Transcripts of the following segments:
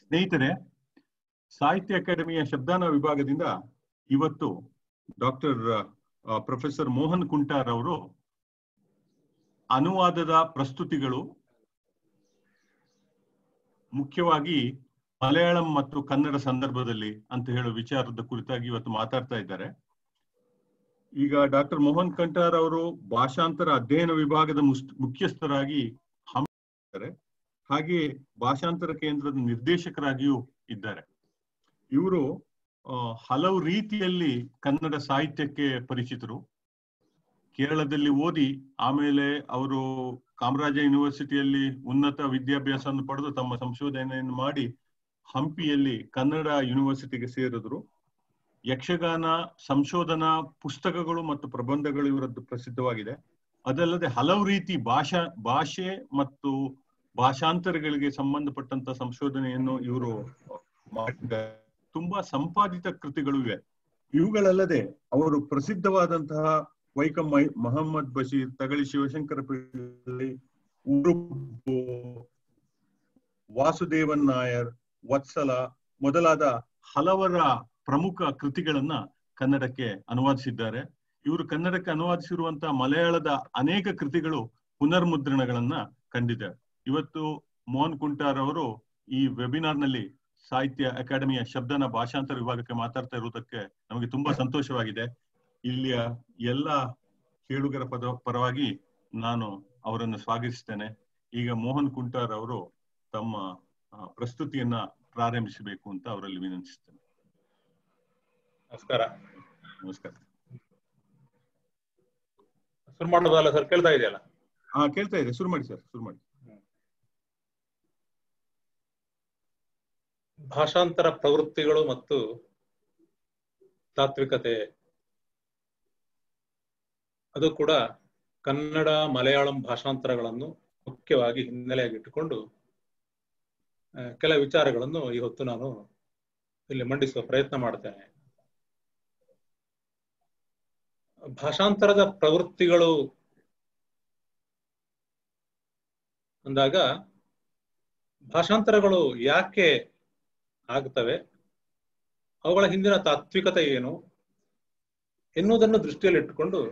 ಸ್ನೇಹಿತರೆ ಸಾಹಿತ್ಯ ಅಕಾಡೆಮಿಯ ಶಬ್ದಾನ ವಿಭಾಗದಿಂದ ಇವತ್ತು ಡಾಕ್ಟರ್ ಪ್ರೊಫೆಸರ್ ಮೋಹನ್ ಕುಂಟಾರ್ ಅವರು ಅನುವಾದದ ಪ್ರಸ್ತುತಿಗಳು ಮುಖ್ಯವಾಗಿ ಮಲಯಾಳಂ ಮತ್ತು ಕನ್ನಡ ಸಂದರ್ಭದಲ್ಲಿ ಅಂತ ಹೇಳೋ ವಿಚಾರದ ಕುರಿತಾಗಿ ಇವತ್ತು ಮಾತಾಡ್ತಾ ಇದ್ದಾರೆ ಈಗ ಡಾಕ್ಟರ್ ಮೋಹನ್ ಕಂಠಾರ್ ಅವರು ಭಾಷಾಂತರ ಅಧ್ಯಯನ ವಿಭಾಗದ ಮುಖ್ಯಸ್ಥರಾಗಿ ಹಮ್ಮಿದ್ದಾರೆ ಹಾಗೆ ಭಾಷಾಂತರ ಕೇಂದ್ರದ ನಿರ್ದೇಶಕರಾಗಿಯೂ ಇದ್ದಾರೆ ಇವರು ಹಲವು ರೀತಿಯಲ್ಲಿ ಕನ್ನಡ ಸಾಹಿತ್ಯಕ್ಕೆ ಪರಿಚಿತರು ಕೇರಳದಲ್ಲಿ ಓದಿ ಆಮೇಲೆ ಅವರು ಕಾಮರಾಜ ಯೂನಿವರ್ಸಿಟಿಯಲ್ಲಿ ಉನ್ನತ ವಿದ್ಯಾಭ್ಯಾಸವನ್ನು ಪಡೆದು ತಮ್ಮ ಸಂಶೋಧನೆಯನ್ನು ಮಾಡಿ ಹಂಪಿಯಲ್ಲಿ ಕನ್ನಡ ಯೂನಿವರ್ಸಿಟಿಗೆ ಸೇರಿದ್ರು ಯಕ್ಷಗಾನ ಸಂಶೋಧನಾ ಪುಸ್ತಕಗಳು ಮತ್ತು ಪ್ರಬಂಧಗಳು ಇವರದ್ದು ಪ್ರಸಿದ್ಧವಾಗಿದೆ ಅದಲ್ಲದೆ ಹಲವು ರೀತಿ ಭಾಷಾ ಭಾಷೆ ಮತ್ತು ಭಾಷಾಂತರಗಳಿಗೆ ಸಂಬಂಧಪಟ್ಟಂತ ಸಂಶೋಧನೆಯನ್ನು ಇವರು ಮಾಡಿದ್ದಾರೆ ತುಂಬಾ ಸಂಪಾದಿತ ಕೃತಿಗಳು ಇವೆ ಇವುಗಳಲ್ಲದೆ ಅವರು ಪ್ರಸಿದ್ಧವಾದಂತಹ ವೈಕಂ ಮೊಹಮ್ಮದ್ ಬಶೀರ್ ತಗಳಿ ಶಿವಶಂಕರ ಪಿಳ್ಳಿ ವಾಸುದೇವನ್ ನಾಯರ್ ವತ್ಸಲ ಮೊದಲಾದ ಹಲವರ ಪ್ರಮುಖ ಕೃತಿಗಳನ್ನ ಕನ್ನಡಕ್ಕೆ ಅನುವಾದಿಸಿದ್ದಾರೆ ಇವರು ಕನ್ನಡಕ್ಕೆ ಅನುವಾದಿಸಿರುವಂತಹ ಮಲಯಾಳದ ಅನೇಕ ಕೃತಿಗಳು ಪುನರ್ಮುದ್ರಣಗಳನ್ನ ಕಂಡಿದ್ದಾರೆ ಇವತ್ತು ಮೋಹನ್ ಕುಂಟಾರ್ ಅವರು ಈ ವೆಬಿನಾರ್ ನಲ್ಲಿ ಸಾಹಿತ್ಯ ಅಕಾಡೆಮಿಯ ಶಬ್ದನ ಭಾಷಾಂತರ ವಿಭಾಗಕ್ಕೆ ಮಾತಾಡ್ತಾ ಇರುವುದಕ್ಕೆ ನಮಗೆ ತುಂಬಾ ಸಂತೋಷವಾಗಿದೆ ಇಲ್ಲಿಯ ಎಲ್ಲ ಕೇಳುಗರ ಪದ ಪರವಾಗಿ ನಾನು ಅವರನ್ನು ಸ್ವಾಗತಿಸ್ತೇನೆ ಈಗ ಮೋಹನ್ ಕುಂಟಾರ್ ಅವರು ತಮ್ಮ ಪ್ರಸ್ತುತಿಯನ್ನ ಪ್ರಾರಂಭಿಸಬೇಕು ಅಂತ ಅವರಲ್ಲಿ ವಿನಂತಿಸ್ತೇನೆ ನಮಸ್ಕಾರ ನಮಸ್ಕಾರ ಶುರು ಮಾಡೋದಲ್ಲ ಸರ್ ಕೇಳ್ತಾ ಇದೆಯಲ್ಲ ಹಾ ಕೇಳ್ತಾ ಇದೆ ಶುರು ಮಾಡಿ ಸರ್ ಶುರು ಮಾಡಿ ಭಾಷಾಂತರ ಪ್ರವೃತ್ತಿಗಳು ಮತ್ತು ತಾತ್ವಿಕತೆ ಅದು ಕೂಡ ಕನ್ನಡ ಮಲಯಾಳಂ ಭಾಷಾಂತರಗಳನ್ನು ಮುಖ್ಯವಾಗಿ ಹಿನ್ನೆಲೆಯಾಗಿಟ್ಟುಕೊಂಡು ಕೆಲ ವಿಚಾರಗಳನ್ನು ಇವತ್ತು ನಾನು ಇಲ್ಲಿ ಮಂಡಿಸುವ ಪ್ರಯತ್ನ ಮಾಡ್ತೇನೆ ಭಾಷಾಂತರದ ಪ್ರವೃತ್ತಿಗಳು ಅಂದಾಗ ಭಾಷಾಂತರಗಳು ಯಾಕೆ ಆಗ್ತವೆ ಅವುಗಳ ಹಿಂದಿನ ತಾತ್ವಿಕತೆ ಏನು ಎನ್ನುವುದನ್ನು ದೃಷ್ಟಿಯಲ್ಲಿಟ್ಟುಕೊಂಡು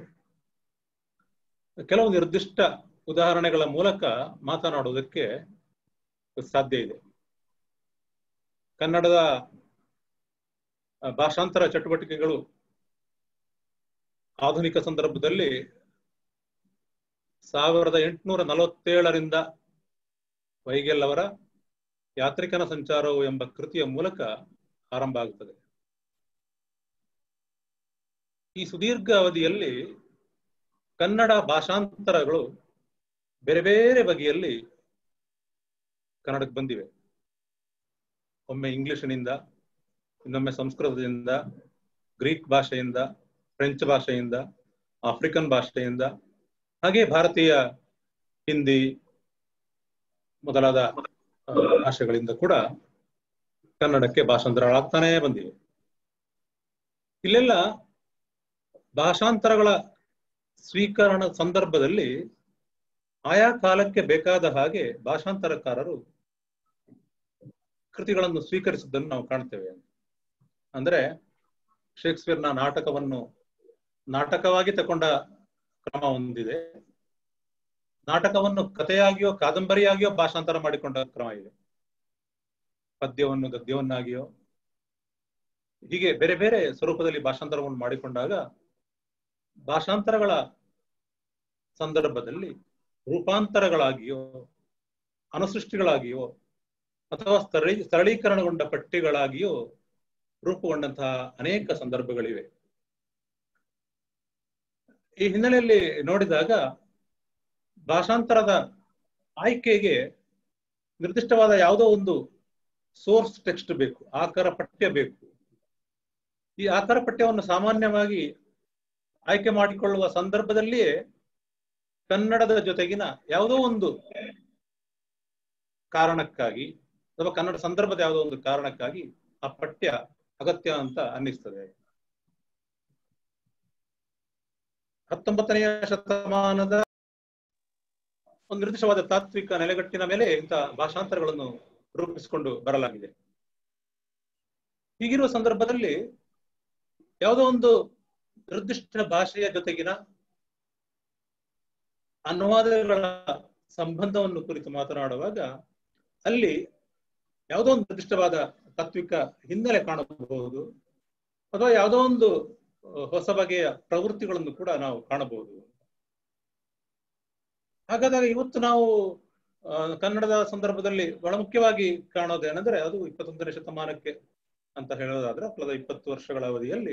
ಕೆಲವು ನಿರ್ದಿಷ್ಟ ಉದಾಹರಣೆಗಳ ಮೂಲಕ ಮಾತನಾಡುವುದಕ್ಕೆ ಸಾಧ್ಯ ಇದೆ ಕನ್ನಡದ ಭಾಷಾಂತರ ಚಟುವಟಿಕೆಗಳು ಆಧುನಿಕ ಸಂದರ್ಭದಲ್ಲಿ ಸಾವಿರದ ಎಂಟುನೂರ ನಲವತ್ತೇಳರಿಂದ ವೈಗೆಲ್ ಅವರ ಯಾತ್ರಿಕನ ಸಂಚಾರವು ಎಂಬ ಕೃತಿಯ ಮೂಲಕ ಆರಂಭ ಆಗುತ್ತದೆ ಈ ಸುದೀರ್ಘ ಅವಧಿಯಲ್ಲಿ ಕನ್ನಡ ಭಾಷಾಂತರಗಳು ಬೇರೆ ಬೇರೆ ಬಗೆಯಲ್ಲಿ ಕನ್ನಡಕ್ಕೆ ಬಂದಿವೆ ಒಮ್ಮೆ ಇಂಗ್ಲಿಷಿನಿಂದ ಇನ್ನೊಮ್ಮೆ ಸಂಸ್ಕೃತದಿಂದ ಗ್ರೀಕ್ ಭಾಷೆಯಿಂದ ಫ್ರೆಂಚ್ ಭಾಷೆಯಿಂದ ಆಫ್ರಿಕನ್ ಭಾಷೆಯಿಂದ ಹಾಗೆ ಭಾರತೀಯ ಹಿಂದಿ ಮೊದಲಾದ ಭಾಷೆಗಳಿಂದ ಕೂಡ ಕನ್ನಡಕ್ಕೆ ಭಾಷಾಂತರಗಳಾಗ್ತಾನೇ ಬಂದಿವೆ ಇಲ್ಲೆಲ್ಲ ಭಾಷಾಂತರಗಳ ಸ್ವೀಕರಣ ಸಂದರ್ಭದಲ್ಲಿ ಆಯಾ ಕಾಲಕ್ಕೆ ಬೇಕಾದ ಹಾಗೆ ಭಾಷಾಂತರಕಾರರು ಕೃತಿಗಳನ್ನು ಸ್ವೀಕರಿಸಿದ್ದನ್ನು ನಾವು ಕಾಣ್ತೇವೆ ಅಂದ್ರೆ ಶೇಕ್ಸ್ಪಿಯರ್ನ ನಾಟಕವನ್ನು ನಾಟಕವಾಗಿ ತಗೊಂಡ ಕ್ರಮ ಹೊಂದಿದೆ ನಾಟಕವನ್ನು ಕಥೆಯಾಗಿಯೋ ಕಾದಂಬರಿಯಾಗಿಯೋ ಭಾಷಾಂತರ ಮಾಡಿಕೊಂಡ ಕ್ರಮ ಇದೆ ಪದ್ಯವನ್ನು ಗದ್ಯವನ್ನಾಗಿಯೋ ಹೀಗೆ ಬೇರೆ ಬೇರೆ ಸ್ವರೂಪದಲ್ಲಿ ಭಾಷಾಂತರವನ್ನು ಮಾಡಿಕೊಂಡಾಗ ಭಾಷಾಂತರಗಳ ಸಂದರ್ಭದಲ್ಲಿ ರೂಪಾಂತರಗಳಾಗಿಯೋ ಅನುಸೃಷ್ಟಿಗಳಾಗಿಯೋ ಅಥವಾ ಸರಳಿ ಸರಳೀಕರಣಗೊಂಡ ಪಟ್ಟಿಗಳಾಗಿಯೋ ರೂಪುಗೊಂಡಂತಹ ಅನೇಕ ಸಂದರ್ಭಗಳಿವೆ ಈ ಹಿನ್ನೆಲೆಯಲ್ಲಿ ನೋಡಿದಾಗ ಭಾಷಾಂತರದ ಆಯ್ಕೆಗೆ ನಿರ್ದಿಷ್ಟವಾದ ಯಾವುದೋ ಒಂದು ಸೋರ್ಸ್ ಟೆಕ್ಸ್ಟ್ ಬೇಕು ಆಕಾರ ಪಠ್ಯ ಬೇಕು ಈ ಆಕಾರ ಪಠ್ಯವನ್ನು ಸಾಮಾನ್ಯವಾಗಿ ಆಯ್ಕೆ ಮಾಡಿಕೊಳ್ಳುವ ಸಂದರ್ಭದಲ್ಲಿಯೇ ಕನ್ನಡದ ಜೊತೆಗಿನ ಯಾವುದೋ ಒಂದು ಕಾರಣಕ್ಕಾಗಿ ಅಥವಾ ಕನ್ನಡ ಸಂದರ್ಭದ ಯಾವುದೋ ಒಂದು ಕಾರಣಕ್ಕಾಗಿ ಆ ಪಠ್ಯ ಅಗತ್ಯ ಅಂತ ಅನ್ನಿಸ್ತದೆ ಹತ್ತೊಂಬತ್ತನೆಯ ಶತಮಾನದ ಒಂದು ನಿರ್ದಿಷ್ಟವಾದ ತಾತ್ವಿಕ ನೆಲೆಗಟ್ಟಿನ ಮೇಲೆ ಇಂಥ ಭಾಷಾಂತರಗಳನ್ನು ರೂಪಿಸಿಕೊಂಡು ಬರಲಾಗಿದೆ ಹೀಗಿರುವ ಸಂದರ್ಭದಲ್ಲಿ ಯಾವುದೋ ಒಂದು ನಿರ್ದಿಷ್ಟ ಭಾಷೆಯ ಜೊತೆಗಿನ ಅನುವಾದಗಳ ಸಂಬಂಧವನ್ನು ಕುರಿತು ಮಾತನಾಡುವಾಗ ಅಲ್ಲಿ ಯಾವುದೋ ಒಂದು ನಿರ್ದಿಷ್ಟವಾದ ತಾತ್ವಿಕ ಹಿನ್ನೆಲೆ ಕಾಣಬಹುದು ಅಥವಾ ಯಾವುದೋ ಒಂದು ಹೊಸ ಬಗೆಯ ಪ್ರವೃತ್ತಿಗಳನ್ನು ಕೂಡ ನಾವು ಕಾಣಬಹುದು ಹಾಗಾದಾಗ ಇವತ್ತು ನಾವು ಕನ್ನಡದ ಸಂದರ್ಭದಲ್ಲಿ ಬಹಳ ಮುಖ್ಯವಾಗಿ ಕಾಣೋದೇನೆಂದ್ರೆ ಅದು ಇಪ್ಪತ್ತೊಂದನೇ ಶತಮಾನಕ್ಕೆ ಅಂತ ಹೇಳೋದಾದ್ರೆ ಕಳೆದ ಇಪ್ಪತ್ತು ವರ್ಷಗಳ ಅವಧಿಯಲ್ಲಿ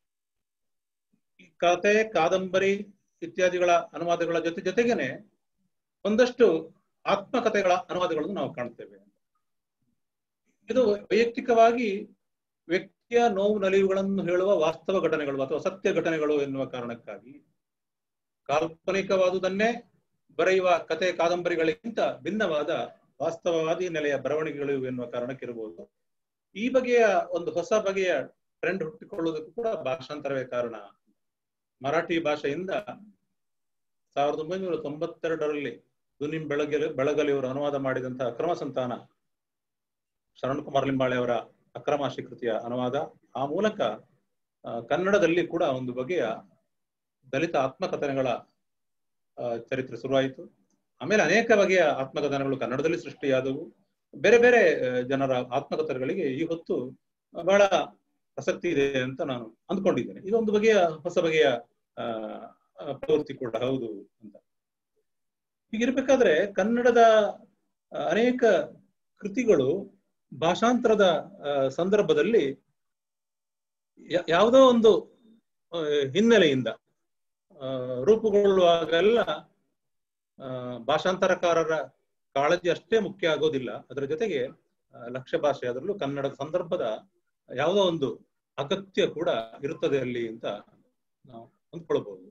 ಕತೆ ಕಾದಂಬರಿ ಇತ್ಯಾದಿಗಳ ಅನುವಾದಗಳ ಜೊತೆ ಜೊತೆಗೇನೆ ಒಂದಷ್ಟು ಆತ್ಮಕಥೆಗಳ ಅನುವಾದಗಳನ್ನು ನಾವು ಕಾಣ್ತೇವೆ ಇದು ವೈಯಕ್ತಿಕವಾಗಿ ವ್ಯಕ್ತಿಯ ನೋವು ನಲಿವುಗಳನ್ನು ಹೇಳುವ ವಾಸ್ತವ ಘಟನೆಗಳು ಅಥವಾ ಸತ್ಯ ಘಟನೆಗಳು ಎನ್ನುವ ಕಾರಣಕ್ಕಾಗಿ ಕಾಲ್ಪನಿಕವಾದುದನ್ನೇ ಬರೆಯುವ ಕತೆ ಕಾದಂಬರಿಗಳಿಗಿಂತ ಭಿನ್ನವಾದ ವಾಸ್ತವವಾದಿ ನೆಲೆಯ ಬರವಣಿಗೆಗಳು ಎನ್ನುವ ಕಾರಣಕ್ಕಿರಬಹುದು ಈ ಬಗೆಯ ಒಂದು ಹೊಸ ಬಗೆಯ ಟ್ರೆಂಡ್ ಹುಟ್ಟಿಕೊಳ್ಳುವುದಕ್ಕೂ ಕೂಡ ಭಾಷಾಂತರವೇ ಕಾರಣ ಮರಾಠಿ ಭಾಷೆಯಿಂದ ಸಾವಿರದ ಒಂಬೈನೂರ ತೊಂಬತ್ತೆರಡರಲ್ಲಿ ದುನಿಂ ಬೆಳಗಲಿ ಬೆಳಗಲಿ ಅವರು ಅನುವಾದ ಮಾಡಿದಂತಹ ಅಕ್ರಮ ಸಂತಾನ ಶರಣ್ ಕುಮಾರ್ ಲಿಂಬಾಳೆ ಅವರ ಅಕ್ರಮಾಶಿ ಕೃತಿಯ ಅನುವಾದ ಆ ಮೂಲಕ ಕನ್ನಡದಲ್ಲಿ ಕೂಡ ಒಂದು ಬಗೆಯ ದಲಿತ ಆತ್ಮಕಥನಗಳ ಚರಿತ್ರೆ ಶುರುವಾಯಿತು ಆಮೇಲೆ ಅನೇಕ ಬಗೆಯ ಆತ್ಮಕಥನಗಳು ಕನ್ನಡದಲ್ಲಿ ಸೃಷ್ಟಿಯಾದವು ಬೇರೆ ಬೇರೆ ಜನರ ಆತ್ಮಕಥನಗಳಿಗೆ ಈ ಹೊತ್ತು ಬಹಳ ಆಸಕ್ತಿ ಇದೆ ಅಂತ ನಾನು ಅಂದ್ಕೊಂಡಿದ್ದೇನೆ ಇದೊಂದು ಬಗೆಯ ಹೊಸ ಬಗೆಯ ಪ್ರವೃತ್ತಿ ಕೂಡ ಹೌದು ಅಂತ ಹೀಗಿರ್ಬೇಕಾದ್ರೆ ಕನ್ನಡದ ಅನೇಕ ಕೃತಿಗಳು ಭಾಷಾಂತರದ ಸಂದರ್ಭದಲ್ಲಿ ಯಾವುದೋ ಒಂದು ಹಿನ್ನೆಲೆಯಿಂದ ರೂಪುಗೊಳ್ಳುವಾಗೆಲ್ಲ ಭಾಷಾಂತರಕಾರರ ಕಾಳಜಿ ಅಷ್ಟೇ ಮುಖ್ಯ ಆಗೋದಿಲ್ಲ ಅದರ ಜೊತೆಗೆ ಲಕ್ಷ್ಯ ಭಾಷೆ ಅದರಲ್ಲೂ ಕನ್ನಡದ ಸಂದರ್ಭದ ಯಾವುದೋ ಒಂದು ಅಗತ್ಯ ಕೂಡ ಇರುತ್ತದೆ ಅಲ್ಲಿ ಅಂತ ನಾವು ಅಂದ್ಕೊಳ್ಬಹುದು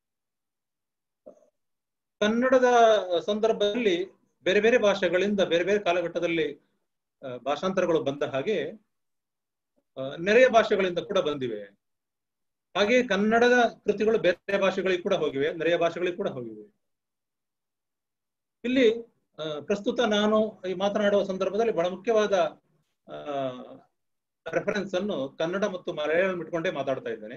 ಕನ್ನಡದ ಸಂದರ್ಭದಲ್ಲಿ ಬೇರೆ ಬೇರೆ ಭಾಷೆಗಳಿಂದ ಬೇರೆ ಬೇರೆ ಕಾಲಘಟ್ಟದಲ್ಲಿ ಭಾಷಾಂತರಗಳು ಬಂದ ಹಾಗೆ ನೆರೆಯ ಭಾಷೆಗಳಿಂದ ಕೂಡ ಬಂದಿವೆ ಹಾಗೆ ಕನ್ನಡದ ಕೃತಿಗಳು ಬೇರೆ ಭಾಷೆಗಳಿಗೆ ಕೂಡ ಹೋಗಿವೆ ನೆರೆಯ ಭಾಷೆಗಳಿಗೆ ಕೂಡ ಹೋಗಿವೆ ಇಲ್ಲಿ ಪ್ರಸ್ತುತ ನಾನು ಈ ಮಾತನಾಡುವ ಸಂದರ್ಭದಲ್ಲಿ ಬಹಳ ಮುಖ್ಯವಾದ ರೆಫರೆನ್ಸ್ ಅನ್ನು ಕನ್ನಡ ಮತ್ತು ಮಲಯಾಳಂ ಇಟ್ಕೊಂಡೇ ಮಾತಾಡ್ತಾ ಇದ್ದೇನೆ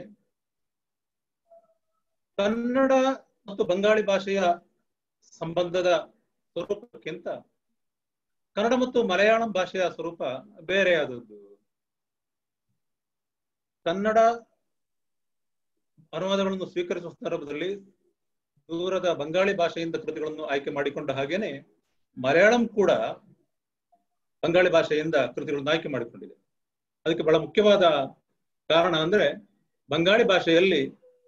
ಕನ್ನಡ ಮತ್ತು ಬಂಗಾಳಿ ಭಾಷೆಯ ಸಂಬಂಧದ ಸ್ವರೂಪಕ್ಕಿಂತ ಕನ್ನಡ ಮತ್ತು ಮಲಯಾಳಂ ಭಾಷೆಯ ಸ್ವರೂಪ ಬೇರೆಯಾದದ್ದು ಕನ್ನಡ ಅನುವಾದಗಳನ್ನು ಸ್ವೀಕರಿಸುವ ಸಂದರ್ಭದಲ್ಲಿ ದೂರದ ಬಂಗಾಳಿ ಭಾಷೆಯಿಂದ ಕೃತಿಗಳನ್ನು ಆಯ್ಕೆ ಮಾಡಿಕೊಂಡ ಹಾಗೇನೆ ಮಲಯಾಳಂ ಕೂಡ ಬಂಗಾಳಿ ಭಾಷೆಯಿಂದ ಕೃತಿಗಳನ್ನು ಆಯ್ಕೆ ಮಾಡಿಕೊಂಡಿದೆ ಅದಕ್ಕೆ ಬಹಳ ಮುಖ್ಯವಾದ ಕಾರಣ ಅಂದ್ರೆ ಬಂಗಾಳಿ ಭಾಷೆಯಲ್ಲಿ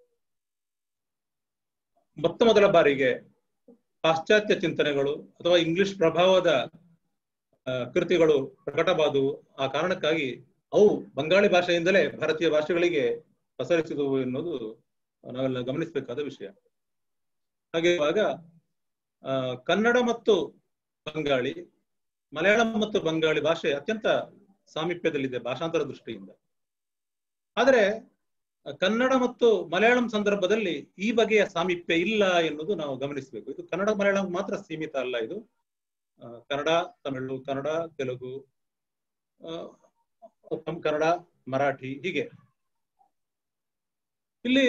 ಮೊತ್ತ ಮೊದಲ ಬಾರಿಗೆ ಪಾಶ್ಚಾತ್ಯ ಚಿಂತನೆಗಳು ಅಥವಾ ಇಂಗ್ಲಿಷ್ ಪ್ರಭಾವದ ಕೃತಿಗಳು ಪ್ರಕಟವಾದವು ಆ ಕಾರಣಕ್ಕಾಗಿ ಅವು ಬಂಗಾಳಿ ಭಾಷೆಯಿಂದಲೇ ಭಾರತೀಯ ಭಾಷೆಗಳಿಗೆ ಪಸರಿಸಿದವು ಎನ್ನುವುದು ನಾವೆಲ್ಲ ಗಮನಿಸಬೇಕಾದ ವಿಷಯ ಹಾಗೆ ಇವಾಗ ಕನ್ನಡ ಮತ್ತು ಬಂಗಾಳಿ ಮಲಯಾಳಂ ಮತ್ತು ಬಂಗಾಳಿ ಭಾಷೆ ಅತ್ಯಂತ ಸಾಮೀಪ್ಯದಲ್ಲಿದೆ ಭಾಷಾಂತರ ದೃಷ್ಟಿಯಿಂದ ಆದರೆ ಕನ್ನಡ ಮತ್ತು ಮಲಯಾಳಂ ಸಂದರ್ಭದಲ್ಲಿ ಈ ಬಗೆಯ ಸಾಮೀಪ್ಯ ಇಲ್ಲ ಎನ್ನುವುದು ನಾವು ಗಮನಿಸಬೇಕು ಇದು ಕನ್ನಡ ಮಲಯಾಳಂ ಮಾತ್ರ ಸೀಮಿತ ಅಲ್ಲ ಇದು ಕನ್ನಡ ತಮಿಳು ಕನ್ನಡ ತೆಲುಗು ಕನ್ನಡ ಮರಾಠಿ ಹೀಗೆ ಇಲ್ಲಿ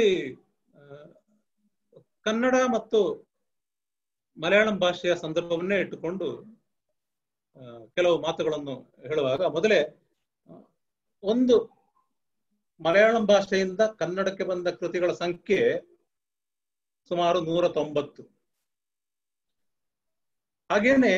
ಕನ್ನಡ ಮತ್ತು ಮಲಯಾಳಂ ಭಾಷೆಯ ಸಂದರ್ಭವನ್ನೇ ಇಟ್ಟುಕೊಂಡು ಕೆಲವು ಮಾತುಗಳನ್ನು ಹೇಳುವಾಗ ಮೊದಲೇ ಒಂದು ಮಲಯಾಳಂ ಭಾಷೆಯಿಂದ ಕನ್ನಡಕ್ಕೆ ಬಂದ ಕೃತಿಗಳ ಸಂಖ್ಯೆ ಸುಮಾರು ನೂರ ತೊಂಬತ್ತು ಹಾಗೇನೆ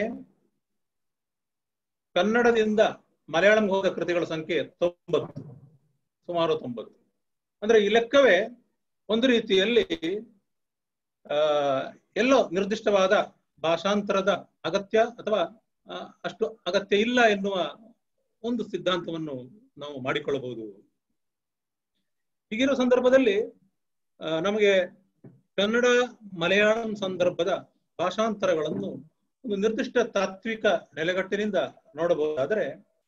ಕನ್ನಡದಿಂದ ಮಲಯಾಳಂ ಹೋದ ಕೃತಿಗಳ ಸಂಖ್ಯೆ ತೊಂಬತ್ತು ಸುಮಾರು ತೊಂಬತ್ತು ಅಂದ್ರೆ ಈ ಲೆಕ್ಕವೇ ಒಂದು ರೀತಿಯಲ್ಲಿ ಆ ಎಲ್ಲೋ ನಿರ್ದಿಷ್ಟವಾದ ಭಾಷಾಂತರದ ಅಗತ್ಯ ಅಥವಾ ಅಷ್ಟು ಅಗತ್ಯ ಇಲ್ಲ ಎನ್ನುವ ಒಂದು ಸಿದ್ಧಾಂತವನ್ನು ನಾವು ಮಾಡಿಕೊಳ್ಳಬಹುದು ಹೀಗಿರುವ ಸಂದರ್ಭದಲ್ಲಿ ನಮಗೆ ಕನ್ನಡ ಮಲಯಾಳಂ ಸಂದರ್ಭದ ಭಾಷಾಂತರಗಳನ್ನು ಒಂದು ನಿರ್ದಿಷ್ಟ ತಾತ್ವಿಕ ನೆಲೆಗಟ್ಟಿನಿಂದ ನೋಡಬಹುದಾದರೆ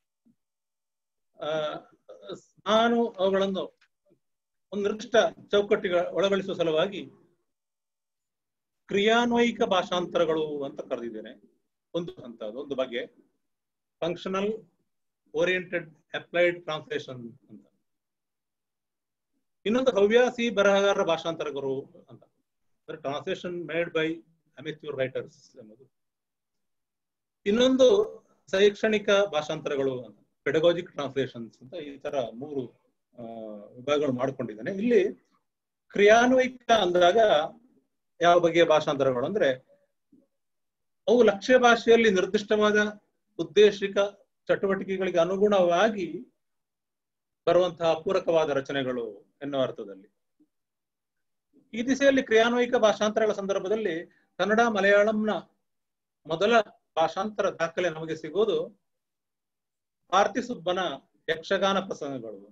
ಆ ನಾನು ಅವುಗಳನ್ನು ಒಂದು ನಿರ್ದಿಷ್ಟ ಚೌಕಟ್ಟಿಗ ಒಳಗೊಳಿಸುವ ಸಲುವಾಗಿ ಕ್ರಿಯಾನ್ವಯಿಕ ಭಾಷಾಂತರಗಳು ಅಂತ ಕರೆದಿದ್ದೇನೆ ಒಂದು ಹಂತ ಒಂದು ಬಗ್ಗೆ ಫಂಕ್ಷನಲ್ ಓರಿಯೆಂಟೆಡ್ ಅಪ್ಲೈಡ್ ಟ್ರಾನ್ಸ್ಲೇಷನ್ ಅಂತ ಇನ್ನೊಂದು ಹವ್ಯಾಸಿ ಬರಹಗಾರರ ಭಾಷಾಂತರಗಳು ಅಂತ ಅಂದ್ರೆ translation made by amateur writers ಎಂಬುದು ಇನ್ನೊಂದು ಶೈಕ್ಷಣಿಕ ಭಾಷಾಂತರಗಳು ಅಂತ ಪೆಡಗಾಜಿಕ್ ಟ್ರಾನ್ಸ್ಲೇಷನ್ಸ್ ಅಂತ ಈ ತರ ಮೂರು ಆ, ವಿಭಾಗಗಳು ಮಾಡ್ಕೊಂಡಿದ್ದಾನೆ ಇಲ್ಲಿ ಕ್ರಿಯಾನ್ವಯಿಕ ಅಂದಾಗ ಯಾವ ಬಗೆಯ ಭಾಷಾಂತರಗಳು ಅಂದ್ರೆ ಅವು ಲಕ್ಷ್ಯ ಭಾಷೆಯಲ್ಲಿ ನಿರ್ದಿಷ್ಟವಾದ ಉದ್ದೇಶಿಕ ಚಟುವಟಿಕೆಗಳಿಗೆ ಅನುಗುಣವಾಗಿ ಬರುವಂತಹ ಪೂರಕವಾದ ರಚನೆಗಳು ಎನ್ನುವ ಅರ್ಥದಲ್ಲಿ ಈ ದಿಸೆಯಲ್ಲಿ ಕ್ರಿಯಾನ್ವಯಿಕ ಭಾಷಾಂತರಗಳ ಸಂದರ್ಭದಲ್ಲಿ ಕನ್ನಡ ಮಲಯಾಳಂನ ಮೊದಲ ಭಾಷಾಂತರ ದಾಖಲೆ ನಮಗೆ ಸಿಗೋದು ಪಾರ್ಥಿಸುಬ್ಬನ ಯಕ್ಷಗಾನ ಪ್ರಸಂಗಗಳು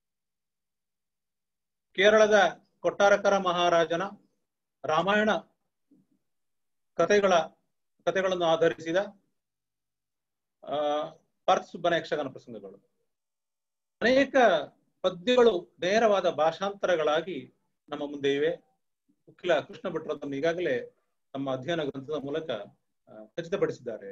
ಕೇರಳದ ಕೊಟ್ಟಾರಕರ ಮಹಾರಾಜನ ರಾಮಾಯಣ ಕಥೆಗಳ ಕಥೆಗಳನ್ನು ಆಧರಿಸಿದ ಆ ಪಾರ್ಥಿಸುಬ್ಬನ ಯಕ್ಷಗಾನ ಪ್ರಸಂಗಗಳು ಅನೇಕ ಪದ್ಯಗಳು ನೇರವಾದ ಭಾಷಾಂತರಗಳಾಗಿ ನಮ್ಮ ಮುಂದೆ ಇವೆ ಉಕ್ಕಿಲ ಕೃಷ್ಣ ಭಟ್ರು ಅದನ್ನು ಈಗಾಗಲೇ ತಮ್ಮ ಅಧ್ಯಯನ ಗ್ರಂಥದ ಮೂಲಕ ಆ, ಖಚಿತಪಡಿಸಿದ್ದಾರೆ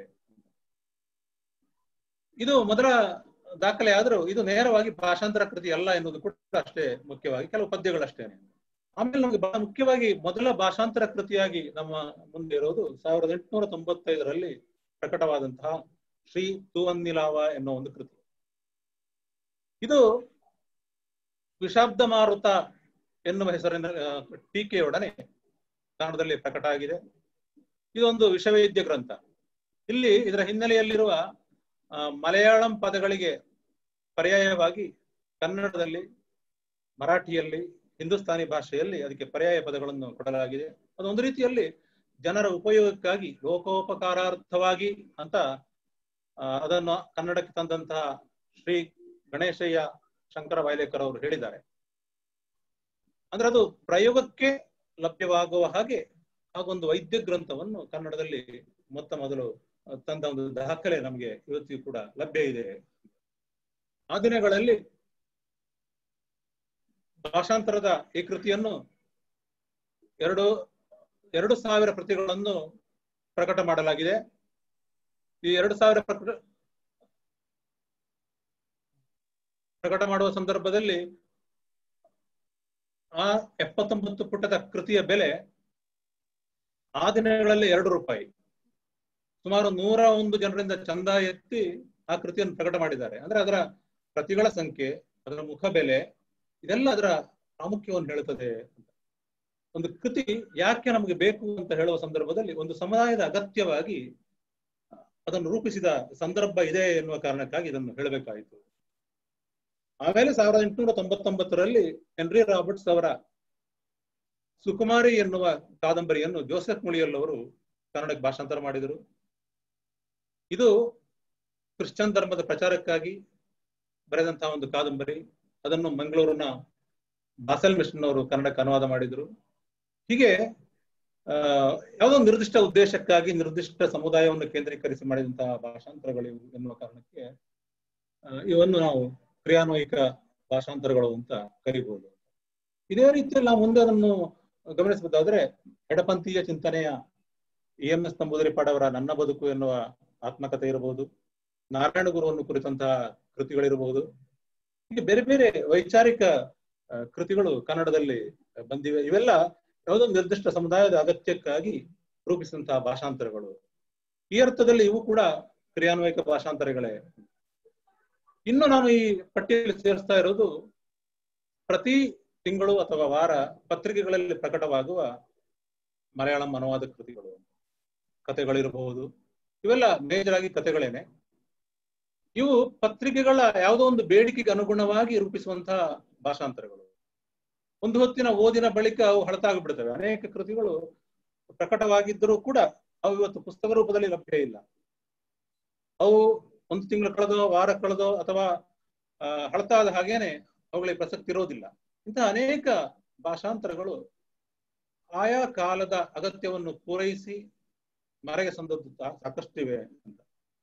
ಇದು ಮೊದಲ ದಾಖಲೆ ಆದರೂ ಇದು ನೇರವಾಗಿ ಭಾಷಾಂತರ ಕೃತಿ ಅಲ್ಲ ಎನ್ನುವುದು ಕೂಡ ಅಷ್ಟೇ ಮುಖ್ಯವಾಗಿ ಕೆಲವು ಪದ್ಯಗಳಷ್ಟೇನೆ ಆಮೇಲೆ ನಮಗೆ ಬಹಳ ಮುಖ್ಯವಾಗಿ ಮೊದಲ ಭಾಷಾಂತರ ಕೃತಿಯಾಗಿ ನಮ್ಮ ಮುಂದೆ ಇರೋದು ಸಾವಿರದ ಎಂಟುನೂರ ತೊಂಬತ್ತೈದರಲ್ಲಿ ಪ್ರಕಟವಾದಂತಹ ಶ್ರೀ ತೂವನ್ನಿಲಾವ ಎನ್ನುವ ಒಂದು ಕೃತಿ ಇದು ವಿಷಾಬ್ದ ಮಾರುತ ಎನ್ನುವ ಹೆಸರಿನ ಆ, ಟೀಕೆಯೊಡನೆ ಕನ್ನಡದಲ್ಲಿ ಪ್ರಕಟ ಆಗಿದೆ ಇದೊಂದು ವಿಷವೈದ್ಯ ಗ್ರಂಥ ಇಲ್ಲಿ ಇದರ ಹಿನ್ನೆಲೆಯಲ್ಲಿರುವ ಆ, ಮಲಯಾಳಂ ಪದಗಳಿಗೆ ಪರ್ಯಾಯವಾಗಿ ಕನ್ನಡದಲ್ಲಿ ಮರಾಠಿಯಲ್ಲಿ ಹಿಂದೂಸ್ತಾನಿ ಭಾಷೆಯಲ್ಲಿ ಅದಕ್ಕೆ ಪರ್ಯಾಯ ಪದಗಳನ್ನು ಕೊಡಲಾಗಿದೆ ಅದೊಂದು ರೀತಿಯಲ್ಲಿ ಜನರ ಉಪಯೋಗಕ್ಕಾಗಿ ಲೋಕೋಪಕಾರಾರ್ಥವಾಗಿ ಅಂತ ಆ, ಅದನ್ನು ಕನ್ನಡಕ್ಕೆ ತಂದಂತಹ ಶ್ರೀ ಗಣೇಶಯ್ಯ ಶಂಕರ ವೈಲೇಕರ್ ಅವರು ಹೇಳಿದ್ದಾರೆ ಅಂದ್ರೆ ಅದು ಪ್ರಯೋಗಕ್ಕೆ ಲಭ್ಯವಾಗುವ ಹಾಗೆ ಹಾಗೊಂದು ವೈದ್ಯ ಗ್ರಂಥವನ್ನು ಕನ್ನಡದಲ್ಲಿ ಮೊತ್ತ ಮೊದಲು ತಂದ ಒಂದು ದಾಖಲೆ ನಮಗೆ ಇವತ್ತಿಗೂ ಕೂಡ ಲಭ್ಯ ಇದೆ ಆ ದಿನಗಳಲ್ಲಿ ಭಾಷಾಂತರದ ಈ ಕೃತಿಯನ್ನು ಎರಡು ಎರಡು ಸಾವಿರ ಪ್ರತಿಗಳನ್ನು ಪ್ರಕಟ ಮಾಡಲಾಗಿದೆ ಈ ಎರಡು ಸಾವಿರ ಪ್ರಕಟ ಪ್ರಕಟ ಮಾಡುವ ಸಂದರ್ಭದಲ್ಲಿ ಆ ಎಪ್ಪತ್ತೊಂಬತ್ತು ಪುಟದ ಕೃತಿಯ ಬೆಲೆ ಆ ದಿನಗಳಲ್ಲಿ ಎರಡು ರೂಪಾಯಿ ಸುಮಾರು ನೂರ ಒಂದು ಜನರಿಂದ ಚಂದ ಎತ್ತಿ ಆ ಕೃತಿಯನ್ನು ಪ್ರಕಟ ಮಾಡಿದ್ದಾರೆ ಅಂದ್ರೆ ಅದರ ಪ್ರತಿಗಳ ಸಂಖ್ಯೆ ಅದರ ಮುಖ ಬೆಲೆ ಇದೆಲ್ಲ ಅದರ ಪ್ರಾಮುಖ್ಯವನ್ನು ಹೇಳುತ್ತದೆ ಒಂದು ಕೃತಿ ಯಾಕೆ ನಮಗೆ ಬೇಕು ಅಂತ ಹೇಳುವ ಸಂದರ್ಭದಲ್ಲಿ ಒಂದು ಸಮುದಾಯದ ಅಗತ್ಯವಾಗಿ ಅದನ್ನು ರೂಪಿಸಿದ ಸಂದರ್ಭ ಇದೆ ಎನ್ನುವ ಕಾರಣಕ್ಕಾಗಿ ಇದನ್ನು ಹೇಳಬೇಕಾಯಿತು ಆಮೇಲೆ ಸಾವಿರದ ಎಂಟುನೂರ ತೊಂಬತ್ತೊಂಬತ್ತರಲ್ಲಿ ಹೆನ್ರಿ ರಾಬರ್ಟ್ಸ್ ಅವರ ಸುಕುಮಾರಿ ಎನ್ನುವ ಕಾದಂಬರಿಯನ್ನು ಜೋಸೆಫ್ ಮುಳಿಯಲ್ ಅವರು ಕನ್ನಡಕ್ಕೆ ಭಾಷಾಂತರ ಮಾಡಿದರು ಇದು ಕ್ರಿಶ್ಚಿಯನ್ ಧರ್ಮದ ಪ್ರಚಾರಕ್ಕಾಗಿ ಬರೆದಂತಹ ಒಂದು ಕಾದಂಬರಿ ಅದನ್ನು ಮಂಗಳೂರಿನ ಬಾಸೆಲ್ ಮಿಷನ್ ಅವರು ಕನ್ನಡಕ್ಕೆ ಅನುವಾದ ಮಾಡಿದರು ಹೀಗೆ ಆ ಯಾವುದೋ ಒಂದು ನಿರ್ದಿಷ್ಟ ಉದ್ದೇಶಕ್ಕಾಗಿ ನಿರ್ದಿಷ್ಟ ಸಮುದಾಯವನ್ನು ಕೇಂದ್ರೀಕರಿಸಿ ಮಾಡಿದಂತಹ ಭಾಷಾಂತರಗಳು ಇವು ಎನ್ನುವ ಕಾರಣಕ್ಕೆ ಆ, ಇವನ್ನು ನಾವು ಕ್ರಿಯಾನ್ವಯಿಕ ಭಾಷಾಂತರಗಳು ಅಂತ ಕರಿಬಹುದು ಇದೇ ರೀತಿಯಲ್ಲಿ ನಾವು ಮುಂದೆ ಅದನ್ನು ಗಮನಿಸಬಹುದಾದ್ರೆ ಎಡಪಂಥೀಯ ಚಿಂತನೆಯ ಇ ಎಂ ಎಸ್ ನಂಬೂದರಿಪಾಡ್ ಅವರ ನನ್ನ ಬದುಕು ಎನ್ನುವ ಆತ್ಮಕಥೆ ಇರಬಹುದು ನಾರಾಯಣ ಗುರುವನ್ನು ಕುರಿತಂತಹ ಕೃತಿಗಳಿರಬಹುದು ಹೀಗೆ ಬೇರೆ ಬೇರೆ ವೈಚಾರಿಕ ಆ, ಕೃತಿಗಳು ಕನ್ನಡದಲ್ಲಿ ಬಂದಿವೆ ಇವೆಲ್ಲ ಯಾವುದೋ ಒಂದು ನಿರ್ದಿಷ್ಟ ಸಮುದಾಯದ ಅಗತ್ಯಕ್ಕಾಗಿ ರೂಪಿಸಿದಂತಹ ಭಾಷಾಂತರಗಳು ಈ ಅರ್ಥದಲ್ಲಿ ಇವು ಕೂಡ ಕ್ರಿಯಾನ್ವಯಿಕ ಭಾಷಾಂತರಗಳೇ ಇನ್ನು ನಾನು ಈ ಪಟ್ಟಿಯಲ್ಲಿ ಸೇರಿಸ್ತಾ ಇರೋದು ಪ್ರತಿ ತಿಂಗಳು ಅಥವಾ ವಾರ ಪತ್ರಿಕೆಗಳಲ್ಲಿ ಪ್ರಕಟವಾಗುವ ಮಲಯಾಳಂ ಅನುವಾದ ಕೃತಿಗಳು ಕಥೆಗಳಿರಬಹುದು ಇವೆಲ್ಲ ಮೇಜರ್ ಆಗಿ ಕಥೆಗಳೇನೆ ಇವು ಪತ್ರಿಕೆಗಳ ಯಾವುದೋ ಒಂದು ಬೇಡಿಕೆಗೆ ಅನುಗುಣವಾಗಿ ರೂಪಿಸುವಂತಹ ಭಾಷಾಂತರಗಳು ಒಂದು ಹೊತ್ತಿನ ಓದಿನ ಬಳಿಕ ಅವು ಹಳತಾಗ್ಬಿಡ್ತವೆ ಅನೇಕ ಕೃತಿಗಳು ಪ್ರಕಟವಾಗಿದ್ದರೂ ಕೂಡ ಅವು ಇವತ್ತು ಪುಸ್ತಕ ರೂಪದಲ್ಲಿ ಲಭ್ಯ ಇಲ್ಲ ಅವು ಒಂದು ತಿಂಗಳು ಕಳೆದೋ ವಾರ ಕಳೆದೋ ಅಥವಾ ಆ, ಹಳತಾದ ಹಾಗೇನೆ ಅವುಗಳಿಗೆ ಪ್ರಸಕ್ತಿ ಇರೋದಿಲ್ಲ ಇಂತಹ ಅನೇಕ ಭಾಷಾಂತರಗಳು ಆಯಾ ಕಾಲದ ಅಗತ್ಯವನ್ನು ಪೂರೈಸಿ ಮರೆಗೆ ಸಂದದ್ದು ಸಾ- ಸಾಕಷ್ಟಿವೆ ಅಂತ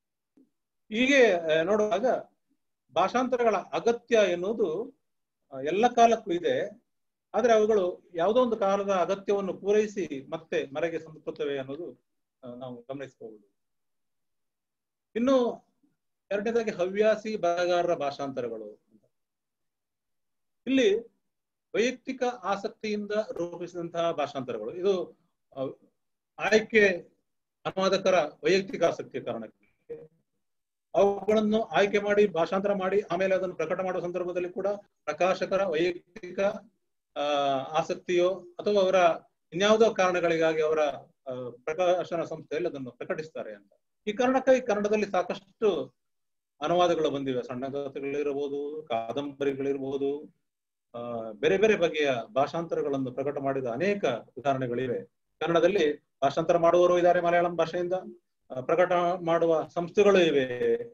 ಹೀಗೆ ಆ, ನೋಡುವಾಗ ಭಾಷಾಂತರಗಳ ಅಗತ್ಯ ಎನ್ನುವುದು ಆ, ಎಲ್ಲ ಕಾಲಕ್ಕೂ ಇದೆ ಆದ್ರೆ ಅವುಗಳು ಯಾವುದೋ ಒಂದು ಕಾಲದ ಅಗತ್ಯವನ್ನು ಪೂರೈಸಿ ಮತ್ತೆ ಮರೆಗೆ ಸಂದುತ್ತವೆ ಅನ್ನೋದು ಆ, ನಾವು ಗಮನಿಸಬಹುದು ಇನ್ನು ಎರಡನೇದಾಗಿ ಹವ್ಯಾಸಿ ಬರಹಗಾರರ ಭಾಷಾಂತರಗಳು ಇಲ್ಲಿ ವೈಯಕ್ತಿಕ ಆಸಕ್ತಿಯಿಂದ ರೂಪಿಸಿದಂತಹ ಭಾಷಾಂತರಗಳು ಇದು ಅಹ್, ಆಯ್ಕೆ ಅನುವಾದಕರ ವೈಯಕ್ತಿಕ ಆಸಕ್ತಿಯ ಕಾರಣಕ್ಕೆ ಅವುಗಳನ್ನು ಆಯ್ಕೆ ಮಾಡಿ ಭಾಷಾಂತರ ಮಾಡಿ ಆಮೇಲೆ ಅದನ್ನು ಪ್ರಕಟ ಮಾಡುವ ಸಂದರ್ಭದಲ್ಲಿ ಕೂಡ ಪ್ರಕಾಶಕರ ವೈಯಕ್ತಿಕ ಆ ಆಸಕ್ತಿಯೋ ಅಥವಾ ಅವರ ಇನ್ಯಾವುದೋ ಕಾರಣಗಳಿಗಾಗಿ ಅವರ ಆ, ಪ್ರಕಾಶನ ಸಂಸ್ಥೆಯಲ್ಲಿ ಅದನ್ನು ಪ್ರಕಟಿಸ್ತಾರೆ ಅಂತ ಈ ಕಾರಣಕ್ಕಾಗಿ ಕನ್ನಡದಲ್ಲಿ ಸಾಕಷ್ಟು ಅನುವಾದಗಳು ಬಂದಿವೆ ಸಣ್ಣ ಕಥೆಗಳಿರಬಹುದು ಕಾದಂಬರಿಗಳಿರಬಹುದು ಆ ಬೇರೆ ಬೇರೆ ಬಗೆಯ ಭಾಷಾಂತರಗಳನ್ನು ಪ್ರಕಟ ಮಾಡಿದ ಅನೇಕ ಉದಾಹರಣೆಗಳಿವೆ ಕನ್ನಡದಲ್ಲಿ ಭಾಷಾಂತರ ಮಾಡುವವರು ಇದ್ದಾರೆ ಮಲಯಾಳಂ ಭಾಷೆಯಿಂದ ಆ, ಪ್ರಕಟ ಮಾಡುವ ಸಂಸ್ಥೆಗಳು ಇವೆ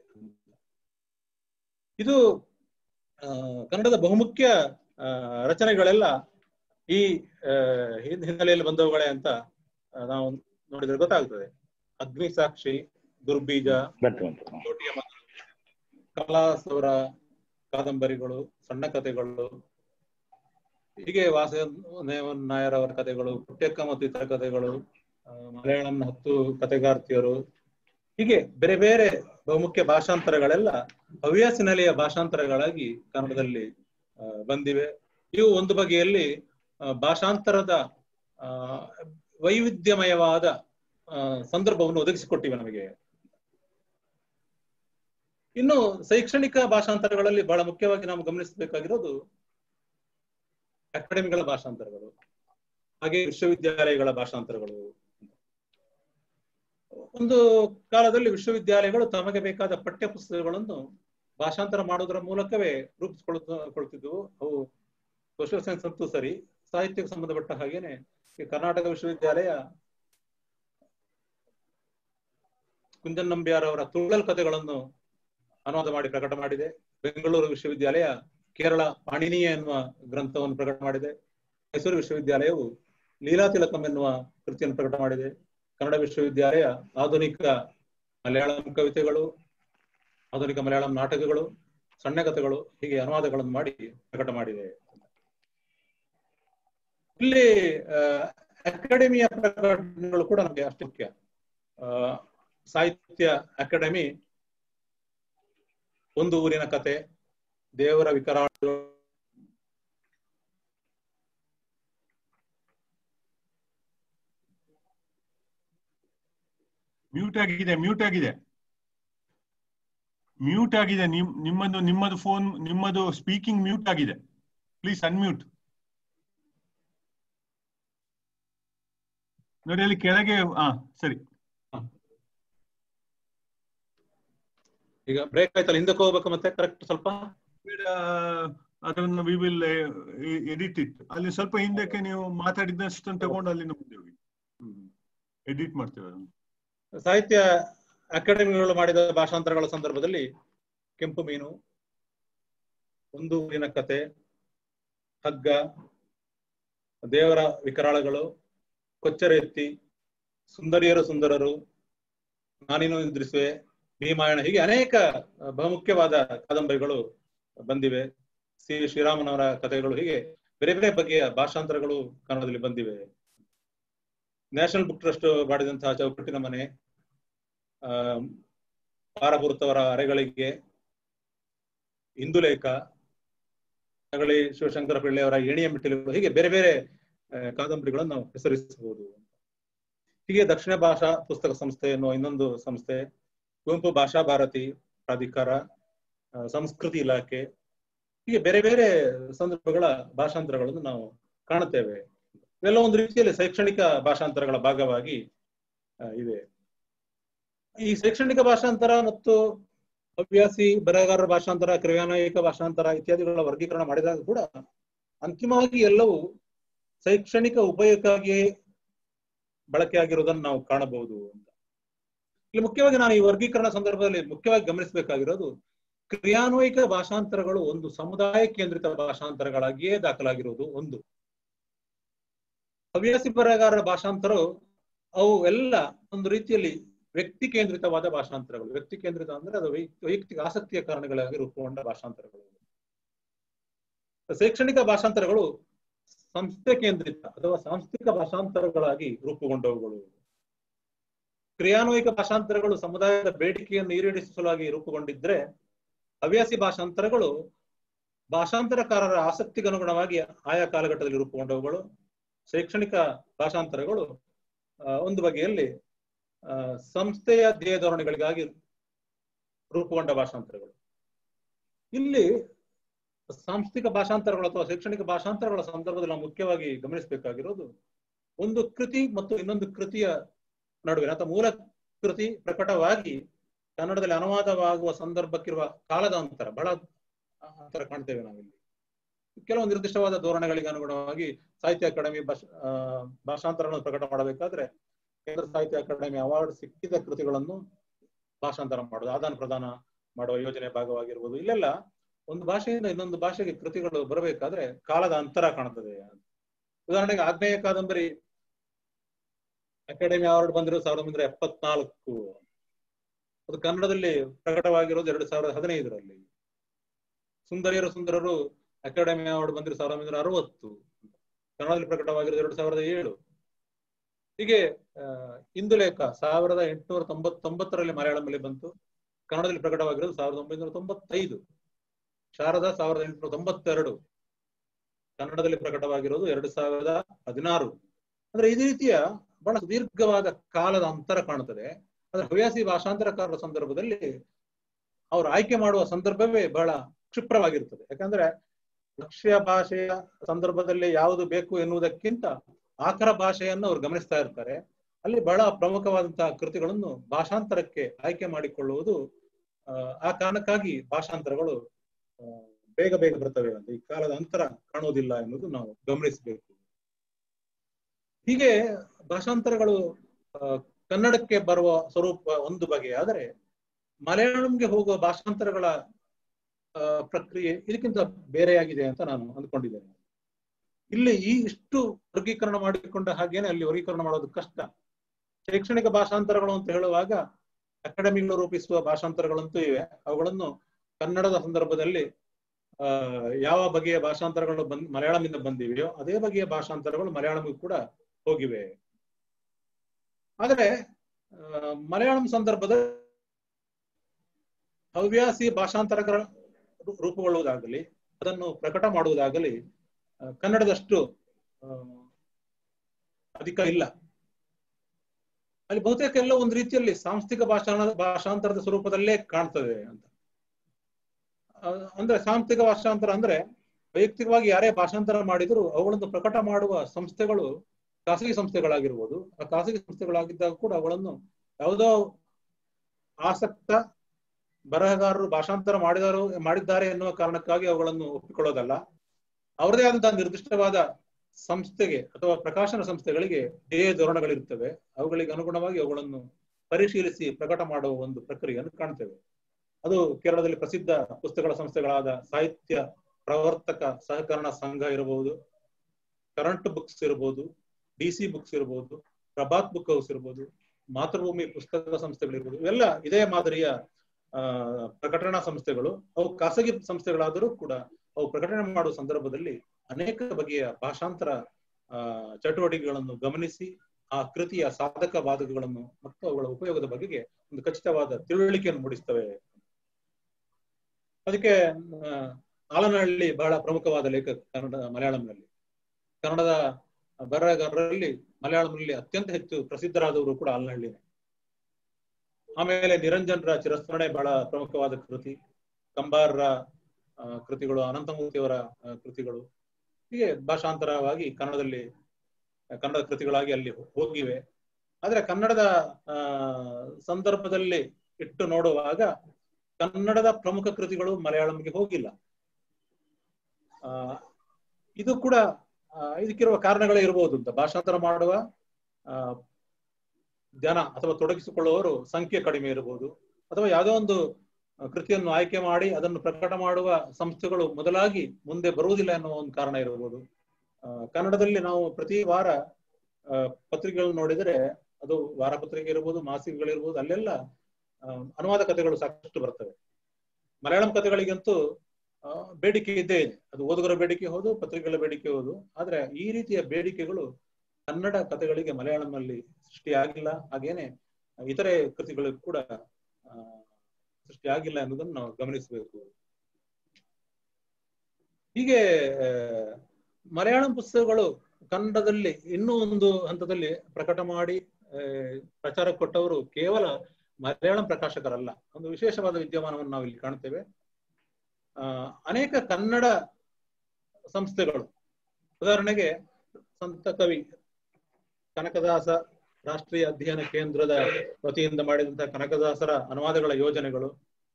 ಇದು ಆ, ಕನ್ನಡದ ಬಹುಮುಖ್ಯ ಆ, ರಚನೆಗಳೆಲ್ಲ ಈ ಆ, ಹಿನ್- ಹಿನ್ನೆಲೆಯಲ್ಲಿ ಬಂದವುಗಳೇ ಅಂತ ಆ, ನಾವು ನೋಡಿದ್ರೆ ಗೊತ್ತಾಗ್ತದೆ ಅಗ್ನಿ ಸಾಕ್ಷಿ ದುರ್ಬೀಜ ಬಂತು ಬಂತು ಕೋಟಿಯ ಮಗ, ಕಲಾಸವರ ಕಾದಂಬರಿಗಳು ಸಣ್ಣ ಕಥೆಗಳು ಹೀಗೆ ವಾಸುದೇವನ್ ನಾಯರ್ ಅವರ ಕಥೆಗಳು ಪುಟ್ಯಕ್ಕ ಮತ್ತು ಇತರ ಕಥೆಗಳು ಆ, ಮಲಯಾಳಂನ ಹತ್ತು ಕಥೆಗಾರ್ತಿಯರು ಹೀಗೆ ಬೇರೆ ಬೇರೆ ಬಹುಮುಖ್ಯ ಭಾಷಾಂತರಗಳೆಲ್ಲ ಹವ್ಯಾಸಿ ನೆಲೆಯ ಭಾಷಾಂತರಗಳಾಗಿ ಕನ್ನಡದಲ್ಲಿ ಆ, ಬಂದಿವೆ ಇವು ಒಂದು ಬಗೆಯಲ್ಲಿ ಆ, ಭಾಷಾಂತರದ ಆ, ವೈವಿಧ್ಯಮಯವಾದ ಆ, ಸಂದರ್ಭವನ್ನು ಒದಗಿಸಿಕೊಟ್ಟಿವೆ ನಮಗೆ ಇನ್ನು ಶೈಕ್ಷಣಿಕ ಭಾಷಾಂತರಗಳಲ್ಲಿ ಬಹಳ ಮುಖ್ಯವಾಗಿ ನಾವು ಗಮನಿಸಬೇಕಾಗಿರೋದು ಅಕಾಡೆಮಿಗಳ ಭಾಷಾಂತರಗಳು ಹಾಗೆ ವಿಶ್ವವಿದ್ಯಾಲಯಗಳ ಭಾಷಾಂತರಗಳು ಒಂದು ಕಾಲದಲ್ಲಿ ವಿಶ್ವವಿದ್ಯಾಲಯಗಳು ತಮಗೆ ಬೇಕಾದ ಪಠ್ಯ ಪುಸ್ತಕಗಳನ್ನು ಭಾಷಾಂತರ ಮಾಡುವುದರ ಮೂಲಕವೇ ರೂಪಿಸಿಕೊಳ್ಳುತ್ತಿದ್ದವು ಅವು ಸೋಷಿಯಲ್ ಸೈನ್ಸ್ ಅಂತೂ ಸರಿ ಸಾಹಿತ್ಯಕ್ಕೆ ಸಂಬಂಧಪಟ್ಟ ಹಾಗೇನೆ ಈ ಕರ್ನಾಟಕ ವಿಶ್ವವಿದ್ಯಾಲಯ ಕುಂಜನ್ ನಂಬಿಯಾರ್ ಅವರ ತುಳಲ್ ಕಥೆಗಳನ್ನು ಅನುವಾದ ಮಾಡಿ ಪ್ರಕಟ ಮಾಡಿದೆ ಬೆಂಗಳೂರು ವಿಶ್ವವಿದ್ಯಾಲಯ ಕೇರಳ ಪಾಣಿನಿಯ ಎನ್ನುವ ಗ್ರಂಥವನ್ನು ಪ್ರಕಟ ಮಾಡಿದೆ ಮೈಸೂರು ವಿಶ್ವವಿದ್ಯಾಲಯವು ಲೀಲಾ ತಿಲಕಂ ಎನ್ನುವ ಕೃತಿಯನ್ನು ಪ್ರಕಟ ಮಾಡಿದೆ ಕನ್ನಡ ವಿಶ್ವವಿದ್ಯಾಲಯ ಆಧುನಿಕ ಮಲಯಾಳಂ ಕವಿತೆಗಳು ಆಧುನಿಕ ಮಲಯಾಳಂ ನಾಟಕಗಳು ಸಣ್ಣ ಕಥೆಗಳು ಹೀಗೆ ಅನುವಾದಗಳನ್ನು ಮಾಡಿ ಪ್ರಕಟ ಮಾಡಿದೆ ಇಲ್ಲಿ ಅಕಾಡೆಮಿಯ ಪ್ರಕಟಣೆಗಳು ಕೂಡ ನಮಗೆ ಅಷ್ಟು ಮುಖ್ಯ ಆ, ಸಾಹಿತ್ಯ ಅಕಾಡೆಮಿ ಒಂದು ಊರಿನ ಕತೆ ದೇವರ ವಿಕರಾಳ ಮ್ಯೂಟ್ ಆಗಿದೆ ಮ್ಯೂಟ್ ಆಗಿದೆ ಮ್ಯೂಟ್ ಆಗಿದೆ ನಿಮ್ ನಿಮ್ಮದು ನಿಮ್ಮದು ಫೋನ್ ನಿಮ್ಮದು ಸ್ಪೀಕಿಂಗ್ ಮ್ಯೂಟ್ ಆಗಿದೆ ಪ್ಲೀಸ್ ಅನ್ಮ್ಯೂಟ್ ನೋಡಿ ಅಲ್ಲಿ ಕೆಳಗೆ ಹಾ ಸರಿ ಈಗ ಬ್ರೇಕ್ ಆಯ್ತಲ್ಲ ಹಿಂದಕ್ಕೆ ಹೋಗ್ಬೇಕು ಮತ್ತೆ ಕರೆಕ್ಟ್ ಸ್ವಲ್ಪ ಬೇಡ, ಅದನ್ನು ವಿ ವಿಲ್ ಎಡಿಟ್ ಇಟ್ ಅಲ್ಲಿ ಸ್ವಲ್ಪ ಹಿಂದಕ್ಕೆ ನೀವು ಮಾತಾಡಿದಷ್ಟು ತಗೊಂಡು ಅಲ್ಲಿಂದ ಮುಂದೆ ಹೋಗಿ ಎಡಿಟ್ ಮಾಡ್ತೇವೆ ಅದನ್ನು ಸಾಹಿತ್ಯ ಅಕಾಡೆಮಿಗಳು ಮಾಡಿದ ಭಾಷಾಂತರಗಳ ಸಂದರ್ಭದಲ್ಲಿ ಕೆಂಪು ಮೀನು ಒಂದು ಊರಿನ ಕತೆ ಹಗ್ಗ ದೇವರ ವಿಕರಾಳಗಳು ಕೊಚ್ಚರ ಎತ್ತಿ ಸುಂದರಿಯರು ಸುಂದರರು ನಾನಿನೂ ನಿದ್ರಿಸುವೆ ಭೀಮಾಯಣ ಹೀಗೆ ಅನೇಕ ಅಹ್, ಬಹುಮುಖ್ಯವಾದ ಕಾದಂಬರಿಗಳು ಬಂದಿವೆ ಸಿ ಶ್ರೀರಾಮನವರ ಕಥೆಗಳು ಹೀಗೆ ಬೇರೆ ಬೇರೆ ಬಗೆಯ ಭಾಷಾಂತರಗಳು ಕನ್ನಡದಲ್ಲಿ ಬಂದಿವೆ ನ್ಯಾಷನಲ್ ಬುಕ್ ಟ್ರಸ್ಟ್ ಮಾಡಿದಂತಹ ಚೌಕಟ್ಟಿನ ಮನೆ ಆ ಪಾರಭೂರ್ತವರ ಅರೆಗಳಿಗೆ ಇಂದುಲೇಖ ನಗಳಿ ಶಿವಶಂಕರ ಪಿಳ್ಳೆಯವರ ಏಣಿಯ ಮೆಟ್ಟಿಲುಗಳು ಹೀಗೆ ಬೇರೆ ಬೇರೆ ಆ, ಕಾದಂಬರಿಗಳನ್ನು ನಾವು ಹೆಸರಿಸಬಹುದು ಹೀಗೆ ದಕ್ಷಿಣ ಭಾಷಾ ಪುಸ್ತಕ ಸಂಸ್ಥೆ ಎನ್ನುವ ಇನ್ನೊಂದು ಸಂಸ್ಥೆ ಕುವೆಂಪು ಭಾಷಾ ಭಾರತಿ ಪ್ರಾಧಿಕಾರ ಆ, ಸಂಸ್ಕೃತಿ ಇಲಾಖೆ ಹೀಗೆ ಬೇರೆ ಬೇರೆ ಸಂದರ್ಭಗಳ ಭಾಷಾಂತರಗಳನ್ನು ನಾವು ಕಾಣುತ್ತೇವೆ ಇವೆಲ್ಲ ಒಂದು ರೀತಿಯಲ್ಲಿ ಶೈಕ್ಷಣಿಕ ಭಾಷಾಂತರಗಳ ಭಾಗವಾಗಿ ಆ, ಇವೆ ಈ ಶೈಕ್ಷಣಿಕ ಭಾಷಾಂತರ ಮತ್ತು ಹವ್ಯಾಸಿ ಬರಹಗಾರರ ಭಾಷಾಂತರ ಕ್ರಿಯಾನ್ವಯಿಕ ಭಾಷಾಂತರ ಇತ್ಯಾದಿಗಳ ವರ್ಗೀಕರಣ ಮಾಡಿದಾಗ ಕೂಡ ಅಂತಿಮವಾಗಿ ಎಲ್ಲವೂ ಶೈಕ್ಷಣಿಕ ಉಪಯೋಗಕ್ಕಾಗಿ ಬಳಕೆಯಾಗಿರುವುದನ್ನು ನಾವು ಕಾಣಬಹುದು ಅಂತ ಇಲ್ಲಿ ಮುಖ್ಯವಾಗಿ ನಾನು ಈ ವರ್ಗೀಕರಣ ಸಂದರ್ಭದಲ್ಲಿ ಮುಖ್ಯವಾಗಿ ಗಮನಿಸಬೇಕಾಗಿರೋದು ಕ್ರಿಯಾನ್ವಯಿಕ ಭಾಷಾಂತರಗಳು ಒಂದು ಸಮುದಾಯ ಕೇಂದ್ರಿತ ಭಾಷಾಂತರಗಳಾಗಿಯೇ ದಾಖಲಾಗಿರುವುದು ಒಂದು ಹವ್ಯಾಸಿ ಬರಹಗಾರರ ಭಾಷಾಂತರ ಅವು ಎಲ್ಲ ಒಂದು ರೀತಿಯಲ್ಲಿ ವ್ಯಕ್ತಿ ಕೇಂದ್ರಿತವಾದ ಭಾಷಾಂತರಗಳು ವ್ಯಕ್ತಿ ಕೇಂದ್ರಿತ ಅಂದ್ರೆ ಅದು ವೈ- ವೈಯಕ್ತಿಕ ಆಸಕ್ತಿಯ ಕಾರಣಗಳಾಗಿ ರೂಪುಗೊಂಡ ಭಾಷಾಂತರಗಳು ಶೈಕ್ಷಣಿಕ ಭಾಷಾಂತರಗಳು ಸಂಸ್ಥೆ ಕೇಂದ್ರಿತ ಅಥವಾ ಸಾಂಸ್ಥಿಕ ಭಾಷಾಂತರಗಳಾಗಿ ರೂಪುಗೊಂಡವುಗಳು ಕ್ರಿಯಾನ್ವಯಿಕ ಭಾಷಾಂತರಗಳು ಸಮುದಾಯದ ಬೇಡಿಕೆಯನ್ನು ಈಡೇರಿಸುವ ಸಲುವಾಗಿ ರೂಪುಗೊಂಡಿದ್ರೆ ಹವ್ಯಾಸಿ ಭಾಷಾಂತರಗಳು ಭಾಷಾಂತರಕಾರರ ಆಸಕ್ತಿಗೆ ಅನುಗುಣವಾಗಿ ಆಯಾ ಕಾಲಘಟ್ಟದಲ್ಲಿ ರೂಪುಗೊಂಡವುಗಳು ಶೈಕ್ಷಣಿಕ ಭಾಷಾಂತರಗಳು ಆ, ಒಂದು ಬಗೆಯಲ್ಲಿ ಆ, ಸಂಸ್ಥೆಯ ಧ್ಯೇಯ ಧೋರಣೆಗಳಿಗಾಗಿ ರೂಪುಗೊಂಡ ಭಾಷಾಂತರಗಳು ಇಲ್ಲಿ ಸಾಂಸ್ಥಿಕ ಭಾಷಾಂತರಗಳು ಅಥವಾ ಶೈಕ್ಷಣಿಕ ಭಾಷಾಂತರಗಳ ಸಂದರ್ಭದಲ್ಲಿ ನಾವು ಮುಖ್ಯವಾಗಿ ಗಮನಿಸಬೇಕಾಗಿರೋದು ಒಂದು ಕೃತಿ ಮತ್ತು ಇನ್ನೊಂದು ಕೃತಿಯ ನಡುವಿನ ಅಥವಾ ಮೂಲ ಕೃತಿ ಪ್ರಕಟವಾಗಿ ಕನ್ನಡದಲ್ಲಿ ಅನುವಾದವಾಗುವ ಸಂದರ್ಭಕ್ಕಿರುವ ಕಾಲದ ಅಂತರ ಬಹಳ ಅಂತರ ಕಾಣ್ತೇವೆ ನಾವಿಲ್ಲಿ ಕೆಲವು ನಿರ್ದಿಷ್ಟವಾದ ಧೋರಣೆಗಳಿಗೆ ಅನುಗುಣವಾಗಿ ಸಾಹಿತ್ಯ ಅಕಾಡೆಮಿ ಭಾಷ ಆ, ಭಾಷಾಂತರಗಳನ್ನು ಪ್ರಕಟ ಮಾಡಬೇಕಾದ್ರೆ ಕೇಂದ್ರ ಸಾಹಿತ್ಯ ಅಕಾಡೆಮಿ ಅವಾರ್ಡ್ ಸಿಕ್ಕಿದ ಕೃತಿಗಳನ್ನು ಭಾಷಾಂತರ ಮಾಡೋದು ಆದಾನ ಪ್ರದಾನ ಮಾಡುವ ಯೋಜನೆ ಭಾಗವಾಗಿರ್ಬೋದು ಇಲ್ಲೆಲ್ಲ ಒಂದು ಭಾಷೆಯಿಂದ ಇನ್ನೊಂದು ಭಾಷೆಗೆ ಕೃತಿಗಳು ಬರಬೇಕಾದ್ರೆ ಕಾಲದ ಅಂತರ ಕಾಣುತ್ತದೆ ಉದಾಹರಣೆಗೆ ಆಗ್ನೇಯ ಕಾದಂಬರಿ ಅಕಾಡೆಮಿ ಅವಾರ್ಡ್ ಬಂದಿರೋ ಸಾವಿರದ ಒಂಬೈನೂರ ಎಪ್ಪತ್ನಾಲ್ಕು ಅದು ಕನ್ನಡದಲ್ಲಿ ಪ್ರಕಟವಾಗಿರೋದು ಎರಡು ಸಾವಿರದ ಹದಿನೈದರಲ್ಲಿ ಸುಂದರಿಯರು ಸುಂದರರು ಅಕಾಡೆಮಿ ಅವಾರ್ಡ್ ಬಂದಿರೋ ಸಾವಿರದ ಒಂಬೈನೂರ ಅರವತ್ತು ಕನ್ನಡದಲ್ಲಿ ಪ್ರಕಟವಾಗಿರೋದು ಎರಡು ಸಾವಿರದ ಏಳು ಹೀಗೆ ಆ, ಇಂದುಲೇಖ ಸಾವಿರದ ಎಂಟುನೂರ ತೊಂಬತ್ತೊಂಬತ್ತರಲ್ಲಿ ಮಲಯಾಳಂನಲ್ಲಿ ಬಂತು ಕನ್ನಡದಲ್ಲಿ ಪ್ರಕಟವಾಗಿರೋದು ಸಾವಿರದ ಒಂಬೈನೂರ ತೊಂಬತ್ತೈದು ಶಾರದಾ ಸಾವಿರದ ಎಂಟುನೂರ ತೊಂಬತ್ತೆರಡು ಕನ್ನಡದಲ್ಲಿ ಪ್ರಕಟವಾಗಿರೋದು ಎರಡು ಸಾವಿರದ ಹದಿನಾರು ಅಂದ್ರೆ ಈ ರೀತಿಯ ಬಹಳ ಸುದೀರ್ಘವಾದ ಕಾಲದ ಅಂತರ ಕಾಣುತ್ತದೆ ಆದ್ರೆ ಹವ್ಯಾಸಿ ಭಾಷಾಂತರಕಾರರ ಸಂದರ್ಭದಲ್ಲಿ ಅವರು ಆಯ್ಕೆ ಮಾಡುವ ಸಂದರ್ಭವೇ ಬಹಳ ಕ್ಷಿಪ್ರವಾಗಿರುತ್ತದೆ ಯಾಕಂದ್ರೆ ಲಕ್ಷ್ಯ ಭಾಷೆಯ ಸಂದರ್ಭದಲ್ಲಿ ಯಾವುದು ಬೇಕು ಎನ್ನುವುದಕ್ಕಿಂತ ಆಕರ ಭಾಷೆಯನ್ನು ಅವರು ಗಮನಿಸ್ತಾ ಇರ್ತಾರೆ ಅಲ್ಲಿ ಬಹಳ ಪ್ರಮುಖವಾದಂತಹ ಕೃತಿಗಳನ್ನು ಭಾಷಾಂತರಕ್ಕೆ ಆಯ್ಕೆ ಮಾಡಿಕೊಳ್ಳುವುದು ಆ, ಆ ಕಾರಣಕ್ಕಾಗಿ ಭಾಷಾಂತರಗಳು ಆ, ಬೇಗ ಬೇಗ ಬರ್ತವೆ ಅಂತ ಈ ಕಾಲದ ಅಂತರ ಕಾಣುವುದಿಲ್ಲ ಎನ್ನುವುದು ನಾವು ಗಮನಿಸಬೇಕು ಹೀಗೆ ಭಾಷಾಂತರಗಳು ಆ, ಕನ್ನಡಕ್ಕೆ ಬರುವ ಸ್ವರೂಪ ಒಂದು ಬಗೆ ಆದರೆ ಮಲಯಾಳಂಗೆ ಹೋಗುವ ಭಾಷಾಂತರಗಳ ಆ, ಪ್ರಕ್ರಿಯೆ ಇದಕ್ಕಿಂತ ಬೇರೆಯಾಗಿದೆ ಅಂತ ನಾನು ಅಂದ್ಕೊಂಡಿದ್ದೇನೆ ಇಲ್ಲಿ ಈ ಇಷ್ಟು ವರ್ಗೀಕರಣ ಮಾಡಿಕೊಂಡ ಹಾಗೇನೆ ಅಲ್ಲಿ ವರ್ಗೀಕರಣ ಮಾಡೋದು ಕಷ್ಟ ಶೈಕ್ಷಣಿಕ ಭಾಷಾಂತರಗಳು ಅಂತ ಹೇಳುವಾಗ ಅಕಾಡೆಮಿಗಳು ರೂಪಿಸುವ ಭಾಷಾಂತರಗಳಂತೂ ಇವೆ ಅವುಗಳನ್ನು ಕನ್ನಡದ ಸಂದರ್ಭದಲ್ಲಿ ಆ ಯಾವ ಬಗೆಯ ಭಾಷಾಂತರಗಳು ಬಂದ್ ಮಲಯಾಳಂನಿಂದ ಬಂದಿವೆಯೋ ಅದೇ ಬಗೆಯ ಭಾಷಾಂತರಗಳು ಮಲಯಾಳಂಗೂ ಕೂಡ ಹೋಗಿವೆ ಆದರೆ ಆ, ಮಲಯಾಳಂ ಸಂದರ್ಭದಲ್ಲಿ ಹವ್ಯಾಸಿ ಭಾಷಾಂತರಗಳ ರೂ- ರೂಪುಗೊಳ್ಳುವುದಾಗಲಿ ಅದನ್ನು ಪ್ರಕಟ ಮಾಡುವುದಾಗಲಿ ಆ, ಕನ್ನಡದಷ್ಟು ಆ, ಅಧಿಕ ಇಲ್ಲ ಅಲ್ಲಿ ಬಹುತೇಕ ಎಲ್ಲ ಒಂದು ರೀತಿಯಲ್ಲಿ ಸಾಂಸ್ಥಿಕ ಭಾಷಾ ಭಾಷಾಂತರದ ಸ್ವರೂಪದಲ್ಲೇ ಕಾಣ್ತದೆ ಅಂತ ಆ, ಅಂದ್ರೆ ಸಾಂಸ್ಥಿಕ ಭಾಷಾಂತರ ಅಂದ್ರೆ ವೈಯಕ್ತಿಕವಾಗಿ ಯಾರೇ ಭಾಷಾಂತರ ಮಾಡಿದ್ರು ಅವುಗಳನ್ನು ಪ್ರಕಟ ಮಾಡುವ ಸಂಸ್ಥೆಗಳು ಖಾಸಗಿ ಸಂಸ್ಥೆಗಳಾಗಿರ್ಬೋದು ಆ ಖಾಸಗಿ ಸಂಸ್ಥೆಗಳಾಗಿದ್ದಾಗ ಕೂಡ ಅವುಗಳನ್ನು ಯಾವುದೋ ಆಸಕ್ತ ಬರಹಗಾರರು ಭಾಷಾಂತರ ಮಾಡಿದಾರು ಮಾಡಿದ್ದಾರೆ ಎನ್ನುವ ಕಾರಣಕ್ಕಾಗಿ ಅವುಗಳನ್ನು ಒಪ್ಪಿಕೊಳ್ಳೋದಲ್ಲ ಅವರದೇ ಆದಂತಹ ನಿರ್ದಿಷ್ಟವಾದ ಸಂಸ್ಥೆಗೆ ಅಥವಾ ಪ್ರಕಾಶನ ಸಂಸ್ಥೆಗಳಿಗೆ ಧ್ಯೇಯ ಧೋರಣೆಗಳಿರ್ತವೆ ಅವುಗಳಿಗೆ ಅನುಗುಣವಾಗಿ ಅವುಗಳನ್ನು ಪರಿಶೀಲಿಸಿ ಪ್ರಕಟ ಮಾಡುವ ಒಂದು ಪ್ರಕ್ರಿಯೆಯನ್ನು ಕಾಣ್ತೇವೆ ಅದು ಕೇರಳದಲ್ಲಿ ಪ್ರಸಿದ್ಧ ಪುಸ್ತಕಗಳ ಸಂಸ್ಥೆಗಳಾದ ಸಾಹಿತ್ಯ ಪ್ರವರ್ತಕ ಸಹಕರಣ ಸಂಘ ಇರಬಹುದು ಕರೆಂಟ್ ಬುಕ್ಸ್ ಇರಬಹುದು ಡಿ ಸಿ ಬುಕ್ಸ್ ಇರಬಹುದು ಪ್ರಭಾತ್ ಬುಕ್ ಹೌಸ್ ಇರಬಹುದು ಮಾತೃಭೂಮಿ ಪುಸ್ತಕ ಸಂಸ್ಥೆಗಳಿರ್ಬೋದು ಇವೆಲ್ಲ ಇದೇ ಮಾದರಿಯ ಆ ಪ್ರಕಟಣಾ ಸಂಸ್ಥೆಗಳು ಅವು ಖಾಸಗಿ ಸಂಸ್ಥೆಗಳಾದರೂ ಕೂಡ ಅವು ಪ್ರಕಟಣೆ ಮಾಡುವ ಸಂದರ್ಭದಲ್ಲಿ ಅನೇಕ ಬಗೆಯ ಭಾಷಾಂತರ ಆ ಚಟುವಟಿಕೆಗಳನ್ನು ಗಮನಿಸಿ ಆ ಕೃತಿಯ ಸಾಧಕ ಬಾಧಕಗಳನ್ನು ಮತ್ತು ಅವುಗಳ ಉಪಯೋಗದ ಬಗೆಗೆ ಒಂದು ಖಚಿತವಾದ ತಿಳುವಳಿಕೆಯನ್ನು ಮೂಡಿಸ್ತವೆ ಅದಕ್ಕೆ ಆ, ಆಲನಹಳ್ಳಿ ಬಹಳ ಪ್ರಮುಖವಾದ ಲೇಖಕ ಕನ್ನಡ ಮಲಯಾಳಂನಲ್ಲಿ ಕನ್ನಡದ ಬರಹಗಾರರಲ್ಲಿ ಮಲಯಾಳಂನಲ್ಲಿ ಅತ್ಯಂತ ಹೆಚ್ಚು ಪ್ರಸಿದ್ಧರಾದವರು ಕೂಡ ಆಲನಹಳ್ಳಿನೇ ಆಮೇಲೆ ನಿರಂಜನ್ರ ಚಿರಸ್ಮರಣೆ ಬಹಳ ಪ್ರಮುಖವಾದ ಕೃತಿ ಕಂಬಾರರ ಆ, ಕೃತಿಗಳು ಅನಂತಮೂರ್ತಿಯವರ ಆ, ಕೃತಿಗಳು ಹೀಗೆ ಭಾಷಾಂತರವಾಗಿ ಕನ್ನಡದಲ್ಲಿ ಆ, ಕನ್ನಡ ಕೃತಿಗಳಾಗಿ ಅಲ್ಲಿ ಹೋಗಿವೆ ಆದ್ರೆ ಕನ್ನಡದ ಆ ಸಂದರ್ಭದಲ್ಲಿ ಇಟ್ಟು ನೋಡುವಾಗ ಕನ್ನಡದ ಪ್ರಮುಖ ಕೃತಿಗಳು ಮಲಯಾಳಂಗೆ ಹೋಗಿಲ್ಲ ಆ ಇದು ಕೂಡ ಆ, ಇದಕ್ಕಿರುವ ಕಾರಣಗಳೇ ಇರಬಹುದು ಅಂತ ಭಾಷಾಂತರ ಮಾಡುವ ಆ ಜನ ಅಥವಾ ತೊಡಗಿಸಿಕೊಳ್ಳುವವರು ಸಂಖ್ಯೆ ಕಡಿಮೆ ಇರಬಹುದು ಅಥವಾ ಯಾವುದೋ ಒಂದು ಕೃತಿಯನ್ನು ಆಯ್ಕೆ ಮಾಡಿ ಅದನ್ನು ಪ್ರಕಟ ಮಾಡುವ ಸಂಸ್ಥೆಗಳು ಮೊದಲಾಗಿ ಮುಂದೆ ಬರುವುದಿಲ್ಲ ಎನ್ನುವ ಒಂದು ಕಾರಣ ಇರಬಹುದು ಆ, ಕನ್ನಡದಲ್ಲಿ ನಾವು ಪ್ರತಿ ವಾರ ಆ, ಪತ್ರಿಕೆಗಳನ್ನು ನೋಡಿದರೆ ಅದು ವಾರ ಪತ್ರಿಕೆ ಇರಬಹುದು ಮಾಸಿಕಗಳಿರ್ಬೋದು ಅಲ್ಲೆಲ್ಲ ಆ, ಅನುವಾದ ಕಥೆಗಳು ಸಾಕಷ್ಟು ಬರ್ತವೆ ಮಲಯಾಳಂ ಕಥೆಗಳಿಗಂತೂ ಆ, ಬೇಡಿಕೆ ಇದ್ದೇ ಇದೆ ಅದು ಓದುಗರ ಬೇಡಿಕೆ ಹೌದು ಪತ್ರಿಕೆಗಳ ಬೇಡಿಕೆ ಹೌದು ಆದ್ರೆ ಈ ರೀತಿಯ ಬೇಡಿಕೆಗಳು ಕನ್ನಡ ಕಥೆಗಳಿಗೆ ಮಲಯಾಳಂನಲ್ಲಿ ಸೃಷ್ಟಿಯಾಗಿಲ್ಲ ಹಾಗೇನೆ ಇತರೆ ಕೃತಿಗಳಿಗೂ ಕೂಡ ಆ, ಸೃಷ್ಟಿಯಾಗಿಲ್ಲ ಎನ್ನುವುದನ್ನು ನಾವು ಗಮನಿಸಬೇಕು ಹೀಗೆ ಆ, ಮಲಯಾಳಂ ಪುಸ್ತಕಗಳು ಕನ್ನಡದಲ್ಲಿ ಇನ್ನೂ ಒಂದು ಹಂತದಲ್ಲಿ ಪ್ರಕಟ ಮಾಡಿ ಆ, ಪ್ರಚಾರ ಕೊಟ್ಟವರು ಕೇವಲ ಮಲಯಾಳಂ ಪ್ರಕಾಶಕರಲ್ಲ ಒಂದು ವಿಶೇಷವಾದ ವಿದ್ಯಮಾನವನ್ನು ನಾವು ಇಲ್ಲಿ ಕಾಣ್ತೇವೆ ಆ, ಅನೇಕ ಕನ್ನಡ ಸಂಸ್ಥೆಗಳು ಉದಾಹರಣೆಗೆ ಸಂತ ಕವಿ ಕನಕದಾಸ ರಾಷ್ಟ್ರೀಯ ಅಧ್ಯಯನ ಕೇಂದ್ರದ ವತಿಯಿಂದ ಮಾಡಿದಂತಹ ಕನಕದಾಸರ ಅನುವಾದಗಳ ಯೋಜನೆಗಳು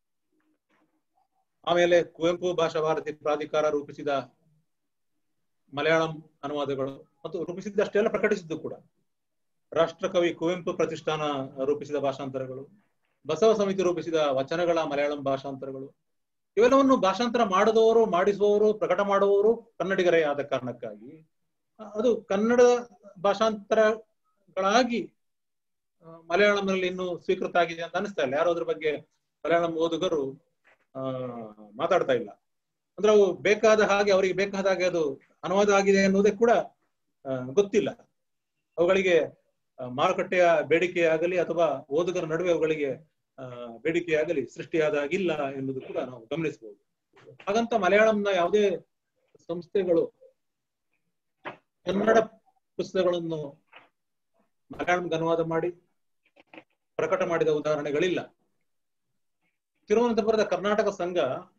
ಆಮೇಲೆ ಕುವೆಂಪು ಭಾಷಾ ಭಾರತಿ ಪ್ರಾಧಿಕಾರ ರೂಪಿಸಿದ ಮಲಯಾಳಂ ಅನುವಾದಗಳು ಮತ್ತು ರೂಪಿಸಿದ್ದಷ್ಟೇ ಅಲ್ಲ ಪ್ರಕಟಿಸಿದ್ದು ಕೂಡ ರಾಷ್ಟ್ರಕವಿ ಕುವೆಂಪು ಪ್ರತಿಷ್ಠಾನ ರೂಪಿಸಿದ ಭಾಷಾಂತರಗಳು ಬಸವ ಸಮಿತಿ ರೂಪಿಸಿದ ವಚನಗಳ ಮಲಯಾಳಂ ಭಾಷಾಂತರಗಳು ಇವೆಲ್ಲವನ್ನು ಭಾಷಾಂತರ ಮಾಡಿದವರು ಮಾಡಿಸುವವರು ಪ್ರಕಟ ಮಾಡುವವರು ಕನ್ನಡಿಗರೇ ಆದ ಕಾರಣಕ್ಕಾಗಿ ಅದು ಕನ್ನಡ ಭಾಷಾಂತರಗಳಾಗಿ ಆ, ಮಲಯಾಳಂನಲ್ಲಿ ಇನ್ನೂ ಸ್ವೀಕೃತ ಆಗಿದೆ ಅಂತ ಅನಿಸ್ತಾ ಇಲ್ಲ ಯಾರು ಅದ್ರ ಬಗ್ಗೆ ಮಲಯಾಳಂ ಓದುಗರು ಆ ಮಾತಾಡ್ತಾ ಇಲ್ಲ ಅಂದ್ರೆ ಅವು ಬೇಕಾದ ಹಾಗೆ ಅವರಿಗೆ ಬೇಕಾದ ಹಾಗೆ ಅದು ಅನುವಾದ ಆಗಿದೆ ಎನ್ನುವುದೇ ಕೂಡ ಆ, ಗೊತ್ತಿಲ್ಲ ಅವುಗಳಿಗೆ ಆ, ಮಾರುಕಟ್ಟೆಯ ಬೇಡಿಕೆ ಆಗಲಿ ಅಥವಾ ಓದುಗರ ನಡುವೆ ಅವುಗಳಿಗೆ ಆ, ಬೇಡಿಕೆ ಆಗಲಿ ಸೃಷ್ಟಿಯಾದಾಗಿಲ್ಲ ಎನ್ನುವುದು ಕೂಡ ನಾವು ಗಮನಿಸಬಹುದು ಹಾಗಂತ ಮಲಯಾಳಂನ ಯಾವುದೇ ಸಂಸ್ಥೆಗಳು ಕನ್ನಡ ಪುಸ್ತಕಗಳನ್ನು ಮಲಯಾಳಂಗೆ ಅನುವಾದ ಮಾಡಿ ಪ್ರಕಟ ಮಾಡಿದ ಉದಾಹರಣೆಗಳಿಲ್ಲ ತಿರುವನಂತಪುರದ ಕರ್ನಾಟಕ ಸಂಘ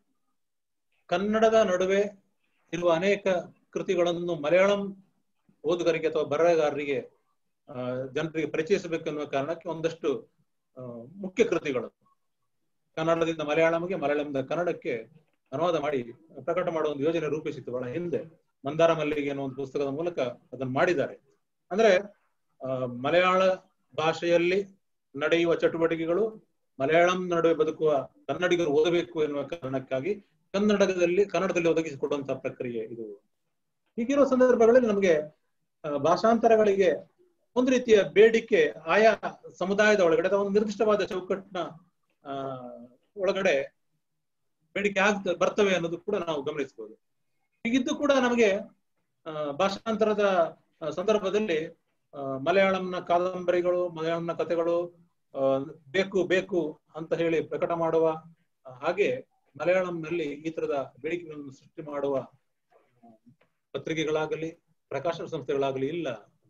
ಕನ್ನಡದ ನಡುವೆ ಇರುವ ಅನೇಕ ಕೃತಿಗಳನ್ನು ಮಲಯಾಳಂ ಓದುಗರಿಗೆ ಅಥವಾ ಬರಹಗಾರರಿಗೆ ಆ, ಜನರಿಗೆ ಪರಿಚಯಿಸಬೇಕೆನ್ನುವ ಕಾರಣಕ್ಕೆ ಒಂದಷ್ಟು ಆ, ಮುಖ್ಯ ಕೃತಿಗಳು ಕನ್ನಡದಿಂದ ಮಲಯಾಳಂಗೆ ಮಲಯಾಳಂದ ಕನ್ನಡಕ್ಕೆ ಅನುವಾದ ಮಾಡಿ ಪ್ರಕಟ ಮಾಡುವ ಒಂದು ಯೋಜನೆ ರೂಪಿಸಿತ್ತು ಬಹಳ ಹಿಂದೆ ಮಂದಾರ ಮಲ್ಲಿಗೆ ಅನ್ನೋ ಒಂದು ಪುಸ್ತಕದ ಮೂಲಕ ಅದನ್ನು ಮಾಡಿದ್ದಾರೆ ಅಂದ್ರೆ ಆ, ಮಲಯಾಳ ಭಾಷೆಯಲ್ಲಿ ನಡೆಯುವ ಚಟುವಟಿಕೆಗಳು ಮಲಯಾಳಂ ನಡುವೆ ಬದುಕುವ ಕನ್ನಡಿಗರು ಓದಬೇಕು ಎನ್ನುವ ಕಾರಣಕ್ಕಾಗಿ ಕನ್ನಡದಲ್ಲಿ ಕನ್ನಡದಲ್ಲಿ ಒದಗಿಸಿಕೊಡುವಂತಹ ಪ್ರಕ್ರಿಯೆ ಇದು ಹೀಗಿರುವ ಸಂದರ್ಭಗಳಲ್ಲಿ ನಮಗೆ ಆ, ಭಾಷಾಂತರಗಳಿಗೆ ಒಂದು ರೀತಿಯ ಬೇಡಿಕೆ ಆಯಾ ಸಮುದಾಯದ ಒಳಗಡೆ ಅಥವಾ ಒಂದು ನಿರ್ದಿಷ್ಟವಾದ ಚೌಕಟ್ಟಿನ ಆ ಒಳಗಡೆ ಬೇಡಿಕೆ ಆಗ್ತ ಬರ್ತವೆ ಅನ್ನೋದು ಕೂಡ ನಾವು ಗಮನಿಸಬಹುದು ಹೀಗಿದ್ದು ಕೂಡ ನಮಗೆ ಆ, ಭಾಷಾಂತರದ ಆ, ಸಂದರ್ಭದಲ್ಲಿ ಆ, ಮಲಯಾಳಂನ ಕಾದಂಬರಿಗಳು ಮಲಯಾಳಂನ ಕಥೆಗಳು ಆ, ಬೇಕು ಬೇಕು ಅಂತ ಹೇಳಿ ಪ್ರಕಟ ಮಾಡುವ ಆ, ಹಾಗೆ ಮಲಯಾಳಂನಲ್ಲಿ ಈ ತರದ ಬೇಡಿಕೆಗಳನ್ನು ಸೃಷ್ಟಿ ಮಾಡುವ ಆ, ಪತ್ರಿಕೆಗಳಾಗಲಿ ಪ್ರಕಾಶನ ಸಂಸ್ಥೆಗಳಾಗಲಿ ಇಲ್ಲ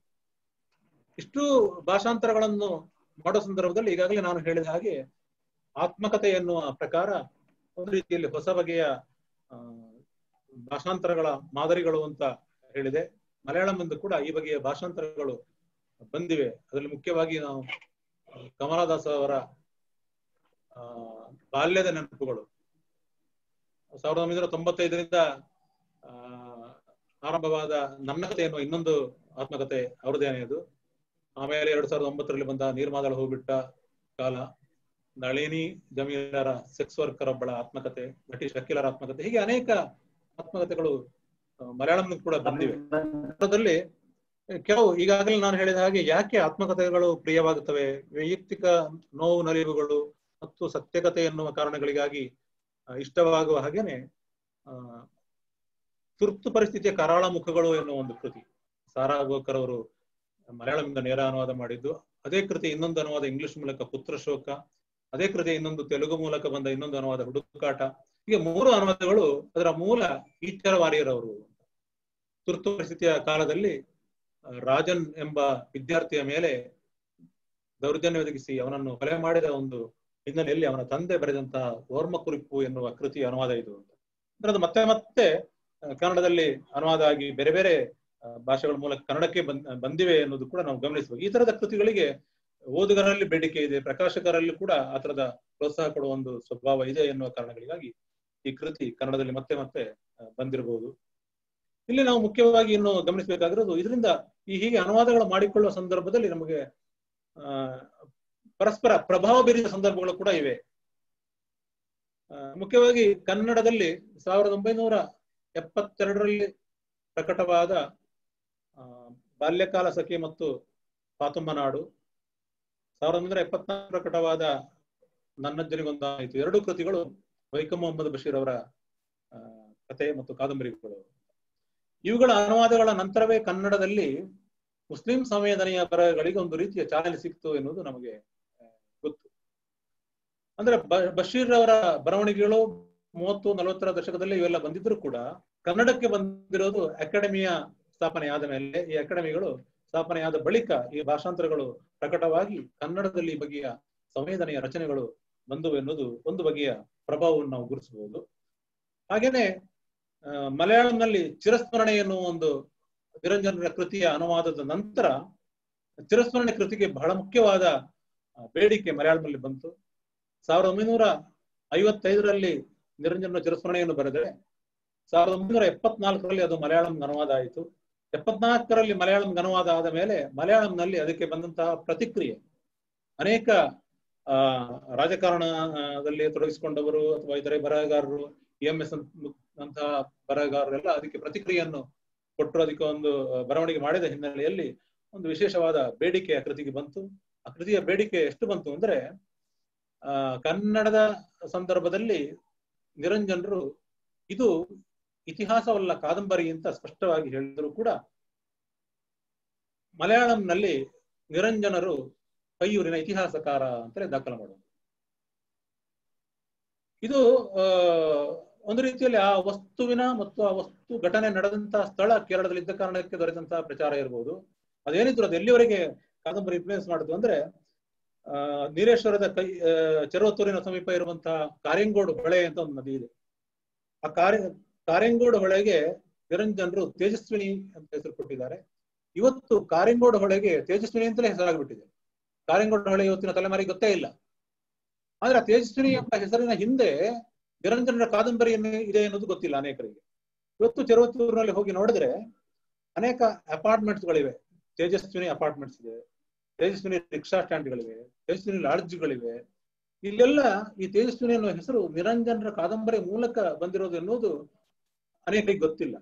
ಇಷ್ಟು ಭಾಷಾಂತರಗಳನ್ನು ಮಾಡೋ ಸಂದರ್ಭದಲ್ಲಿ ಈಗಾಗಲೇ ನಾನು ಹೇಳಿದ ಹಾಗೆ ಆತ್ಮಕಥೆ ಎನ್ನುವ ಪ್ರಕಾರ ಒಂದು ರೀತಿಯಲ್ಲಿ ಹೊಸ ಬಗೆಯ ಆ, ಭಾಷಾಂತರಗಳ ಮಾದರಿಗಳು ಅಂತ ಹೇಳಿದೆ ಮಲಯಾಳಂ ಎಂದು ಕೂಡ ಈ ಬಗೆಯ ಭಾಷಾಂತರಗಳು ಬಂದಿವೆ ಅದರಲ್ಲಿ ಮುಖ್ಯವಾಗಿ ನಾವು ಆ, ಕಮಲಾದಾಸ್ ಅವರ ಆ, ಬಾಲ್ಯದ ನೆನಪುಗಳು ಸಾವಿರದ ಒಂಬೈನೂರ ತೊಂಬತ್ತೈದರಿಂದ ಆ, ಆರಂಭವಾದ ನನ್ನ ಕಥೆ ಎನ್ನುವ ಇನ್ನೊಂದು ಆತ್ಮಕಥೆ ಅವರದೇನೆ ಅದು ಆಮೇಲೆ ಎರಡ್ ಸಾವಿರದ ಒಂಬತ್ತರಲ್ಲಿ ಬಂದ ನೀರ್ಮಾದಳ ಹೋಗ್ಬಿಟ್ಟ ಕಾಲ ನಳಿನಿ ಜಮೀಲರ ಸೆಕ್ಸ್ ವರ್ಕರ್ ಒಬ್ಬಳ ಆತ್ಮಕಥೆ ನಟಿ ಶಕೀಲರ ಆತ್ಮಕಥೆ ಹೀಗೆ ಅನೇಕ ಆತ್ಮಕಥೆಗಳು ಆ, ಮಲಯಾಳಂನಲ್ಲಿ ಕೂಡ ಬಂದಿವೆ ಅದರಲ್ಲಿ ಕೆಲವು ಈಗಾಗಲೇ ನಾನು ಹೇಳಿದ ಹಾಗೆ ಯಾಕೆ ಆತ್ಮಕಥೆಗಳು ಪ್ರಿಯವಾಗುತ್ತವೆ ವೈಯಕ್ತಿಕ ನೋವು ನಲಿವುಗಳು ಮತ್ತು ಸತ್ಯಕತೆ ಎನ್ನುವ ಕಾರಣಗಳಿಗಾಗಿ ಆ, ಇಷ್ಟವಾಗುವ ಹಾಗೇನೆ ಆ ತುರ್ತು ಪರಿಸ್ಥಿತಿಯ ಕರಾಳ ಮುಖಗಳು ಎನ್ನುವ ಒಂದು ಕೃತಿ ಸಾರಾ ಗೋಕರ್ ಅವರು ಮಲಯಾಳಂನಿಂದ ನೇರ ಅನುವಾದ ಮಾಡಿದ್ದು ಅದೇ ಕೃತಿ ಇನ್ನೊಂದು ಅನುವಾದ ಇಂಗ್ಲಿಷ್ ಮೂಲಕ ಪುತ್ರ ಶೋಕ ಅದೇ ಕೃತಿ ಇನ್ನೊಂದು ತೆಲುಗು ಮೂಲಕ ಬಂದ ಇನ್ನೊಂದು ಅನುವಾದ ಹುಡುಕಾಟ ಹೀಗೆ ಮೂರು ಅನುವಾದಗಳು ಅದರ ಮೂಲ ಈಚರ ವಾರಿಯರ್ ಅವರು ತುರ್ತು ಪರಿಸ್ಥಿತಿಯ ಕಾಲದಲ್ಲಿ ಆ, ರಾಜನ್ ಎಂಬ ವಿದ್ಯಾರ್ಥಿಯ ಮೇಲೆ ದೌರ್ಜನ್ಯ ಒದಗಿಸಿ ಅವನನ್ನು ಕೊಲೆ ಮಾಡಿದ ಒಂದು ಹಿನ್ನೆಲೆಯಲ್ಲಿ ಅವನ ತಂದೆ ಬರೆದಂತಹ ಓರ್ಮ ಕುರಿಪು ಎನ್ನುವ ಕೃತಿ ಅನುವಾದ ಇದು ಅಂತ ಅಂದ್ರೆ ಅದು ಮತ್ತೆ ಮತ್ತೆ ಆ, ಕನ್ನಡದಲ್ಲಿ ಅನುವಾದ ಆಗಿ ಬೇರೆ ಬೇರೆ ಆ, ಭಾಷೆಗಳ ಮೂಲಕ ಕನ್ನಡಕ್ಕೆ ಬಂದ್ ಬಂದಿವೆ ಎನ್ನುವುದು ಕೂಡ ನಾವು ಗಮನಿಸಬೇಕು ಈ ತರದ ಕೃತಿಗಳಿಗೆ ಓದುಗರಲ್ಲಿ ಬೇಡಿಕೆ ಇದೆ ಪ್ರಕಾಶಕರಲ್ಲಿ ಕೂಡ ಆ ತರದ ಪ್ರೋತ್ಸಾಹ ಕೊಡುವ ಒಂದು ಸ್ವಭಾವ ಇದೆ ಎನ್ನುವ ಕಾರಣಗಳಿಗಾಗಿ ಈ ಕೃತಿ ಕನ್ನಡದಲ್ಲಿ ಮತ್ತೆ ಮತ್ತೆ ಆ, ಬಂದಿರಬಹುದು ಇಲ್ಲಿ ನಾವು ಮುಖ್ಯವಾಗಿ ಇನ್ನು ಗಮನಿಸಬೇಕಾಗಿರೋದು ಇದರಿಂದ ಈ ಹೀಗೆ ಅನುವಾದಗಳು ಮಾಡಿಕೊಳ್ಳುವ ಸಂದರ್ಭದಲ್ಲಿ ನಮಗೆ ಆ ಪರಸ್ಪರ ಪ್ರಭಾವ ಬೀರಿದ ಸಂದರ್ಭಗಳು ಕೂಡ ಇವೆ ಆ, ಮುಖ್ಯವಾಗಿ ಕನ್ನಡದಲ್ಲಿ ಸಾವಿರದ ಒಂಬೈನೂರ ಎಪ್ಪತ್ತೆರಡರಲ್ಲಿ ಪ್ರಕಟವಾದ ಆ, ಬಾಲ್ಯಕಾಲ ಸಖಿ ಮತ್ತು ಪಾತುಮ್ಮ ನಾಡು ಸಾವಿರದ ಒಂಬೈನೂರ ಎಪ್ಪತ್ನಾಲ್ಕು ಪ್ರಕಟವಾದ ನನ್ನಜ್ಜನಿಗೊಂದಾಯಿತು ಎರಡು ಕೃತಿಗಳು ವೈಕಮ್ ಮೊಹಮ್ಮದ್ ಬಶೀರ್ ಅವರ ಆ, ಕಥೆ ಮತ್ತು ಕಾದಂಬರಿಗಳು ಇವುಗಳ ಅನುವಾದಗಳ ನಂತರವೇ ಕನ್ನಡದಲ್ಲಿ ಮುಸ್ಲಿಂ ಸಂವೇದನೆಯ ಬರಹಗಳಿಗೆ ಒಂದು ರೀತಿಯ ಚಾಲನೆ ಸಿಕ್ತು ಎನ್ನುವುದು ನಮಗೆ ಆ, ಅಂದ್ರೆ ಬ- ಬಶೀರ್ ಅವರ ಬರವಣಿಗೆಗಳು ಮೂವತ್ತು ನಲವತ್ತರ ದಶಕದಲ್ಲಿ ಇವೆಲ್ಲ ಬಂದಿದ್ರು ಕೂಡ ಕನ್ನಡಕ್ಕೆ ಬಂದಿರೋದು ಅಕಾಡೆಮಿಯ ಸ್ಥಾಪನೆ ಆದ ಮೇಲೆ ಈ ಅಕಾಡೆಮಿಗಳು ಸ್ಥಾಪನೆಯಾದ ಬಳಿಕ ಈ ಭಾಷಾಂತರಗಳು ಪ್ರಕಟವಾಗಿ ಕನ್ನಡದಲ್ಲಿ ಈ ಬಗೆಯ ಸಂವೇದನೆಯ ರಚನೆಗಳು ಬಂದವು ಎನ್ನುವುದು ಒಂದು ಬಗೆಯ ಪ್ರಭಾವವನ್ನು ನಾವು ಗುರುತಿಸಬಹುದು ಹಾಗೇನೆ ಆ, ಮಲಯಾಳಂನಲ್ಲಿ ಚಿರಸ್ಮರಣೆ ಎನ್ನುವ ಒಂದು ನಿರಂಜನರ ಕೃತಿಯ ಅನುವಾದದ ನಂತರ ಚಿರಸ್ಮರಣೆ ಕೃತಿಗೆ ಬಹಳ ಮುಖ್ಯವಾದ ಆ, ಬೇಡಿಕೆ ಮಲಯಾಳಂನಲ್ಲಿ ಬಂತು ಸಾವಿರದ ಒಂಬೈನೂರ ಐವತ್ತೈದರಲ್ಲಿ ನಿರಂಜನ ಚಿರಸ್ಮರಣೆಯನ್ನು ಬರೆದರೆ ಸಾವಿರದ ಒಂಬೈನೂರ ಎಪ್ಪತ್ನಾಲ್ಕರಲ್ಲಿ ಅದು ಮಲಯಾಳಂ ಅನುವಾದ ಆಯಿತು ಎಪ್ಪತ್ನಾಲ್ಕರಲ್ಲಿ ಮಲಯಾಳಂ ಅನುವಾದ ಆದ ಮೇಲೆ ಮಲಯಾಳಂನಲ್ಲಿ ಅದಕ್ಕೆ ಬಂದಂತಹ ಪ್ರತಿಕ್ರಿಯೆ ಅನೇಕ ಆ ರಾಜಕಾರಣದಲ್ಲಿ ತೊಡಗಿಸಿಕೊಂಡವರು ಅಥವಾ ಇತರೆ ಬರಹಗಾರರು ಎಂ ಎಸ್ ಅಂತಹ ಬರಹಗಾರರೆಲ್ಲ ಅದಕ್ಕೆ ಪ್ರತಿಕ್ರಿಯೆಯನ್ನು ಕೊಟ್ಟರು ಅದಕ್ಕೆ ಒಂದು ಬರವಣಿಗೆ ಮಾಡಿದ ಹಿನ್ನೆಲೆಯಲ್ಲಿ ಒಂದು ವಿಶೇಷವಾದ ಬೇಡಿಕೆ ಆ ಕೃತಿಗೆ ಬಂತು ಆ ಕೃತಿಯ ಬೇಡಿಕೆ ಎಷ್ಟು ಬಂತು ಅಂದ್ರೆ ಆ ಕನ್ನಡದ ಸಂದರ್ಭದಲ್ಲಿ ನಿರಂಜನರು ಇದು ಇತಿಹಾಸವಲ್ಲ ಕಾದಂಬರಿ ಅಂತ ಸ್ಪಷ್ಟವಾಗಿ ಹೇಳಿದ್ರು ಕೂಡ ಮಲಯಾಳಂನಲ್ಲಿ ನಿರಂಜನರು ಕೈಯೂರಿನ ಇತಿಹಾಸಕಾರ ಅಂತಲೇ ದಾಖಲು ಮಾಡೋದು ಇದು ಆ ಒಂದು ರೀತಿಯಲ್ಲಿ ಆ ವಸ್ತುವಿನ ಮತ್ತು ಆ ವಸ್ತು ಘಟನೆ ನಡೆದಂತಹ ಸ್ಥಳ ಕೇರಳದಲ್ಲಿ ಇದ್ದ ಕಾರಣಕ್ಕೆ ದೊರೆತಂತಹ ಪ್ರಚಾರ ಇರಬಹುದು ಅದೇನಿದ್ರು ಅದು ಎಲ್ಲಿವರೆಗೆ ಕಾದಂಬರಿ ಇನ್ಫ್ಲೂಯೆನ್ಸ್ ಮಾಡುದು ಅಂದ್ರೆ ಆ ನೀರೇಶ್ವರದ ಕೈ ಚೆರುವತ್ತೂರಿನ ಸಮೀಪ ಇರುವಂತಹ ಕಾರ್ಯಂಗೋಡು ಹೊಳೆ ಅಂತ ಒಂದು ನದಿ ಇದೆ ಆ ಕಾರ್ಯ ಕಾರ್ಯಂಗೋಡು ಹೊಳೆಗೆ ನಿರಂಜನರು ತೇಜಸ್ವಿನಿ ಅಂತ ಹೆಸರು ಕೊಟ್ಟಿದ್ದಾರೆ ಇವತ್ತು ಕಾರ್ಯಂಗೋಡು ಹೊಳೆಗೆ ತೇಜಸ್ವಿನಿ ಅಂತಲೇ ಹೆಸರಾಗ್ಬಿಟ್ಟಿದೆ ಕಾರ್ಯಂಗೋಡು ಹೊಳೆ ಇವತ್ತಿನ ತಲೆಮಾರಿಗೆ ಗೊತ್ತೇ ಇಲ್ಲ ಆದ್ರೆ ಆ ತೇಜಸ್ವಿನಿ ಎಂಬ ಹೆಸರಿನ ಹಿಂದೆ ನಿರಂಜನರ ಕಾದಂಬರಿ ಇದೆ ಅನ್ನೋದು ಗೊತ್ತಿಲ್ಲ ಅನೇಕರಿಗೆ ಇವತ್ತು ಚೆರುವತ್ತೂರಿನಲ್ಲಿ ಹೋಗಿ ನೋಡಿದ್ರೆ ಅನೇಕ ಅಪಾರ್ಟ್ಮೆಂಟ್ಸ್ ಗಳಿವೆ ತೇಜಸ್ವಿನಿ ಅಪಾರ್ಟ್ಮೆಂಟ್ಸ್ ಇದೆ ತೇಜಸ್ವಿನಿ ರಿಕ್ಷಾ ಸ್ಟ್ಯಾಂಡ್ಗಳಿವೆ ತೇಜಸ್ವಿನಿ ಲಾಡ್ಜ್ಗಳಿವೆ ಇಲ್ಲೆಲ್ಲ ಈ ತೇಜಸ್ವಿನಿ ಅನ್ನುವ ಹೆಸರು ನಿರಂಜನರ ಕಾದಂಬರಿ ಮೂಲಕ ಬಂದಿರೋದು ಎನ್ನುವುದು ಅನೇಕರಿಗೆ ಗೊತ್ತಿಲ್ಲ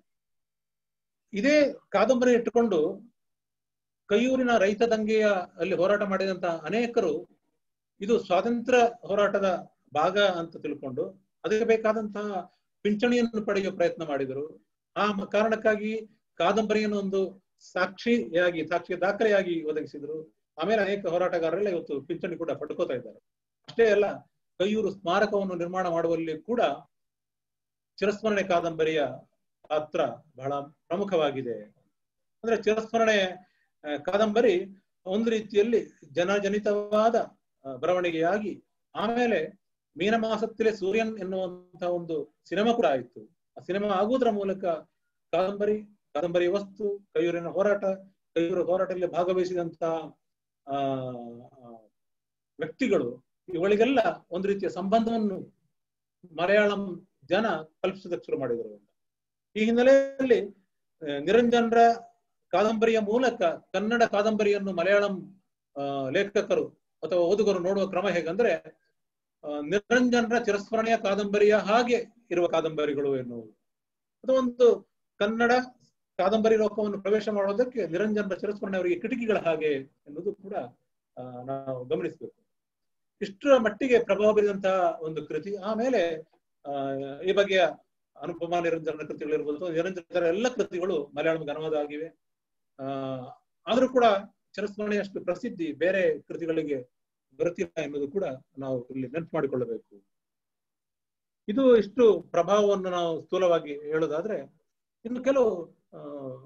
ಇದೇ ಕಾದಂಬರಿ ಇಟ್ಟುಕೊಂಡು ಕೈಯೂರಿನ ರೈತ ದಂಗೆಯ ಅಲ್ಲಿ ಹೋರಾಟ ಮಾಡಿದಂತಹ ಅನೇಕರು ಇದು ಸ್ವಾತಂತ್ರ್ಯ ಹೋರಾಟದ ಭಾಗ ಅಂತ ತಿಳ್ಕೊಂಡು ಅದಕ್ಕೆ ಬೇಕಾದಂತಹ ಪಿಂಚಣಿಯನ್ನು ಪಡೆಯುವ ಪ್ರಯತ್ನ ಮಾಡಿದರು ಆ ಕಾರಣಕ್ಕಾಗಿ ಕಾದಂಬರಿಯನ್ನು ಒಂದು ಸಾಕ್ಷಿಯಾಗಿ ಸಾಕ್ಷಿ ದಾಖಲೆಯಾಗಿ ಒದಗಿಸಿದ್ರು ಆಮೇಲೆ ಅನೇಕ ಹೋರಾಟಗಾರರೆಲ್ಲ ಇವತ್ತು ಪಿಂಚಣಿ ಕೂಡ ಪಡ್ಕೋತಾ ಇದ್ದಾರೆ ಅಷ್ಟೇ ಅಲ್ಲ ಕೈಯೂರು ಸ್ಮಾರಕವನ್ನು ನಿರ್ಮಾಣ ಮಾಡುವಲ್ಲಿ ಕೂಡ ಚಿರಸ್ಮರಣೆ ಕಾದಂಬರಿಯ ಪಾತ್ರ ಬಹಳ ಪ್ರಮುಖವಾಗಿದೆ ಅಂದ್ರೆ ಚಿರಸ್ಮರಣೆ ಕಾದಂಬರಿ ಒಂದು ರೀತಿಯಲ್ಲಿ ಜನಜನಿತವಾದ ಬರವಣಿಗೆಯಾಗಿ ಆಮೇಲೆ ಮೀನಮಾಸತ್ತಿಲೆ ಸೂರ್ಯನ್ ಎನ್ನುವಂತಹ ಒಂದು ಸಿನಿಮಾ ಕೂಡ ಆಯಿತು ಆ ಸಿನಿಮಾ ಆಗುವುದರ ಮೂಲಕ ಕಾದಂಬರಿ ಕಾದಂಬರಿ ವಸ್ತು ಕೈಯೂರಿನ ಹೋರಾಟ ಕೈಯೂರು ಹೋರಾಟದಲ್ಲಿ ಭಾಗವಹಿಸಿದಂತಹ ಆ ವ್ಯಕ್ತಿಗಳು ಇವುಗಳಿಗೆಲ್ಲ ಒಂದು ರೀತಿಯ ಸಂಬಂಧವನ್ನು ಮಲಯಾಳಂ ಜನ ಕಲ್ಪಿಸೋದಕ್ಕೆ ಶುರು ಮಾಡಿದರು ಈ ಹಿನ್ನೆಲೆಯಲ್ಲಿ ನಿರಂಜನರ ಕಾದಂಬರಿಯ ಮೂಲಕ ಕನ್ನಡ ಕಾದಂಬರಿಯನ್ನು ಮಲಯಾಳಂ ಲೇಖಕರು ಅಥವಾ ಓದುಗರು ನೋಡುವ ಕ್ರಮ ಹೇಗಂದ್ರೆ ನಿರಂಜನರ ಚಿರಸ್ಮರಣೆಯ ಕಾದಂಬರಿಯ ಹಾಗೆ ಇರುವ ಕಾದಂಬರಿಗಳು ಎನ್ನುವುದು ಅದು ಒಂದು ಕನ್ನಡ ಕಾದಂಬರಿ ಲೋಕವನ್ನು ಪ್ರವೇಶ ಮಾಡೋದಕ್ಕೆ ನಿರಂಜನರ ಚಿರಸ್ಮರಣೆ ಅವರಿಗೆ ಕಿಟಕಿಗಳ ಹಾಗೆ ಎನ್ನುವುದು ಕೂಡ ನಾವು ಗಮನಿಸಬೇಕು ಇಷ್ಟರ ಮಟ್ಟಿಗೆ ಪ್ರಭಾವ ಬೀರಿದಂತಹ ಒಂದು ಕೃತಿ ಆಮೇಲೆ ಆ ಈ ಬಗೆಯ ಅನುಪಮ ನಿರಂಜನ ಕೃತಿಗಳಿರ್ಬೋದು ನಿರಂಜನರ ಎಲ್ಲ ಕೃತಿಗಳು ಮಲಯಾಳಂಗೆ ಅನುವಾದ ಆಗಿವೆ ಆ ಆದ್ರೂ ಕೂಡ ಚಿರಸ್ಮರಣೆಯಷ್ಟು ಪ್ರಸಿದ್ಧಿ ಬೇರೆ ಕೃತಿಗಳಿಗೆ ದೊರೆತಿಲ್ಲ ಎನ್ನುವುದು ಕೂಡ ನಾವು ಇಲ್ಲಿ ನೆನಪು ಮಾಡಿಕೊಳ್ಳಬೇಕು ಇದು ಇಷ್ಟು ಪ್ರಭಾವವನ್ನು ನಾವು ಸ್ಥೂಲವಾಗಿ ಹೇಳೋದಾದ್ರೆ ಇನ್ನು ಕೆಲವು ಆ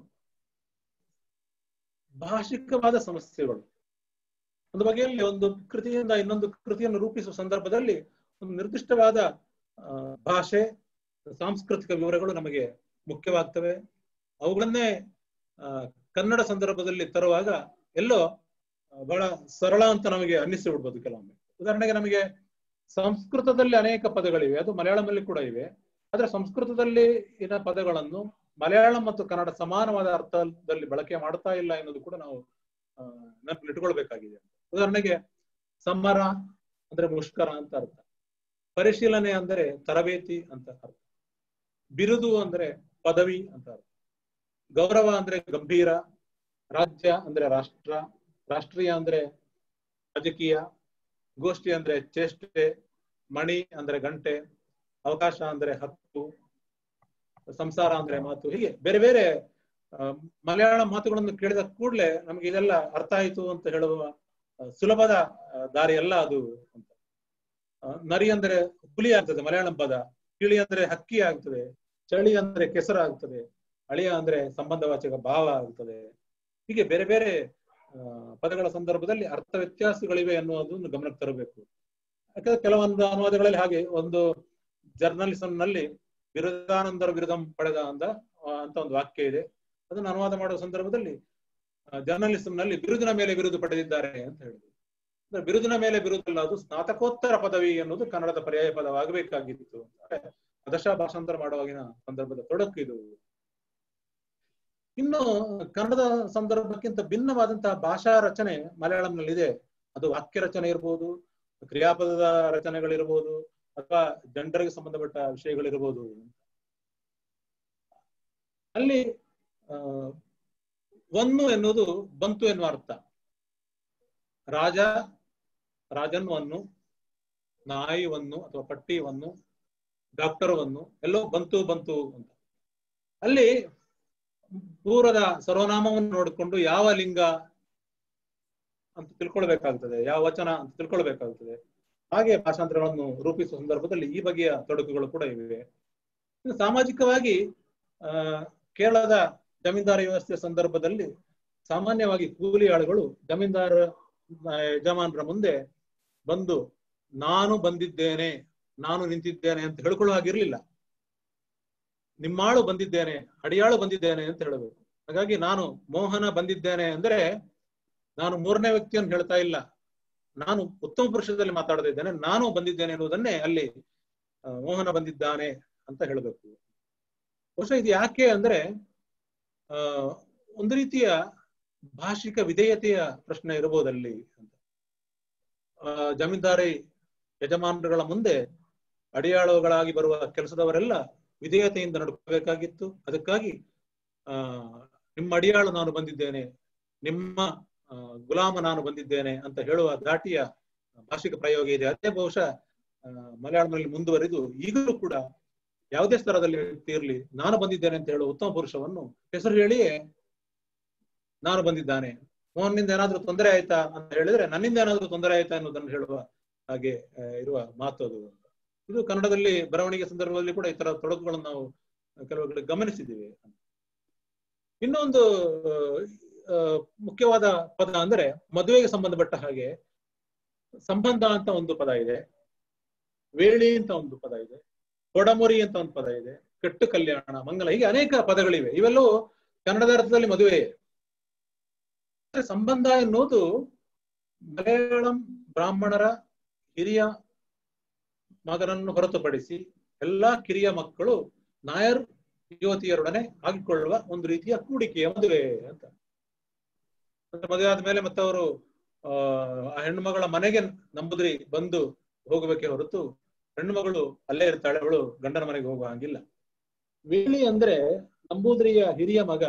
ಭಾಷಿಕವಾದ ಸಮಸ್ಯೆಗಳು ಒಂದು ಬಗೆಯಲ್ಲಿ ಒಂದು ಕೃತಿಯಿಂದ ಇನ್ನೊಂದು ಕೃತಿಯನ್ನು ರೂಪಿಸುವ ಸಂದರ್ಭದಲ್ಲಿ ಒಂದು ನಿರ್ದಿಷ್ಟವಾದ ಭಾಷೆ ಸಾಂಸ್ಕೃತಿಕ ವಿವರಗಳು ನಮಗೆ ಮುಖ್ಯವಾಗ್ತವೆ ಅವುಗಳನ್ನೇ ಕನ್ನಡ ಸಂದರ್ಭದಲ್ಲಿ ತರುವಾಗ ಎಲ್ಲೋ ಬಹಳ ಸರಳ ಅಂತ ನಮಗೆ ಅನ್ನಿಸಿ ಬಿಡ್ಬೋದು ಕೆಲವೊಮ್ಮೆ ಉದಾಹರಣೆಗೆ ನಮಗೆ ಸಂಸ್ಕೃತದಲ್ಲಿ ಅನೇಕ ಪದಗಳಿವೆ ಅದು ಮಲಯಾಳಂನಲ್ಲಿ ಕೂಡ ಇವೆ ಆದ್ರೆ ಸಂಸ್ಕೃತದಲ್ಲಿ ಇನ ಪದಗಳನ್ನು ಮಲಯಾಳಂ ಮತ್ತು ಕನ್ನಡ ಸಮಾನವಾದ ಅರ್ಥದಲ್ಲಿ ಬಳಕೆ ಮಾಡ್ತಾ ಇಲ್ಲ ಎನ್ನುವುದು ಕೂಡ ನಾವು ನೆನಪಲ್ಲಿ ಇಟ್ಕೊಳ್ಬೇಕಾಗಿದೆ ಉದಾಹರಣೆಗೆ ಸಮರ ಅಂದ್ರೆ ಮುಷ್ಕರ ಅಂತ ಅರ್ಥ ಪರಿಶೀಲನೆ ಅಂದರೆ ತರಬೇತಿ ಅಂತ ಅರ್ಥ ಬಿರುದು ಅಂದ್ರೆ ಪದವಿ ಅಂತ ಅರ್ಥ ಗೌರವ ಅಂದ್ರೆ ಗಂಭೀರ ರಾಜ್ಯ ಅಂದ್ರೆ ರಾಷ್ಟ್ರ ರಾಷ್ಟ್ರೀಯ ಅಂದ್ರೆ ರಾಜಕೀಯ ಗೋಷ್ಠಿ ಅಂದ್ರೆ ಚೇಷ್ಟೆ ಮಣಿ ಅಂದ್ರೆ ಗಂಟೆ ಅವಕಾಶ ಅಂದ್ರೆ ಹಕ್ಕು ಸಂಸಾರ ಅಂದ್ರೆ ಮಾತು ಹೀಗೆ ಬೇರೆ ಬೇರೆ ಮಲಯಾಳ ಮಾತುಗಳನ್ನು ಕೇಳಿದ ಕೂಡಲೇ ನಮ್ಗೆ ಇದೆಲ್ಲ ಅರ್ಥ ಆಯಿತು ಅಂತ ಹೇಳುವ ಸುಲಭದ ದಾರಿ ಅಲ್ಲ ಅದು ಅಂತ ಆ, ನರಿ ಅಂದ್ರೆ ಹುಲಿ ಆಗ್ತದೆ ಮಲಯಾಳಂ ಪದ ಕಿಳಿ ಅಂದ್ರೆ ಹಕ್ಕಿ ಆಗ್ತದೆ ಚಳಿ ಅಂದ್ರೆ ಕೆಸರು ಆಗ್ತದೆ ಅಳಿಯ ಅಂದ್ರೆ ಸಂಬಂಧವಾಚಕ ಭಾವ ಆಗ್ತದೆ ಹೀಗೆ ಬೇರೆ ಬೇರೆ ಆ, ಪದಗಳ ಸಂದರ್ಭದಲ್ಲಿ ಅರ್ಥ ವ್ಯತ್ಯಾಸಗಳಿವೆ ಅನ್ನೋದನ್ನು ಗಮನಕ್ಕೆ ತರಬೇಕು ಯಾಕಂದ್ರೆ ಕೆಲವೊಂದು ಅನುವಾದಗಳಲ್ಲಿ ಹಾಗೆ ಒಂದು ಜರ್ನಲಿಸಂ ನಲ್ಲಿ ಬಿರುದಾನಂದರ ಬಿರುದಂ ಪಡೆದ ಅಂದ ಆ, ಅಂತ ಒಂದು ವಾಕ್ಯ ಇದೆ ಅದನ್ನು ಅನುವಾದ ಮಾಡುವ ಸಂದರ್ಭದಲ್ಲಿ ಜರ್ನಲಿಸಂ ನಲ್ಲಿ ಬಿರುದಿನ ಮೇಲೆ ಬಿರುದು ಪಡೆದಿದ್ದಾರೆ ಅಂತ ಹೇಳಿದ್ರು ಅಂದ್ರೆ ಬಿರುದಿನ ಮೇಲೆ ಬಿರುದಲ್ಲ ಅದು ಸ್ನಾತಕೋತ್ತರ ಪದವಿ ಅನ್ನೋದು ಕನ್ನಡದ ಪರ್ಯಾಯ ಪದವಾಗಬೇಕಾಗಿತ್ತು ಅಂದ್ರೆ ಅದಶ ಭಾಷಾಂತರ ಮಾಡುವಾಗಿನ ಸಂದರ್ಭದ ತೊಡಕು ಇದು ಇನ್ನು ಕನ್ನಡದ ಸಂದರ್ಭಕ್ಕಿಂತ ಭಿನ್ನವಾದಂತಹ ಭಾಷಾ ರಚನೆ ಮಲಯಾಳಂನಲ್ಲಿದೆ ಅದು ವಾಕ್ಯ ರಚನೆ ಇರ್ಬೋದು ಕ್ರಿಯಾಪದದ ರಚನೆಗಳಿರ್ಬೋದು ಅಥವಾ ಜನರಿಗೆ ಸಂಬಂಧಪಟ್ಟ ವಿಷಯಗಳಿರ್ಬೋದು ಅಲ್ಲಿ ಆ ಒಂದು ಎನ್ನುವುದು ಬಂತು ಎನ್ನುವ ಅರ್ಥ ರಾಜ ರಾಜನ್ವನ್ನು ನಾಯಿವನ್ನು ಅಥವಾ ಪಟ್ಟಿಯನ್ನು ಡಾಕ್ಟರ್ವನ್ನು ಎಲ್ಲೋ ಬಂತು ಬಂತು ಅಂತ ಅಲ್ಲಿ ಪೂರ್ವದ ಸರ್ವನಾಮವನ್ನು ನೋಡಿಕೊಂಡು ಯಾವ ಲಿಂಗ ಅಂತ ತಿಳ್ಕೊಳ್ಬೇಕಾಗ್ತದೆ ಯಾವ ವಚನ ಅಂತ ತಿಳ್ಕೊಳ್ಬೇಕಾಗ್ತದೆ ಹಾಗೆ ಭಾಷಾಂತರಗಳನ್ನು ರೂಪಿಸುವ ಸಂದರ್ಭದಲ್ಲಿ ಈ ಬಗೆಯ ತೊಡಕುಗಳು ಕೂಡ ಇವೆ ಇನ್ನು ಸಾಮಾಜಿಕವಾಗಿ ಆ ಕೇರಳದ ಜಮೀನ್ದಾರಿ ವ್ಯವಸ್ಥೆಯ ಸಂದರ್ಭದಲ್ಲಿ ಸಾಮಾನ್ಯವಾಗಿ ಕೂಲಿ ಆಳುಗಳು ಜಮೀನ್ದಾರ ಆ, ಯಜಮಾನರ ಮುಂದೆ ಬಂದು ನಾನು ಬಂದಿದ್ದೇನೆ ನಾನು ನಿಂತಿದ್ದೇನೆ ಅಂತ ಹೇಳ್ಕೊಳ್ಳೋ ಹಾಗಿರ್ಲಿಲ್ಲ ನಿಮ್ಮಾಳು ಬಂದಿದ್ದೇನೆ ಅಡಿಯಾಳು ಬಂದಿದ್ದೇನೆ ಅಂತ ಹೇಳಬೇಕು ಹಾಗಾಗಿ ನಾನು ಮೋಹನ ಬಂದಿದ್ದೇನೆ ಅಂದ್ರೆ ನಾನು ಮೂರನೇ ವ್ಯಕ್ತಿಯನ್ನು ಹೇಳ್ತಾ ಇಲ್ಲ ನಾನು ಉತ್ತಮ ಪುರುಷದಲ್ಲಿ ಮಾತಾಡ್ತಾ ಇದ್ದೇನೆ ನಾನು ಬಂದಿದ್ದೇನೆ ಎನ್ನುವುದನ್ನೇ ಅಲ್ಲಿ ಆ, ಮೋಹನ ಬಂದಿದ್ದಾನೆ ಅಂತ ಹೇಳಬೇಕು ಬಹುಶಃ ಇದು ಯಾಕೆ ಅಂದ್ರೆ ಆ ಒಂದು ರೀತಿಯ ಭಾಷಿಕ ವಿಧೇಯತೆಯ ಪ್ರಶ್ನೆ ಇರಬಹುದಲ್ಲಿ ಅಂತ ಆ, ಜಮೀನ್ದಾರಿ ಯಜಮಾನರುಗಳ ಮುಂದೆ ಅಡಿಯಾಳುಗಳಾಗಿ ಬರುವ ಕೆಲಸದವರೆಲ್ಲ ವಿಧೇಯತೆಯಿಂದ ನಡ್ಕೋಬೇಕಾಗಿತ್ತು ಅದಕ್ಕಾಗಿ ಆ ನಿಮ್ಮ ಅಡಿಯಾಳು ನಾನು ಬಂದಿದ್ದೇನೆ ನಿಮ್ಮ ಆ, ಗುಲಾಮ ನಾನು ಬಂದಿದ್ದೇನೆ ಅಂತ ಹೇಳುವ ದಾಟಿಯ ಭಾಷಿಕ ಪ್ರಯೋಗ ಇದೆ ಅದೇ ಬಹುಶಃ ಆ, ಮಲಯಾಳಂನಲ್ಲಿ ಮುಂದುವರಿದು ಈಗಲೂ ಕೂಡ ಯಾವುದೇ ಸ್ತರದಲ್ಲಿ ವ್ಯಕ್ತಿ ಇರಲಿ ನಾನು ಬಂದಿದ್ದೇನೆ ಅಂತ ಹೇಳುವ ಉತ್ತಮ ಪುರುಷವನ್ನು ಹೆಸರು ಹೇಳಿಯೇ ನಾನು ಬಂದಿದ್ದಾನೆ ಮೋಹನ್ನಿಂದ ಏನಾದ್ರೂ ತೊಂದರೆ ಆಯ್ತಾ ಅಂತ ಹೇಳಿದ್ರೆ ನನ್ನಿಂದ ಏನಾದ್ರೂ ತೊಂದರೆ ಆಯ್ತಾ ಅನ್ನೋದನ್ನು ಹೇಳುವ ಹಾಗೆ ಆ, ಇರುವ ಮಾತು ಅದು ಇದು ಕನ್ನಡದಲ್ಲಿ ಬರವಣಿಗೆ ಸಂದರ್ಭದಲ್ಲಿ ಕೂಡ ಈ ತರ ತೊಡಕುಗಳನ್ನು ನಾವು ಕೆಲವು ಕಡೆ ಗಮನಿಸಿದ್ದೀವಿ ಇನ್ನೊಂದು ಆ, ಮುಖ್ಯವಾದ ಪದ ಅಂದ್ರೆ ಮದುವೆಗೆ ಸಂಬಂಧಪಟ್ಟ ಹಾಗೆ ಸಂಬಂಧ ಅಂತ ಒಂದು ಪದ ಇದೆ ವೇಳಿ ಅಂತ ಒಂದು ಪದ ಇದೆ ಕೊಡಮುರಿ ಅಂತ ಒಂದು ಪದ ಇದೆ ಕೆಟ್ಟು ಕಲ್ಯಾಣ ಮಂಗಲ ಹೀಗೆ ಅನೇಕ ಪದಗಳಿವೆ ಇವೆಲ್ಲವೂ ಕನ್ನಡದ ಅರ್ಥದಲ್ಲಿ ಮದುವೆ ಸಂಬಂಧ ಎನ್ನುವುದು ಮಲಯಾಳಂ ಬ್ರಾಹ್ಮಣರ ಹಿರಿಯ ಮಗನನ್ನು ಹೊರತುಪಡಿಸಿ ಎಲ್ಲಾ ಕಿರಿಯ ಮಕ್ಕಳು ನಾಯರ್ ಯುವತಿಯರೊಡನೆ ಆಗಿಕೊಳ್ಳುವ ಒಂದು ರೀತಿಯ ಕೂಡಿಕೆಯ ಮದುವೆ ಅಂತ ಅಂದ್ರೆ ಮದುವೆ ಆದ್ಮೇಲೆ ಮತ್ತೆ ಅವರು ಆ ಹೆಣ್ಣು ಮಗಳ ಮನೆಗೆ ನಂಬುದ್ರಿ ಬಂದು ಹೋಗಬೇಕೆ ಹೊರತು ಹೆಣ್ಣು ಮಗಳು ಅಲ್ಲೇ ಇರ್ತಾಳೆ ಅವಳು ಗಂಡನ ಮನೆಗೆ ಹೋಗುವ ಹಾಗಿಲ್ಲ ವೇಳಿ ಅಂದ್ರೆ ನಂಬೂದ್ರಿಯ ಹಿರಿಯ ಮಗ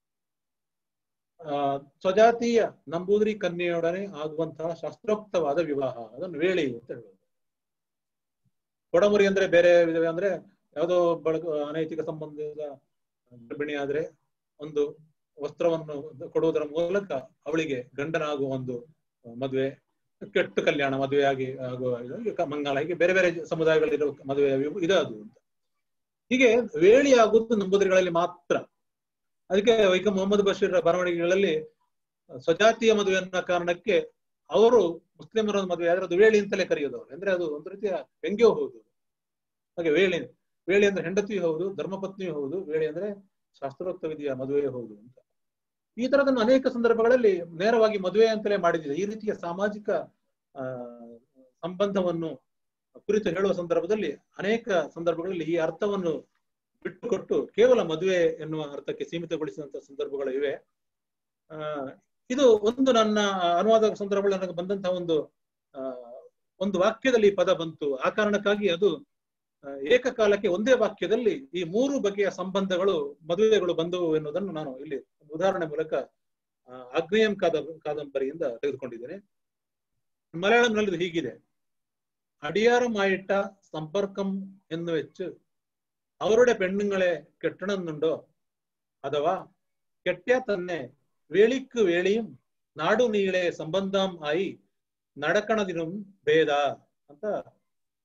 ಆ ಸ್ವಜಾತೀಯ ನಂಬೂದ್ರಿ ಕನ್ಯೆಯೊಡನೆ ಆಗುವಂತಹ ಶಾಸ್ತ್ರೋಕ್ತವಾದ ವಿವಾಹ ಅದನ್ನು ವೇಳಿ ಅಂತ ಹೇಳುವುದು ಕೊಡಮುರಿ ಅಂದ್ರೆ ಬೇರೆ ವಿಧವೇ ಅಂದ್ರೆ ಯಾವುದೋ ಬಳಕ ಅನೈತಿಕ ಸಂಬಂಧದ ಗರ್ಭಿಣಿ ಆದ್ರೆ ಒಂದು ವಸ್ತ್ರವನ್ನು ಕೊಡುವುದರ ಮೂಲಕ ಅವಳಿಗೆ ಗಂಡನಾಗುವ ಒಂದು ಮದುವೆ ಕೆಟ್ಟು ಕಲ್ಯಾಣ ಮದುವೆ ಆಗಿ ಆಗುವ ಇದು, ಈಗ ಮಂಗಲ ಹೀಗೆ ಬೇರೆ ಬೇರೆ ಸಮುದಾಯಗಳಿರೋ ಮದುವೆ ಇದು ಅದು ಅಂತ ಹೀಗೆ ವೇಳಿ ಆಗುವುದು ನಂಬುದರಿಗಳಲ್ಲಿ ಮಾತ್ರ ಅದಕ್ಕೆ ವೈಕ ಮೊಹಮ್ಮದ್ ಬಶೀರ್ ಬರವಣಿಗೆಗಳಲ್ಲಿ ಸ್ವಜಾತಿಯ ಮದುವೆ ಅನ್ನೋ ಕಾರಣಕ್ಕೆ ಅವರು ಮುಸ್ಲಿಮರ ಮದುವೆ ಆದ್ರೆ ಅದು ವೇಳಿ ಅಂತಲೇ ಕರೆಯೋದು ಅವರು ಅಂದ್ರೆ ಅದು ಒಂದು ರೀತಿಯ ವ್ಯಂಗ್ಯವೂ ಹೌದು ಹಾಗೆ ವೇಳಿ ವೇಳಿ ಅಂದ್ರೆ ಹೆಂಡತಿಯೂ ಹೌದು ಧರ್ಮಪತ್ನಿಯೂ ಹೌದು ವೇಳಿ ಅಂದ್ರೆ ಶಾಸ್ತ್ರೋಕ್ತ ವಿಧಿಯ ಮದುವೆ ಹೌದು ಅಂತ ಈ ತರದನ್ನು ಅನೇಕ ಸಂದರ್ಭಗಳಲ್ಲಿ ನೇರವಾಗಿ ಮದುವೆ ಅಂತಲೇ ಮಾಡಿದಿದೆ ಈ ರೀತಿಯ ಸಾಮಾಜಿಕ ಆ ಸಂಬಂಧವನ್ನು ಕುರಿತು ಹೇಳುವ ಸಂದರ್ಭದಲ್ಲಿ ಅನೇಕ ಸಂದರ್ಭಗಳಲ್ಲಿ ಈ ಅರ್ಥವನ್ನು ಬಿಟ್ಟುಕೊಟ್ಟು ಕೇವಲ ಮದುವೆ ಎನ್ನುವ ಅರ್ಥಕ್ಕೆ ಸೀಮಿತಗೊಳಿಸಿದಂತ ಸಂದರ್ಭಗಳು ಇವೆ ಆ ಇದು ಒಂದು ನನ್ನ ಅನುವಾದ ಸಂದರ್ಭದಲ್ಲಿ ನನಗೆ ಬಂದಂತಹ ಒಂದು ಆ ಒಂದು ವಾಕ್ಯದಲ್ಲಿ ಈ ಪದ ಬಂತು ಆ ಕಾರಣಕ್ಕಾಗಿ ಅದು ಆ, ಏಕಕಾಲಕ್ಕೆ ಒಂದೇ ವಾಕ್ಯದಲ್ಲಿ ಈ ಮೂರು ಬಗೆಯ ಸಂಬಂಧಗಳು ಮದುವೆಗಳು ಬಂದವು ಎನ್ನುವುದನ್ನು ನಾನು ಇಲ್ಲಿ ಒಂದು ಉದಾಹರಣೆ ಮೂಲಕ ಆ, ಆಗ್ನೇಯಂ ಕಾದ ಕಾದಂಬರಿಯಿಂದ ತೆಗೆದುಕೊಂಡಿದ್ದೇನೆ ಮಲಯಾಳಂನಲ್ಲಿ ಇದು ಹೀಗಿದೆ അടിയാറുമായിട്ട സമ്പർക്കം എന്ന് വെച്ച് അവരുടെ പെണ്ണുങ്ങളെ കെട്ടണമെന്നുണ്ടോ അഥവാ കെട്ടിയാൽ തന്നെ വേളിക്ക് വേളിയും നാടു നീളെ സംബന്ധം ആയി നടക്കണതിനും ഭേദ ಅಂತ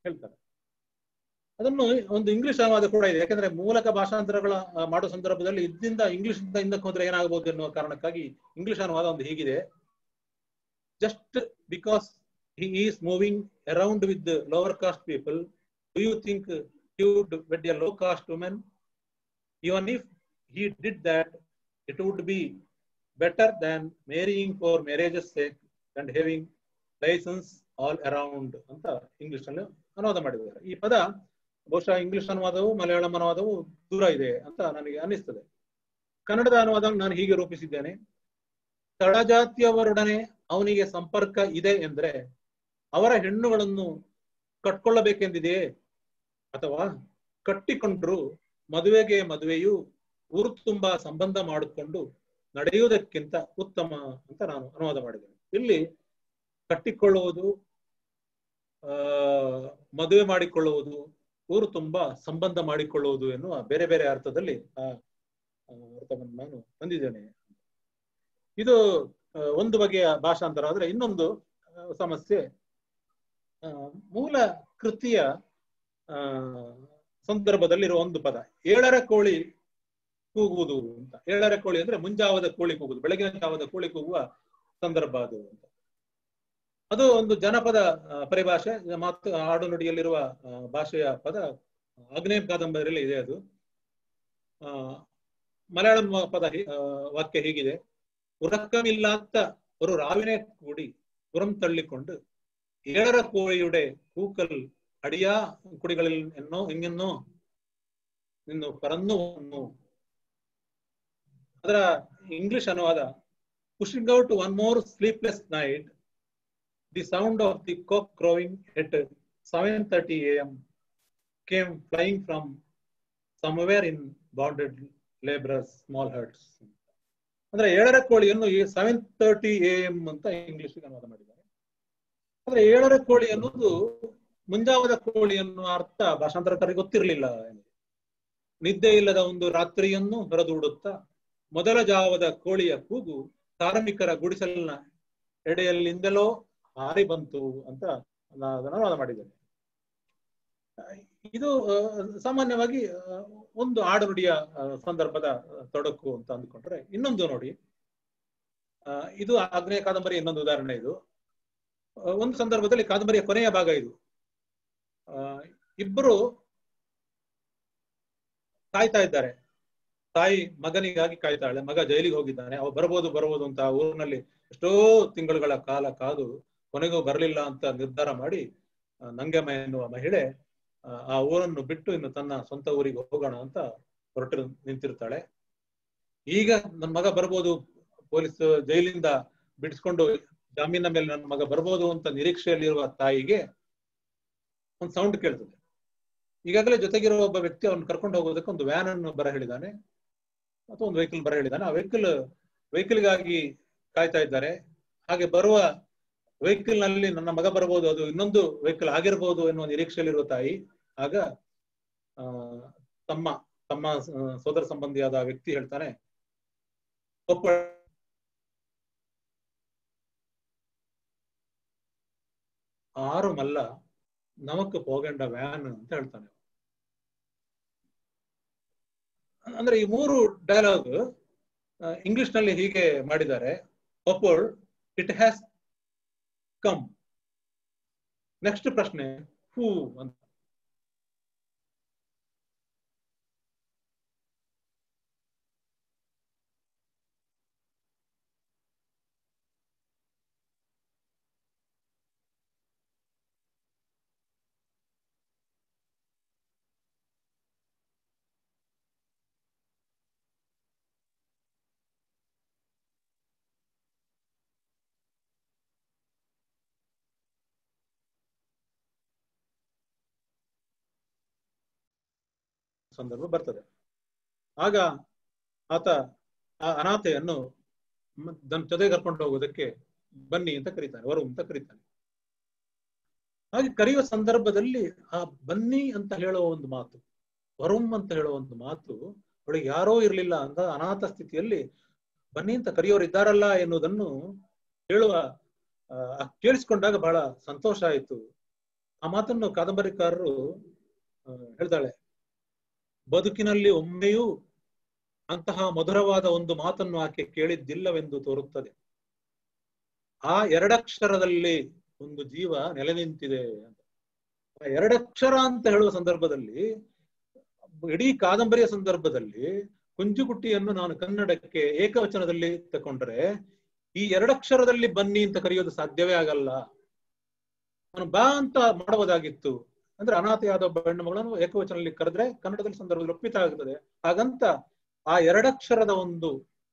ಹೇಳ್ತಾರೆ ಅದನ್ನು ಒಂದು ಇಂಗ್ಲಿಷ್ ಅನುವಾದ ಕೂಡ ಇದೆ ಯಾಕಂದ್ರೆ ಮೂಲಕ ಭಾಷಾಂತರಗಳ ಆ, ಮಾಡೋ ಸಂದರ್ಭದಲ್ಲಿ ಇದರಿಂದ ಇಂಗ್ಲಿಷ್ ಇಂದ ಹಿಂದಕ್ಕೆ ಹೋದ್ರೆ ಏನಾಗಬಹುದು ಎನ್ನುವ ಕಾರಣಕ್ಕಾಗಿ ಇಂಗ್ಲಿಷ್ ಅನುವಾದ ಒಂದು ಹೀಗಿದೆ just because he is moving around with the lower caste people do you think he would wed a low caste woman even if he did that it would be better than marrying for marriage's sake and having license all around ಅಂತ English ನಲ್ಲಿ ಅನುವಾದ ಮಾಡಿದ್ದಾರೆ ಈ ಪದ ಬಹುಶಃ English ಅನುವಾದವು Malayalam ಅನುವಾದವು ದೂರ ಇದೆ ಅಂತ ನನಗೆ ಅನಿಸ್ತದೆ ಕನ್ನಡದ ಅನುವಾದ ನಾನು ಹೀಗೆ ರೂಪಿಸಿದ್ದೇನೆ ತಳಜಾತಿಯವರೊಡನೆ ಅವನಿಗೆ ಸಂಪರ್ಕ ಇದೆ ಎಂದ್ರೆ ಅವರ ಹೆಣ್ಣುಗಳನ್ನು ಕಟ್ಕೊಳ್ಳಬೇಕೆಂದಿದೆಯೇ ಅಥವಾ ಕಟ್ಟಿಕೊಂಡ್ರು ಮದುವೆಗೆ ಮದುವೆಯು ಊರು ತುಂಬಾ ಸಂಬಂಧ ಮಾಡಿಕೊಂಡು ನಡೆಯುವುದಕ್ಕಿಂತ ಉತ್ತಮ ಅಂತ ನಾನು ಅನುವಾದ ಮಾಡಿದ್ದೇನೆ ಇಲ್ಲಿ ಕಟ್ಟಿಕೊಳ್ಳುವುದು ಆ ಮದುವೆ ಮಾಡಿಕೊಳ್ಳುವುದು ಊರು ತುಂಬಾ ಸಂಬಂಧ ಮಾಡಿಕೊಳ್ಳುವುದು ಎನ್ನುವ ಬೇರೆ ಬೇರೆ ಅರ್ಥದಲ್ಲಿ ಆ ಆ ಅರ್ಥವನ್ನು ನಾನು ತಂದಿದ್ದೇನೆ ಇದು ಆ, ಒಂದು ಬಗೆಯ ಭಾಷಾಂತರ ಆದ್ರೆ ಇನ್ನೊಂದು ಆ, ಸಮಸ್ಯೆ ಆ, ಮೂಲ ಕೃತಿಯ ಆ ಸಂದರ್ಭದಲ್ಲಿರುವ ಒಂದು ಪದ ಏಳರ ಕೋಳಿ ಕೂಗುವುದು ಅಂತ ಏಳರ ಕೋಳಿ ಅಂದ್ರೆ ಮುಂಜಾವದ ಕೋಳಿ ಕೂಗುವುದು ಬೆಳಗಿನ ಜಾವದ ಕೋಳಿ ಕೂಗುವ ಸಂದರ್ಭ ಅದು ಅಂತ ಅದು ಒಂದು ಜನಪದ ಆ, ಪರಿಭಾಷೆ ಮಾತು ಆಡು ನುಡಿಯಲ್ಲಿರುವ ಆ, ಭಾಷೆಯ ಪದ ಆಗ್ನೇಯ ಕಾದಂಬರಿಯಲ್ಲಿ ಇದೆ ಅದು ಆ ಮಲಯಾಳಂ ಪದ ಹೀ- ಆ, ವಾಕ್ಯ ಹೀಗಿದೆ ഉറക്കമില്ലാത്ത ഒരു റാവിനെ കൂടി പുറം തള്ളിക്കൊണ്ട് ഏഴര കോഴിയുടെ കൂക്കൽ അടിയാ കുടികളിൽ എന്നോ എങ്ങെന്നോ നിന്നു പറന്നു വന്നു ಅದರ ಇಂಗ್ಲಿಷ್ ಅನುವಾದ pushing out one more sleepless night the sound of the cock crowing at seven thirty A M came flying from somewhere in bonded labourers small hurts ಅಂದ್ರೆ ಏಳರ ಕೋಳಿಯನ್ನು ಸೆವೆನ್ ತರ್ಟಿ ಎ ಎಂ ಅಂತ English ಅನುವಾದ ಮಾಡಿದ್ದಾರೆ ಅಂದ್ರೆ ಏಳರ ಕೋಳಿ ಅನ್ನೋದು ಮುಂಜಾವದ ಕೋಳಿ ಅನ್ನುವ ಅರ್ಥ ಭಾಷಾಂತರಕರಿಗೆ ಗೊತ್ತಿರಲಿಲ್ಲ ನಿದ್ದೆ ಇಲ್ಲದ ಒಂದು ರಾತ್ರಿಯನ್ನು ಹೊರದೂಡುತ್ತಾ ಮೊದಲ ಜಾವದ ಕೋಳಿಯ ಕೂಗು ಕಾರ್ಮಿಕರ ಗುಡಿಸಲಿನ ಎಡೆಯಲ್ಲಿಂದಲೋ ಹಾರಿ ಬಂತು ಅಂತ ನಾನು ಅದನ್ನು ಅನುವಾದ ಮಾಡಿದ್ದೇನೆ ಇದು ಆ, ಸಾಮಾನ್ಯವಾಗಿ ಆ, ಒಂದು ಆಡುನುಡಿಯ ಆ, ಸಂದರ್ಭದ ಆ, ತೊಡಕು ಅಂತ ಅಂದ್ಕೊಂಡ್ರೆ ಇನ್ನೊಂದು ನೋಡಿ ಆ, ಇದು ಆಗ್ನೇಯ ಕಾದಂಬರಿ ಇನ್ನೊಂದು ಉದಾಹರಣೆ ಇದು ಆ, ಒಂದು ಸಂದರ್ಭದಲ್ಲಿ ಕಾದಂಬರಿಯ ಕೊನೆಯ ಭಾಗ ಇದು ಆ, ಇಬ್ಬರು ಕಾಯ್ತಾ ಇದ್ದಾರೆ ತಾಯಿ ಮಗನಿಗಾಗಿ ಕಾಯ್ತಾಳೆ ಮಗ ಜೈಲಿಗೆ ಹೋಗಿದ್ದಾನೆ ಅವ ಬರ್ಬೋದು ಬರ್ಬೋದು ಅಂತ ಆ ಊರಿನಲ್ಲಿ ಎಷ್ಟೋ ತಿಂಗಳುಗಳ ಕಾಲ ಕಾದು ಕೊನೆಗೂ ಬರಲಿಲ್ಲ ಅಂತ ನಿರ್ಧಾರ ಮಾಡಿ ಆ, ನಂಗೆಮ್ಮ ಎನ್ನುವ ಮಹಿಳೆ ಆ, ಆ ಊರನ್ನು ಬಿಟ್ಟು ಇನ್ನು ತನ್ನ ಸ್ವಂತ ಊರಿಗೆ ಹೋಗೋಣ ಅಂತ ಹೊರಟು ನಿಂತಿರ್ತಾಳೆ ಈಗ ನನ್ನ ಮಗ ಬರ್ಬೋದು ಪೊಲೀಸ್ ಜೈಲಿಂದ ಬಿಡಿಸ್ಕೊಂಡು ಜಾಮೀನ ಮೇಲೆ ನನ್ನ ಮಗ ಬರ್ಬೋದು ಅಂತ ನಿರೀಕ್ಷೆಯಲ್ಲಿರುವ ತಾಯಿಗೆ ಒಂದು ಸೌಂಡ್ ಕೇಳ್ತದೆ ಈಗಾಗಲೇ ಜೊತೆಗಿರುವ ಒಬ್ಬ ವ್ಯಕ್ತಿ ಅವನ್ನ ಕರ್ಕೊಂಡು ಹೋಗೋದಕ್ಕೆ ಒಂದು ವ್ಯಾನ್ ಅನ್ನು ಬರ ಹೇಳಿದಾನೆ ಅಥವಾ ಒಂದು ವೆಹಿಕಲ್ ಬರ ಹೇಳಿದಾನೆ ಆ ವೆಹಿಕಲ್ ವೆಹಿಕಲ್ಗಾಗಿ ಕಾಯ್ತಾ ಇದ್ದಾರೆ ಹಾಗೆ ಬರುವ ವೆಹಿಕಲ್ ನಲ್ಲಿ ನನ್ನ ಮಗ ಬರಬಹುದು ಅದು ಇನ್ನೊಂದು ವೆಹಿಕಲ್ ಆಗಿರಬಹುದು ಎನ್ನುವ ನಿರೀಕ್ಷೆಯಲ್ಲಿರುವ ತಾಯಿ ಆಗ ಆ ತಮ್ಮ ತಮ್ಮ ಆ, ಸೋದರ ಸಂಬಂಧಿಯಾದ ಆ ವ್ಯಕ್ತಿ ಹೇಳ್ತಾನೆ ಒಪ್ಪ ಆರು ಮಲ್ಲ ನಮಕ್ ಪೋಗಂಡ ವ್ಯಾನ್ ಅಂತ ಹೇಳ್ತಾನೆ ಅಂದ್ರೆ ಈ ಮೂರು ಡೈಲಾಗ್ ಇಂಗ್ಲಿಷ್ ನಲ್ಲಿ ಹೀಗೆ ಮಾಡಿದ್ದಾರೆ ಒಪ್ಪೋಳ್ ಇಟ್ ಹ್ಯಾಸ್ ಕಮ್ ನೆಕ್ಸ್ಟ್ ಪ್ರಶ್ನೆ ಹೂ ಅಂತ ಸಂದರ್ಭ ಬರ್ತದೆ ಆಗ ಆತ ಆ ಅನಾಥೆಯನ್ನು ಮ- ತನ್ನ ಜೊತೆ ಕರ್ಕೊಂಡು ಹೋಗೋದಕ್ಕೆ ಬನ್ನಿ ಅಂತ ಕರೀತಾನೆ ವರು ಅಂತ ಕರೀತಾನೆ ಹಾಗೆ ಕರೆಯುವ ಸಂದರ್ಭದಲ್ಲಿ ಆ ಬನ್ನಿ ಅಂತ ಹೇಳುವ ಒಂದು ಮಾತು ವರುಂ ಅಂತ ಹೇಳುವ ಒಂದು ಮಾತು ಅವಳಿಗೆ ಯಾರೋ ಇರ್ಲಿಲ್ಲ ಅಂತ ಅನಾಥ ಸ್ಥಿತಿಯಲ್ಲಿ ಬನ್ನಿ ಅಂತ ಕರೆಯೋರು ಇದ್ದಾರಲ್ಲ ಎನ್ನುವುದನ್ನು ಹೇಳುವ ಆ, ಕೇಳಿಸ್ಕೊಂಡಾಗ ಬಹಳ ಸಂತೋಷ ಆಯಿತು ಆ ಮಾತನ್ನು ಕಾದಂಬರಿಕಾರರು ಆ, ಹೇಳ್ತಾಳೆ ಬದುಕಿನಲ್ಲಿ ಒಮ್ಮೆಯೂ ಅಂತಹ ಮಧುರವಾದ ಒಂದು ಮಾತನ್ನು ಆಕೆ ಕೇಳಿದ್ದಿಲ್ಲವೆಂದು ತೋರುತ್ತದೆ ಆ ಎರಡಕ್ಷರದಲ್ಲಿ ಒಂದು ಜೀವ ನೆಲೆ ನಿಂತಿದೆ ಅಂತ ಆ ಎರಡಕ್ಷರ ಅಂತ ಹೇಳುವ ಸಂದರ್ಭದಲ್ಲಿ ಇಡೀ ಕಾದಂಬರಿಯ ಸಂದರ್ಭದಲ್ಲಿ ಕುಂಜುಗುಟ್ಟಿಯನ್ನು ನಾನು ಕನ್ನಡಕ್ಕೆ ಏಕವಚನದಲ್ಲಿ ತಕೊಂಡ್ರೆ ಈ ಎರಡಕ್ಷರದಲ್ಲಿ ಬನ್ನಿ ಅಂತ ಕರೆಯೋದು ಸಾಧ್ಯವೇ ಆಗಲ್ಲ ನಾನು ಬಾ ಅಂತ ಮಾಡಬಹುದಾಗಿತ್ತು ಅಂದ್ರೆ ಅನಾಥೆಯಾದ ಒಬ್ಬ ಹೆಣ್ಣು ಮಗಳನ್ನು ಏಕವಚನದಲ್ಲಿ ಕರೆದ್ರೆ ಕನ್ನಡದಲ್ಲಿ ಸಂದರ್ಭದಲ್ಲಿ ಒಪ್ಪಿತ ಆಗುತ್ತದೆ ಹಾಗಂತ ಆ ಎರಡಕ್ಷರದ ಒಂದು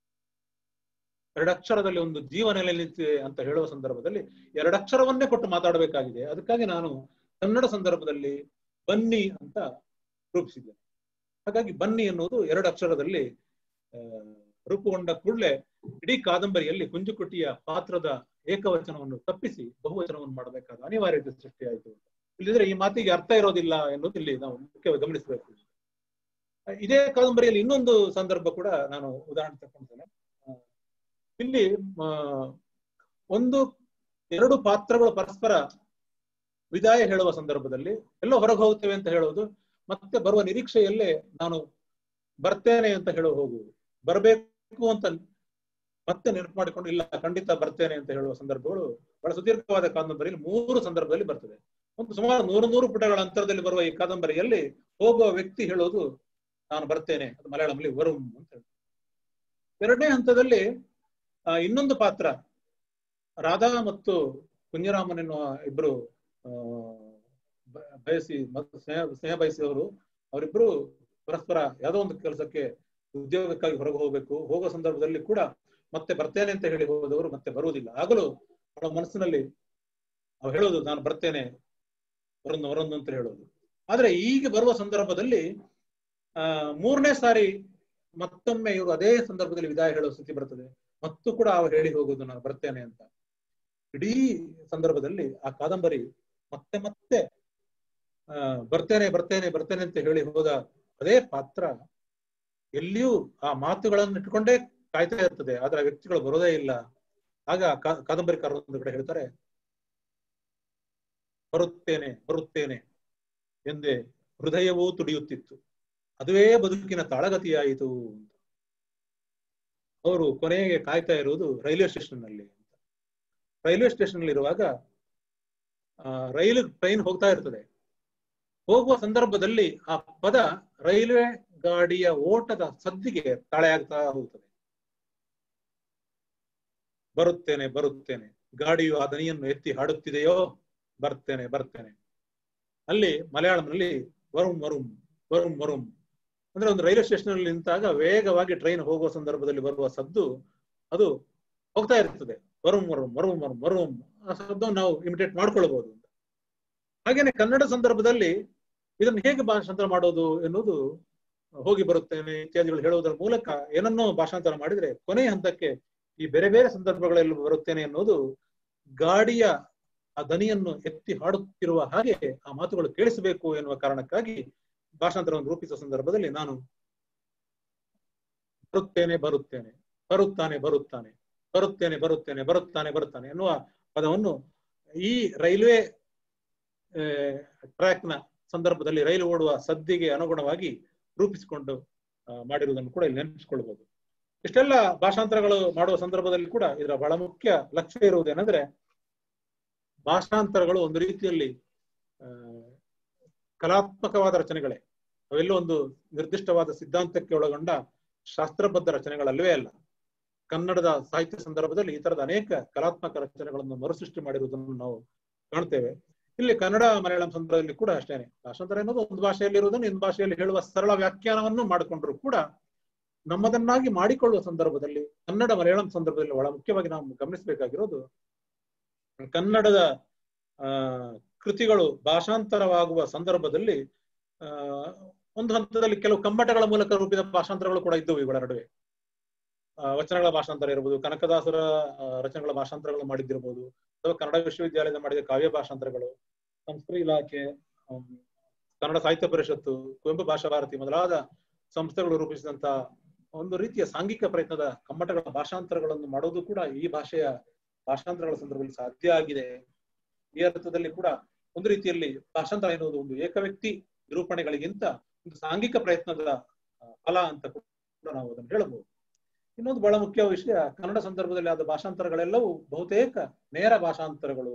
ಎರಡಕ್ಷರದಲ್ಲಿ ಒಂದು ಜೀವ ನೆಲೆ ನಿಂತಿದೆ ಅಂತ ಹೇಳುವ ಸಂದರ್ಭದಲ್ಲಿ ಎರಡಕ್ಷರವನ್ನೇ ಕೊಟ್ಟು ಮಾತಾಡಬೇಕಾಗಿದೆ ಅದಕ್ಕಾಗಿ ನಾನು ಕನ್ನಡ ಸಂದರ್ಭದಲ್ಲಿ ಬನ್ನಿ ಅಂತ ರೂಪಿಸಿದ್ದೇನೆ ಹಾಗಾಗಿ ಬನ್ನಿ ಎನ್ನುವುದು ಎರಡು ಅಕ್ಷರದಲ್ಲಿ ಆ, ರೂಪುಗೊಂಡ ಕೂಡಲೇ ಇಡೀ ಕಾದಂಬರಿಯಲ್ಲಿ ಕುಂಜುಕುಟಿಯ ಪಾತ್ರದ ಏಕವಚನವನ್ನು ತಪ್ಪಿಸಿ ಬಹುವಚನವನ್ನು ಮಾಡಬೇಕಾದ ಅನಿವಾರ್ಯತೆ ಸೃಷ್ಟಿಯಾಯಿತು ಇಲ್ಲಿದ್ರೆ ಈ ಮಾತಿಗೆ ಅರ್ಥ ಇರೋದಿಲ್ಲ ಎನ್ನುವುದು ಇಲ್ಲಿ ನಾವು ಮುಖ್ಯವಾಗಿ ಗಮನಿಸಬೇಕು ಇದೇ ಕಾದಂಬರಿಯಲ್ಲಿ ಇನ್ನೊಂದು ಸಂದರ್ಭ ಕೂಡ ನಾನು ಉದಾಹರಣೆ ತಗೊಂಡ್ತೇನೆ ಆ, ಇಲ್ಲಿ ಆ, ಒಂದು ಎರಡು ಪಾತ್ರಗಳು ಪರಸ್ಪರ ವಿದಾಯ ಹೇಳುವ ಸಂದರ್ಭದಲ್ಲಿ ಎಲ್ಲೋ ಹೊರಗೆ ಹೋಗ್ತೇವೆ ಅಂತ ಹೇಳೋದು ಮತ್ತೆ ಬರುವ ನಿರೀಕ್ಷೆಯಲ್ಲೇ ನಾನು ಬರ್ತೇನೆ ಅಂತ ಹೇಳೋ ಹೋಗುವುದು ಬರಬೇಕು ಅಂತ ಮತ್ತೆ ನೆನಪು ಮಾಡಿಕೊಂಡು ಇಲ್ಲ ಖಂಡಿತ ಬರ್ತೇನೆ ಅಂತ ಹೇಳುವ ಸಂದರ್ಭಗಳು ಬಹಳ ಸುದೀರ್ಘವಾದ ಕಾದಂಬರಿಯಲ್ಲಿ ಮೂರು ಸಂದರ್ಭದಲ್ಲಿ ಬರ್ತದೆ ಒಂದು ಸುಮಾರು ನೂರು ನೂರು ಪುಟಗಳ ಅಂತರದಲ್ಲಿ ಬರುವ ಈ ಕಾದಂಬರಿಯಲ್ಲಿ ಹೋಗುವ ವ್ಯಕ್ತಿ ಹೇಳೋದು ನಾನು ಬರ್ತೇನೆ ಅದು ಮಲಯಾಳಂನಲ್ಲಿ ವರುಣ್ ಅಂತ ಹೇಳಿ ಎರಡನೇ ಹಂತದಲ್ಲಿ ಆ, ಇನ್ನೊಂದು ಪಾತ್ರ ರಾಧಾ ಮತ್ತು ಕುಂಜರಾಮನ್ ಎನ್ನುವ ಇಬ್ರು ಆ, ಬ- ಬಯಸಿ ಮತ್ತು ಸ್ನೇಹ ಸ್ನೇಹ ಬಯಸಿದವರು ಅವರಿಬ್ರು ಪರಸ್ಪರ ಯಾವುದೋ ಒಂದು ಕೆಲಸಕ್ಕೆ ಉದ್ಯೋಗಕ್ಕಾಗಿ ಹೊರಗೆ ಹೋಗ್ಬೇಕು ಹೋಗೋ ಸಂದರ್ಭದಲ್ಲಿ ಕೂಡ ಮತ್ತೆ ಬರ್ತೇನೆ ಅಂತ ಹೇಳಿ ಹೋದವರು ಮತ್ತೆ ಬರುವುದಿಲ್ಲ ಆಗಲೂ ಅವಳ ಮನಸ್ಸಿನಲ್ಲಿ ಅವ್ರು ಹೇಳೋದು ನಾನು ಬರ್ತೇನೆ ವರೊಂದು ವರೊಂದು ಅಂತ ಹೇಳೋದು ಆದ್ರೆ ಈಗ ಬರುವ ಸಂದರ್ಭದಲ್ಲಿ ಆ ಮೂರನೇ ಸಾರಿ ಮತ್ತೊಮ್ಮೆ ಇವರು ಅದೇ ಸಂದರ್ಭದಲ್ಲಿ ವಿದಾಯ ಹೇಳುವ ಸ್ಥಿತಿ ಬರ್ತದೆ ಮತ್ತು ಕೂಡ ಅವ ಹೇಳಿ ಹೋಗುದು ನಾನು ಬರ್ತೇನೆ ಅಂತ ಇಡೀ ಸಂದರ್ಭದಲ್ಲಿ ಆ ಕಾದಂಬರಿ ಮತ್ತೆ ಮತ್ತೆ ಆ ಬರ್ತೇನೆ ಬರ್ತೇನೆ ಬರ್ತೇನೆ ಅಂತ ಹೇಳಿ ಹೋದ ಅದೇ ಪಾತ್ರ ಎಲ್ಲಿಯೂ ಆ ಮಾತುಗಳನ್ನು ಇಟ್ಟುಕೊಂಡೇ ಕಾಯ್ತಾ ಇರ್ತದೆ ಆದ್ರೆ ಆ ವ್ಯಕ್ತಿಗಳು ಬರೋದೇ ಇಲ್ಲ ಆಗ ಕಾ- ಕಾದಂಬರಿಕಾರರು ಒಂದು ಕಡೆ ಹೇಳ್ತಾರೆ ಬರುತ್ತೇನೆ ಬರುತ್ತೇನೆ ಎಂದೇ ಹೃದಯವೂ ತುಡಿಯುತ್ತಿತ್ತು ಅದುವೇ ಬದುಕಿನ ತಾಳಗತಿಯಾಯಿತು ಅಂತ ಅವರು ಕೊನೆಗೆ ಕಾಯ್ತಾ ಇರುವುದು ರೈಲ್ವೆ ಸ್ಟೇಷನ್ ನಲ್ಲಿ ಅಂತ ರೈಲ್ವೆ ಸ್ಟೇಷನ್ ಅಲ್ಲಿ ಇರುವಾಗ ಆ, ರೈಲು ಟ್ರೈನ್ ಹೋಗ್ತಾ ಇರ್ತದೆ ಹೋಗುವ ಸಂದರ್ಭದಲ್ಲಿ ಆ ಪದ ರೈಲ್ವೆ ಗಾಡಿಯ ಓಟದ ಸದ್ದಿಗೆ ತಾಳೆಯಾಗ್ತಾ ಹೋಗ್ತದೆ ಬರುತ್ತೇನೆ ಬರುತ್ತೇನೆ ಗಾಡಿಯು ಆ ದನಿಯನ್ನು ಎತ್ತಿ ಹಾಡುತ್ತಿದೆಯೋ ಬರ್ತೇನೆ ಬರ್ತೇನೆ ಅಲ್ಲಿ ಮಲಯಾಳಂನಲ್ಲಿ ವರುಣ್ ವರುಣ್ ವರುಣ್ ವರುಣ್ ಅಂದ್ರೆ ಒಂದು ರೈಲ್ವೆ ಸ್ಟೇಷನ್ ಅಲ್ಲಿ ನಿಂತಾಗ ವೇಗವಾಗಿ ಟ್ರೈನ್ ಹೋಗುವ ಸಂದರ್ಭದಲ್ಲಿ ಬರುವ ಸದ್ದು ಅದು ಹೋಗ್ತಾ ಇರ್ತದೆ ವರುಣ್ ವರುಣ್ ವರುಣ್ ವರುಣ್ ವರುಣ್ ಆ ಶಬ್ದವನ್ನು ನಾವು ಇಮಿಟೇಟ್ ಮಾಡ್ಕೊಳ್ಬಹುದು ಅಂತ ಹಾಗೇನೆ ಕನ್ನಡ ಸಂದರ್ಭದಲ್ಲಿ ಇದನ್ನು ಹೇಗೆ ಭಾಷಾಂತರ ಮಾಡೋದು ಎನ್ನುವುದು ಹೋಗಿ ಬರುತ್ತೇನೆ ಇತ್ಯಾದಿಗಳು ಹೇಳುವುದರ ಮೂಲಕ ಏನನ್ನೋ ಭಾಷಾಂತರ ಮಾಡಿದ್ರೆ ಕೊನೆಯ ಹಂತಕ್ಕೆ ಈ ಬೇರೆ ಬೇರೆ ಸಂದರ್ಭಗಳಲ್ಲಿ ಬರುತ್ತೇನೆ ಎನ್ನುವುದು ಗಾಡಿಯ ಆ ದನಿಯನ್ನು ಎತ್ತಿ ಹಾಡುತ್ತಿರುವ ಹಾಗೆ ಆ ಮಾತುಗಳು ಕೇಳಿಸಬೇಕು ಎನ್ನುವ ಕಾರಣಕ್ಕಾಗಿ ಭಾಷಾಂತರವನ್ನು ರೂಪಿಸುವ ಸಂದರ್ಭದಲ್ಲಿ ನಾನು ಬರುತ್ತೇನೆ ಬರುತ್ತೇನೆ ಬರುತ್ತಾನೆ ಬರುತ್ತಾನೆ ಬರುತ್ತೇನೆ ಬರುತ್ತೇನೆ ಬರುತ್ತಾನೆ ಬರುತ್ತಾನೆ ಎನ್ನುವ ಪದವನ್ನು ಈ ರೈಲ್ವೆ ಟ್ರ್ಯಾಕ್ ನ ಸಂದರ್ಭದಲ್ಲಿ ರೈಲು ಓಡುವ ಸದ್ದಿಗೆ ಅನುಗುಣವಾಗಿ ರೂಪಿಸಿಕೊಂಡು ಆ, ಮಾಡಿರುವುದನ್ನು ಕೂಡ ಇಲ್ಲಿ ನೆನಪಿಸಿಕೊಳ್ಬಹುದು ಇಷ್ಟೆಲ್ಲ ಭಾಷಾಂತರಗಳು ಮಾಡುವ ಸಂದರ್ಭದಲ್ಲಿ ಕೂಡ ಇದರ ಬಹಳ ಮುಖ್ಯ ಲಕ್ಷ್ಯ ಇರುವುದೇನೆಂದ್ರೆ ಭಾಷಾಂತರಗಳು ಒಂದು ರೀತಿಯಲ್ಲಿ ಆ, ಕಲಾತ್ಮಕವಾದ ರಚನೆಗಳೇ ಅವೆಲ್ಲೋ ಒಂದು ನಿರ್ದಿಷ್ಟವಾದ ಸಿದ್ಧಾಂತಕ್ಕೆ ಒಳಗೊಂಡ ಶಾಸ್ತ್ರಬದ್ಧ ರಚನೆಗಳಲ್ಲವೇ ಅಲ್ಲ ಕನ್ನಡದ ಸಾಹಿತ್ಯ ಸಂದರ್ಭದಲ್ಲಿ ಈ ತರದ ಅನೇಕ ಕಲಾತ್ಮಕ ರಚನೆಗಳನ್ನು ಮರುಸೃಷ್ಟಿ ಮಾಡಿರುವುದನ್ನು ನಾವು ಕಾಣ್ತೇವೆ ಇಲ್ಲಿ ಕನ್ನಡ ಮಲಯಾಳಂ ಸಂದರ್ಭದಲ್ಲಿ ಕೂಡ ಅಷ್ಟೇನೆ ಭಾಷಾಂತರ ಎನ್ನುವುದು ಒಂದು ಭಾಷೆಯಲ್ಲಿ ಇರುವುದನ್ನು ಇನ್ನೊಂದು ಭಾಷೆಯಲ್ಲಿ ಹೇಳುವ ಸರಳ ವ್ಯಾಖ್ಯಾನವನ್ನು ಮಾಡಿಕೊಂಡ್ರು ಕೂಡ ನಮ್ಮದನ್ನಾಗಿ ಮಾಡಿಕೊಳ್ಳುವ ಸಂದರ್ಭದಲ್ಲಿ ಕನ್ನಡ ಮಲಯಾಳಂ ಸಂದರ್ಭದಲ್ಲಿ ಬಹಳ ಮುಖ್ಯವಾಗಿ ನಾವು ಗಮನಿಸಬೇಕಾಗಿರೋದು ಕನ್ನಡದ ಆ ಕೃತಿಗಳು ಭಾಷಾಂತರವಾಗುವ ಸಂದರ್ಭದಲ್ಲಿ ಆ ಒಂದು ಹಂತದಲ್ಲಿ ಕೆಲವು ಕಮ್ಮಟಗಳ ಮೂಲಕ ರೂಪಿದ ಭಾಷಾಂತರಗಳು ಕೂಡ ಇದ್ದವು ಇವುಗಳ ನಡುವೆ ಆ, ವಚನಗಳ ಭಾಷಾಂತರ ಇರಬಹುದು ಕನಕದಾಸರ ಆ, ರಚನೆಗಳ ಭಾಷಾಂತರಗಳು ಮಾಡಿದ್ದಿರಬಹುದು ಅಥವಾ ಕನ್ನಡ ವಿಶ್ವವಿದ್ಯಾಲಯದ ಮಾಡಿದ ಕಾವ್ಯ ಭಾಷಾಂತರಗಳು ಸಂಸ್ಕೃತಿ ಇಲಾಖೆ ಹ್ಮ್, ಕನ್ನಡ ಸಾಹಿತ್ಯ ಪರಿಷತ್ತು ಕುವೆಂಪು ಭಾಷಾ ಭಾರತಿ ಮೊದಲಾದ ಸಂಸ್ಥೆಗಳು ರೂಪಿಸಿದಂತ ಒಂದು ರೀತಿಯ ಸಾಂಘಿಕ ಪ್ರಯತ್ನದ ಕಮ್ಮಟಗಳ ಭಾಷಾಂತರಗಳನ್ನು ಮಾಡೋದು ಕೂಡ ಈ ಭಾಷೆಯ ಭಾಷಾಂತರಗಳ ಸಂದರ್ಭದಲ್ಲಿ ಸಾಧ್ಯ ಆಗಿದೆ ಈ ಅರ್ಥದಲ್ಲಿ ಕೂಡ ಒಂದು ರೀತಿಯಲ್ಲಿ ಭಾಷಾಂತರ ಎನ್ನುವುದು ಒಂದು ಏಕವ್ಯಕ್ತಿ ನಿರೂಪಣೆಗಳಿಗಿಂತ ಒಂದು ಸಾಂಘಿಕ ಪ್ರಯತ್ನದ ಆ, ಫಲ ಅಂತ ಕೂಡ ನಾವು ಅದನ್ನು ಹೇಳಬಹುದು ಇನ್ನೊಂದು ಬಹಳ ಮುಖ್ಯ ವಿಷಯ ಕನ್ನಡ ಸಂದರ್ಭದಲ್ಲಿ ಆದ ಭಾಷಾಂತರಗಳೆಲ್ಲವೂ ಬಹುತೇಕ ನೇರ ಭಾಷಾಂತರಗಳು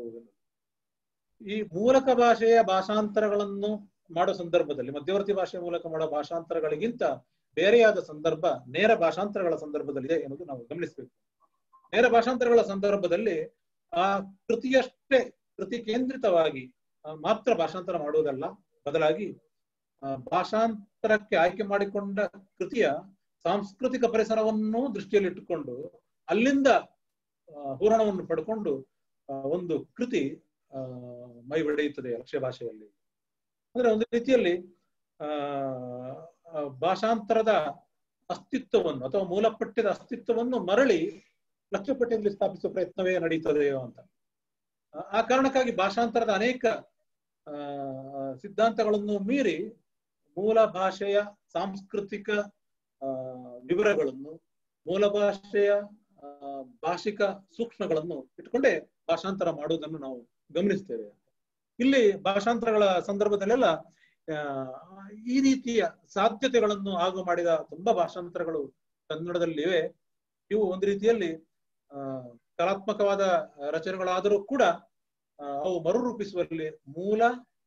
ಈ ಮೂಲಕ ಭಾಷೆಯ ಭಾಷಾಂತರಗಳನ್ನು ಮಾಡೋ ಸಂದರ್ಭದಲ್ಲಿ ಮಧ್ಯವರ್ತಿ ಭಾಷೆಯ ಮೂಲಕ ಮಾಡೋ ಭಾಷಾಂತರಗಳಿಗಿಂತ ಬೇರೆಯಾದ ಸಂದರ್ಭ ನೇರ ಭಾಷಾಂತರಗಳ ಸಂದರ್ಭದಲ್ಲಿ ಇದೆ ಎನ್ನುವುದು ನಾವು ಗಮನಿಸಬೇಕು ನೇರ ಭಾಷಾಂತರಗಳ ಸಂದರ್ಭದಲ್ಲಿ ಆ ಕೃತಿಯಷ್ಟೇ ಕೃತಿ ಕೇಂದ್ರಿತವಾಗಿ ಆ, ಮಾತ್ರ ಭಾಷಾಂತರ ಮಾಡುವುದಲ್ಲ ಬದಲಾಗಿ ಆ, ಭಾಷಾಂತರಕ್ಕೆ ಆಯ್ಕೆ ಮಾಡಿಕೊಂಡ ಕೃತಿಯ ಸಾಂಸ್ಕೃತಿಕ ಪರಿಸರವನ್ನು ದೃಷ್ಟಿಯಲ್ಲಿಟ್ಟುಕೊಂಡು ಅಲ್ಲಿಂದ ಆ, ಹೂರಣವನ್ನು ಪಡ್ಕೊಂಡು ಆ, ಒಂದು ಕೃತಿ ಆ, ಮೈ ಬೆಳೆಯುತ್ತದೆ ಲಕ್ಷ್ಯ ಭಾಷೆಯಲ್ಲಿ ಅಂದ್ರೆ ಒಂದು ರೀತಿಯಲ್ಲಿ ಆ ಆ, ಭಾಷಾಂತರದ ಅಸ್ತಿತ್ವವನ್ನು ಅಥವಾ ಮೂಲ ಪಠ್ಯದ ಅಸ್ತಿತ್ವವನ್ನು ಮರಳಿ ಲಕ್ಷ್ಯ ಪಠ್ಯದಲ್ಲಿ ಸ್ಥಾಪಿಸುವ ಪ್ರಯತ್ನವೇ ನಡೀತದೆಯೋ ಅಂತ ಆ- ಆ ಕಾರಣಕ್ಕಾಗಿ ಭಾಷಾಂತರದ ಅನೇಕ ಆ, ಸಿದ್ಧಾಂತಗಳನ್ನು ಮೀರಿ ಮೂಲ ಭಾಷೆಯ ಸಾಂಸ್ಕೃತಿಕ ಆ, ವಿವರಗಳನ್ನು ಮೂಲ ಭಾಷೆಯ ಆ, ಭಾಷಿಕ ಸೂಕ್ಷ್ಮಗಳನ್ನು ಇಟ್ಕೊಂಡೇ ಭಾಷಾಂತರ ಮಾಡುವುದನ್ನು ನಾವು ಗಮನಿಸ್ತೇವೆ ಇಲ್ಲಿ ಭಾಷಾಂತರಗಳ ಸಂದರ್ಭದಲ್ಲೆಲ್ಲ ಆ, ಈ ರೀತಿಯ ಸಾಧ್ಯತೆಗಳನ್ನು ಆಗು ಮಾಡಿದ ತುಂಬಾ ಭಾಷಾಂತರಗಳು ಕನ್ನಡದಲ್ಲಿವೆ ಇವು ಒಂದು ರೀತಿಯಲ್ಲಿ ಆ, ಕಲಾತ್ಮಕವಾದ ರಚನೆಗಳಾದರೂ ಕೂಡ ಆ, ಅವು ಮರುರೂಪಿಸುವಲ್ಲಿ ಮೂಲ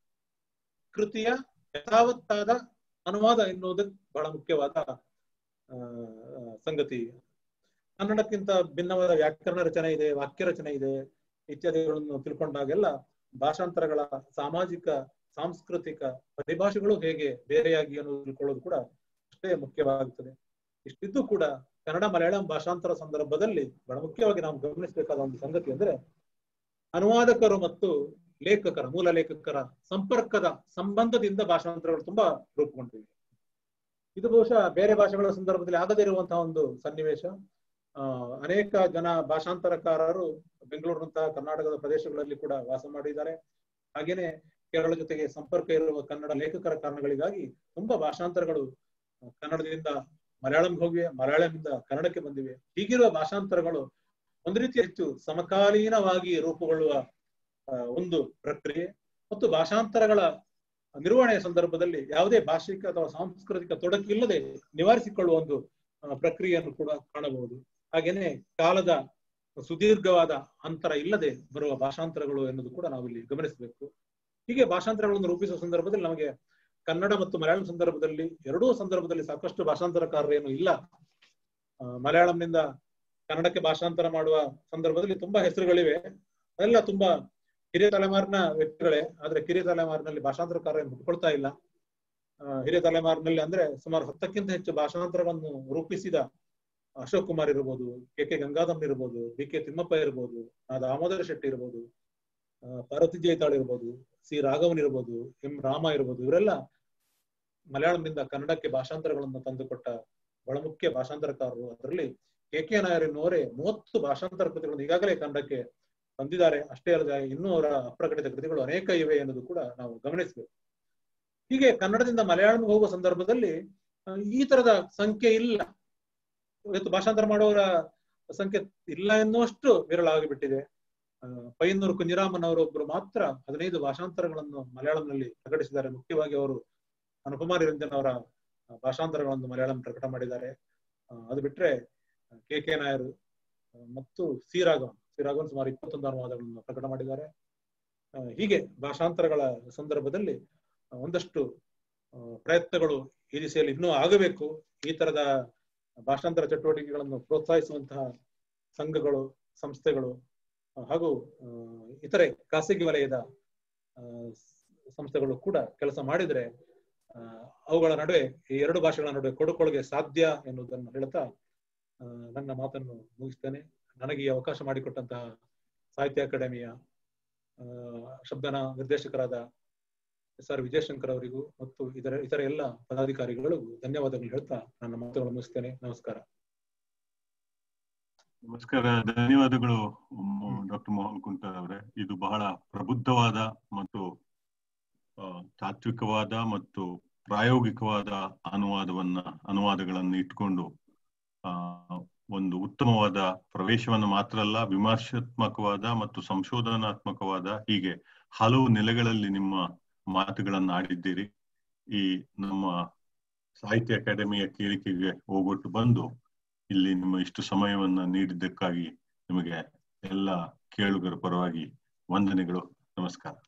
ಕೃತಿಯ ಯಥಾವತ್ತಾದ ಅನುವಾದ ಎನ್ನುವುದು ಬಹಳ ಮುಖ್ಯವಾದ ಆ, ಆ, ಸಂಗತಿ ಕನ್ನಡಕ್ಕಿಂತ ಭಿನ್ನವಾದ ವ್ಯಾಕರಣ ರಚನೆ ಇದೆ ವಾಕ್ಯ ರಚನೆ ಇದೆ ಇತ್ಯಾದಿಗಳನ್ನು ತಿಳ್ಕೊಂಡಾಗೆಲ್ಲ ಭಾಷಾಂತರಗಳ ಸಾಮಾಜಿಕ ಸಾಂಸ್ಕೃತಿಕ ಪರಿಭಾಷೆಗಳು ಹೇಗೆ ಬೇರೆಯಾಗಿ ಅನ್ನೋದು ತಿಳ್ಕೊಳ್ಳೋದು ಕೂಡ ಅಷ್ಟೇ ಮುಖ್ಯವಾಗುತ್ತದೆ ಇಷ್ಟಿದ್ದು ಕೂಡ ಕನ್ನಡ ಮಲಯಾಳಂ ಭಾಷಾಂತರ ಸಂದರ್ಭದಲ್ಲಿ ಬಹಳ ಮುಖ್ಯವಾಗಿ ನಾವು ಗಮನಿಸಬೇಕಾದ ಒಂದು ಸಂಗತಿ ಅಂದ್ರೆ ಅನುವಾದಕರು ಮತ್ತು ಲೇಖಕರ ಮೂಲ ಲೇಖಕರ ಸಂಪರ್ಕದ ಸಂಬಂಧದಿಂದ ಭಾಷಾಂತರಗಳು ತುಂಬಾ ರೂಪುಗೊಂಡಿವೆ ಇದು ಬಹುಶಃ ಬೇರೆ ಭಾಷೆಗಳ ಸಂದರ್ಭದಲ್ಲಿ ಆಗದೇ ಇರುವಂತಹ ಒಂದು ಸನ್ನಿವೇಶ ಆ, ಅನೇಕ ಜನ ಭಾಷಾಂತರಕಾರರು ಬೆಂಗಳೂರಿನಂತಹ ಕರ್ನಾಟಕದ ಪ್ರದೇಶಗಳಲ್ಲಿ ಕೂಡ ವಾಸ ಮಾಡಿದ್ದಾರೆ ಹಾಗೇನೆ ಕೇರಳ ಜೊತೆಗೆ ಸಂಪರ್ಕ ಇರುವ ಕನ್ನಡ ಲೇಖಕರ ಕಾರಣಗಳಿಗಾಗಿ ತುಂಬಾ ಭಾಷಾಂತರಗಳು ಆ, ಕನ್ನಡದಿಂದ ಮಲಯಾಳಂಗೆ ಹೋಗಿವೆ ಮಲಯಾಳಂನಿಂದ ಕನ್ನಡಕ್ಕೆ ಬಂದಿವೆ ಹೀಗಿರುವ ಭಾಷಾಂತರಗಳು ಒಂದು ರೀತಿ ಹೆಚ್ಚು ಸಮಕಾಲೀನವಾಗಿ ರೂಪುಗೊಳ್ಳುವ ಆ, ಒಂದು ಪ್ರಕ್ರಿಯೆ ಮತ್ತು ಭಾಷಾಂತರಗಳ ನಿರ್ವಹಣೆಯ ಸಂದರ್ಭದಲ್ಲಿ ಯಾವುದೇ ಭಾಷಿಕ ಅಥವಾ ಸಾಂಸ್ಕೃತಿಕ ತೊಡಕಿಲ್ಲದೆ ನಿವಾರಿಸಿಕೊಳ್ಳುವ ಒಂದು ಆ, ಪ್ರಕ್ರಿಯೆಯನ್ನು ಕೂಡ ಕಾಣಬಹುದು ಹಾಗೇನೆ ಕಾಲದ ಸುದೀರ್ಘವಾದ ಅಂತರ ಇಲ್ಲದೆ ಬರುವ ಭಾಷಾಂತರಗಳು ಎನ್ನುವುದು ಕೂಡ ನಾವು ಇಲ್ಲಿ ಗಮನಿಸಬೇಕು ಹೀಗೆ ಭಾಷಾಂತರಗಳನ್ನು ರೂಪಿಸುವ ಸಂದರ್ಭದಲ್ಲಿ ನಮಗೆ ಕನ್ನಡ ಮತ್ತು ಮಲಯಾಳಂ ಸಂದರ್ಭದಲ್ಲಿ ಎರಡೂ ಸಂದರ್ಭದಲ್ಲಿ ಸಾಕಷ್ಟು ಭಾಷಾಂತರಕಾರರೇನು ಇಲ್ಲ ಆ, ಮಲಯಾಳಂನಿಂದ ಕನ್ನಡಕ್ಕೆ ಭಾಷಾಂತರ ಮಾಡುವ ಸಂದರ್ಭದಲ್ಲಿ ತುಂಬಾ ಹೆಸರುಗಳಿವೆ ಅದೆಲ್ಲ ತುಂಬಾ ಹಿರಿಯ ತಲೆಮಾರಿನ ವ್ಯಕ್ತಿಗಳೇ ಆದ್ರೆ ಕಿರಿಯ ತಲೆಮಾರಿನಲ್ಲಿ ಭಾಷಾಂತರಕಾರ ಹುಟ್ಕೊಳ್ತಾ ಇಲ್ಲ ಆ, ಹಿರಿಯ ತಲೆಮಾರಿನಲ್ಲಿ ಅಂದ್ರೆ ಸುಮಾರು ಹತ್ತಕ್ಕಿಂತ ಹೆಚ್ಚು ಭಾಷಾಂತರಗಳನ್ನು ರೂಪಿಸಿದ ಅಶೋಕ್ ಕುಮಾರ್ ಇರ್ಬೋದು ಕೆ ಕೆ ಗಂಗಾಧಮ್ ಇರ್ಬೋದು ಬಿ ಕೆ ತಿಮ್ಮಪ್ಪ ಇರ್ಬೋದು ಆ ದಾಮೋದರ ಶೆಟ್ಟಿ ಇರ್ಬೋದು ಆ, ಪಾರ್ವತಿ ಜೈತಾಳ್ ಇರ್ಬೋದು ಸಿ ರಾಘವನ್ ಇರ್ಬೋದು ಎಂ ರಾಮ ಇರ್ಬೋದು ಇವರೆಲ್ಲ ಮಲಯಾಳಂನಿಂದ ಕನ್ನಡಕ್ಕೆ ಭಾಷಾಂತರಗಳನ್ನು ತಂದುಕೊಟ್ಟ ಬಹಳ ಮುಖ್ಯ ಭಾಷಾಂತರಕಾರರು ಅದರಲ್ಲಿ ಕೆ ಕೆ ನಾಯರ್ ಎನ್ನುವರೇ ಮೂವತ್ತು ಭಾಷಾಂತರ ಕೃತಿಗಳನ್ನು ಈಗಾಗಲೇ ಕನ್ನಡಕ್ಕೆ ತಂದಿದ್ದಾರೆ ಅಷ್ಟೇ ಅಲ್ಲದೆ ಇನ್ನೂ ಅವರ ಅಪ್ರಕಟಿತ ಕೃತಿಗಳು ಅನೇಕ ಇವೆ ಎನ್ನುವುದು ಕೂಡ ನಾವು ಗಮನಿಸಬೇಕು ಹೀಗೆ ಕನ್ನಡದಿಂದ ಮಲಯಾಳಂಗೆ ಹೋಗುವ ಸಂದರ್ಭದಲ್ಲಿ ಆ, ಈ ತರದ ಸಂಖ್ಯೆ ಇಲ್ಲ ಇವತ್ತು ಭಾಷಾಂತರ ಮಾಡುವವರ ಸಂಖ್ಯೆ ಇಲ್ಲ ಎನ್ನುವಷ್ಟು ವಿರಳ ಆಗಿಬಿಟ್ಟಿದೆ ಆ, ಪಯ್ಯನ್ನೂರು ಕುಂಜಿರಾಮನ್ ಅವರೊಬ್ಬರು ಮಾತ್ರ ಹದಿನೈದು ಭಾಷಾಂತರಗಳನ್ನು ಮಲಯಾಳಂನಲ್ಲಿ ಪ್ರಕಟಿಸಿದ್ದಾರೆ ಮುಖ್ಯವಾಗಿ ಅವರು ಅನುಪಮ ನಿರಂಜನ್ ಅವರ ಆ, ಭಾಷಾಂತರಗಳನ್ನು ಮಲಯಾಳಂ ಪ್ರಕಟ ಮಾಡಿದ್ದಾರೆ ಆ, ಅದು ಬಿಟ್ರೆ ಕೆ ಕೆ ನಾಯರ್ ಆ, ಮತ್ತು ಸಿ ರಾಘವನ್ ಸಿ ರಾಘವನ್ ಸುಮಾರು ಇಪ್ಪತ್ತೊಂದು ಅನುವಾದಗಳನ್ನು ಪ್ರಕಟ ಮಾಡಿದ್ದಾರೆ ಆ, ಹೀಗೆ ಭಾಷಾಂತರಗಳ ಸಂದರ್ಭದಲ್ಲಿ ಆ, ಒಂದಷ್ಟು ಆ, ಪ್ರಯತ್ನಗಳು ಈ ದಿಸೆಯಲ್ಲಿ ಇನ್ನೂ ಆಗಬೇಕು ಈ ತರದ ಭಾಷಾಂತರ ಚಟುವಟಿಕೆಗಳನ್ನು ಪ್ರೋತ್ಸಾಹಿಸುವಂತಹ ಸಂಘಗಳು ಸಂಸ್ಥೆಗಳು ಆ, ಹಾಗೂ ಆ, ಇತರೆ ಖಾಸಗಿ ವಲಯದ ಆ, ಸಂಸ್ಥೆಗಳು ಕೂಡ ಕೆಲಸ ಮಾಡಿದ್ರೆ ಆ, ಅವುಗಳ ನಡುವೆ ಈ ಎರಡು ಭಾಷೆಗಳ ನಡುವೆ ಕೊಡುಕೊಳಗೆ ಸಾಧ್ಯ ಎನ್ನುವುದನ್ನು ಹೇಳ್ತಾ ಆ, ನನ್ನ ಮಾತನ್ನು ಮುಗಿಸ್ತೇನೆ ನನಗೆ ಈ ಅವಕಾಶ ಮಾಡಿಕೊಟ್ಟಂತಹ ಸಾಹಿತ್ಯ ಅಕಾಡೆಮಿಯ ಆ, ಶಬ್ದನ ನಿರ್ದೇಶಕರಾದ ಎಸ್ ಆರ್ ವಿಜಯಶಂಕರ್ ಅವರಿಗೂ ಮತ್ತು ಇದರ ಇತರ ಎಲ್ಲ ಪದಾಧಿಕಾರಿಗಳಿಗೂ ಧನ್ಯವಾದಗಳು ಹೇಳ್ತಾ ನನ್ನ ಮಾತುಗಳನ್ನು ಮುಗಿಸ್ತೇನೆ ನಮಸ್ಕಾರ ನಮಸ್ಕಾರ ಧನ್ಯವಾದಗಳು ಡಾಕ್ಟರ್ ಮೋಹನ್ ಕುಂಟರ್ ಅವರೇ ಇದು ಬಹಳ ಪ್ರಬುದ್ಧವಾದ ಮತ್ತು ಆ, ತಾತ್ವಿಕವಾದ ಮತ್ತು ಪ್ರಾಯೋಗಿಕವಾದ ಅನುವಾದವನ್ನ ಅನುವಾದಗಳನ್ನು ಇಟ್ಕೊಂಡು ಆ ಒಂದು ಉತ್ತಮವಾದ ಪ್ರವೇಶವನ್ನು ಮಾತ್ರ ಅಲ್ಲ ವಿಮರ್ಶಾತ್ಮಕವಾದ ಮತ್ತು ಸಂಶೋಧನಾತ್ಮಕವಾದ ಹೀಗೆ ಹಲವು ನೆಲೆಗಳಲ್ಲಿ ನಿಮ್ಮ ಮಾತುಗಳನ್ನ ಆಡಿದ್ದೀರಿ ಈ ನಮ್ಮ ಸಾಹಿತ್ಯ ಅಕಾಡೆಮಿಯ ಕೇಳಿಕೆಗೆ ಹೋಗೊಟ್ಟು ಬಂದು ಇಲ್ಲಿ ನಿಮ್ಮ ಇಷ್ಟು ಸಮಯವನ್ನ ನೀಡಿದ್ದಕ್ಕಾಗಿ ನಿಮಗೆ ಎಲ್ಲ ಕೇಳುಗರ ಪರವಾಗಿ ವಂದನೆಗಳು ನಮಸ್ಕಾರ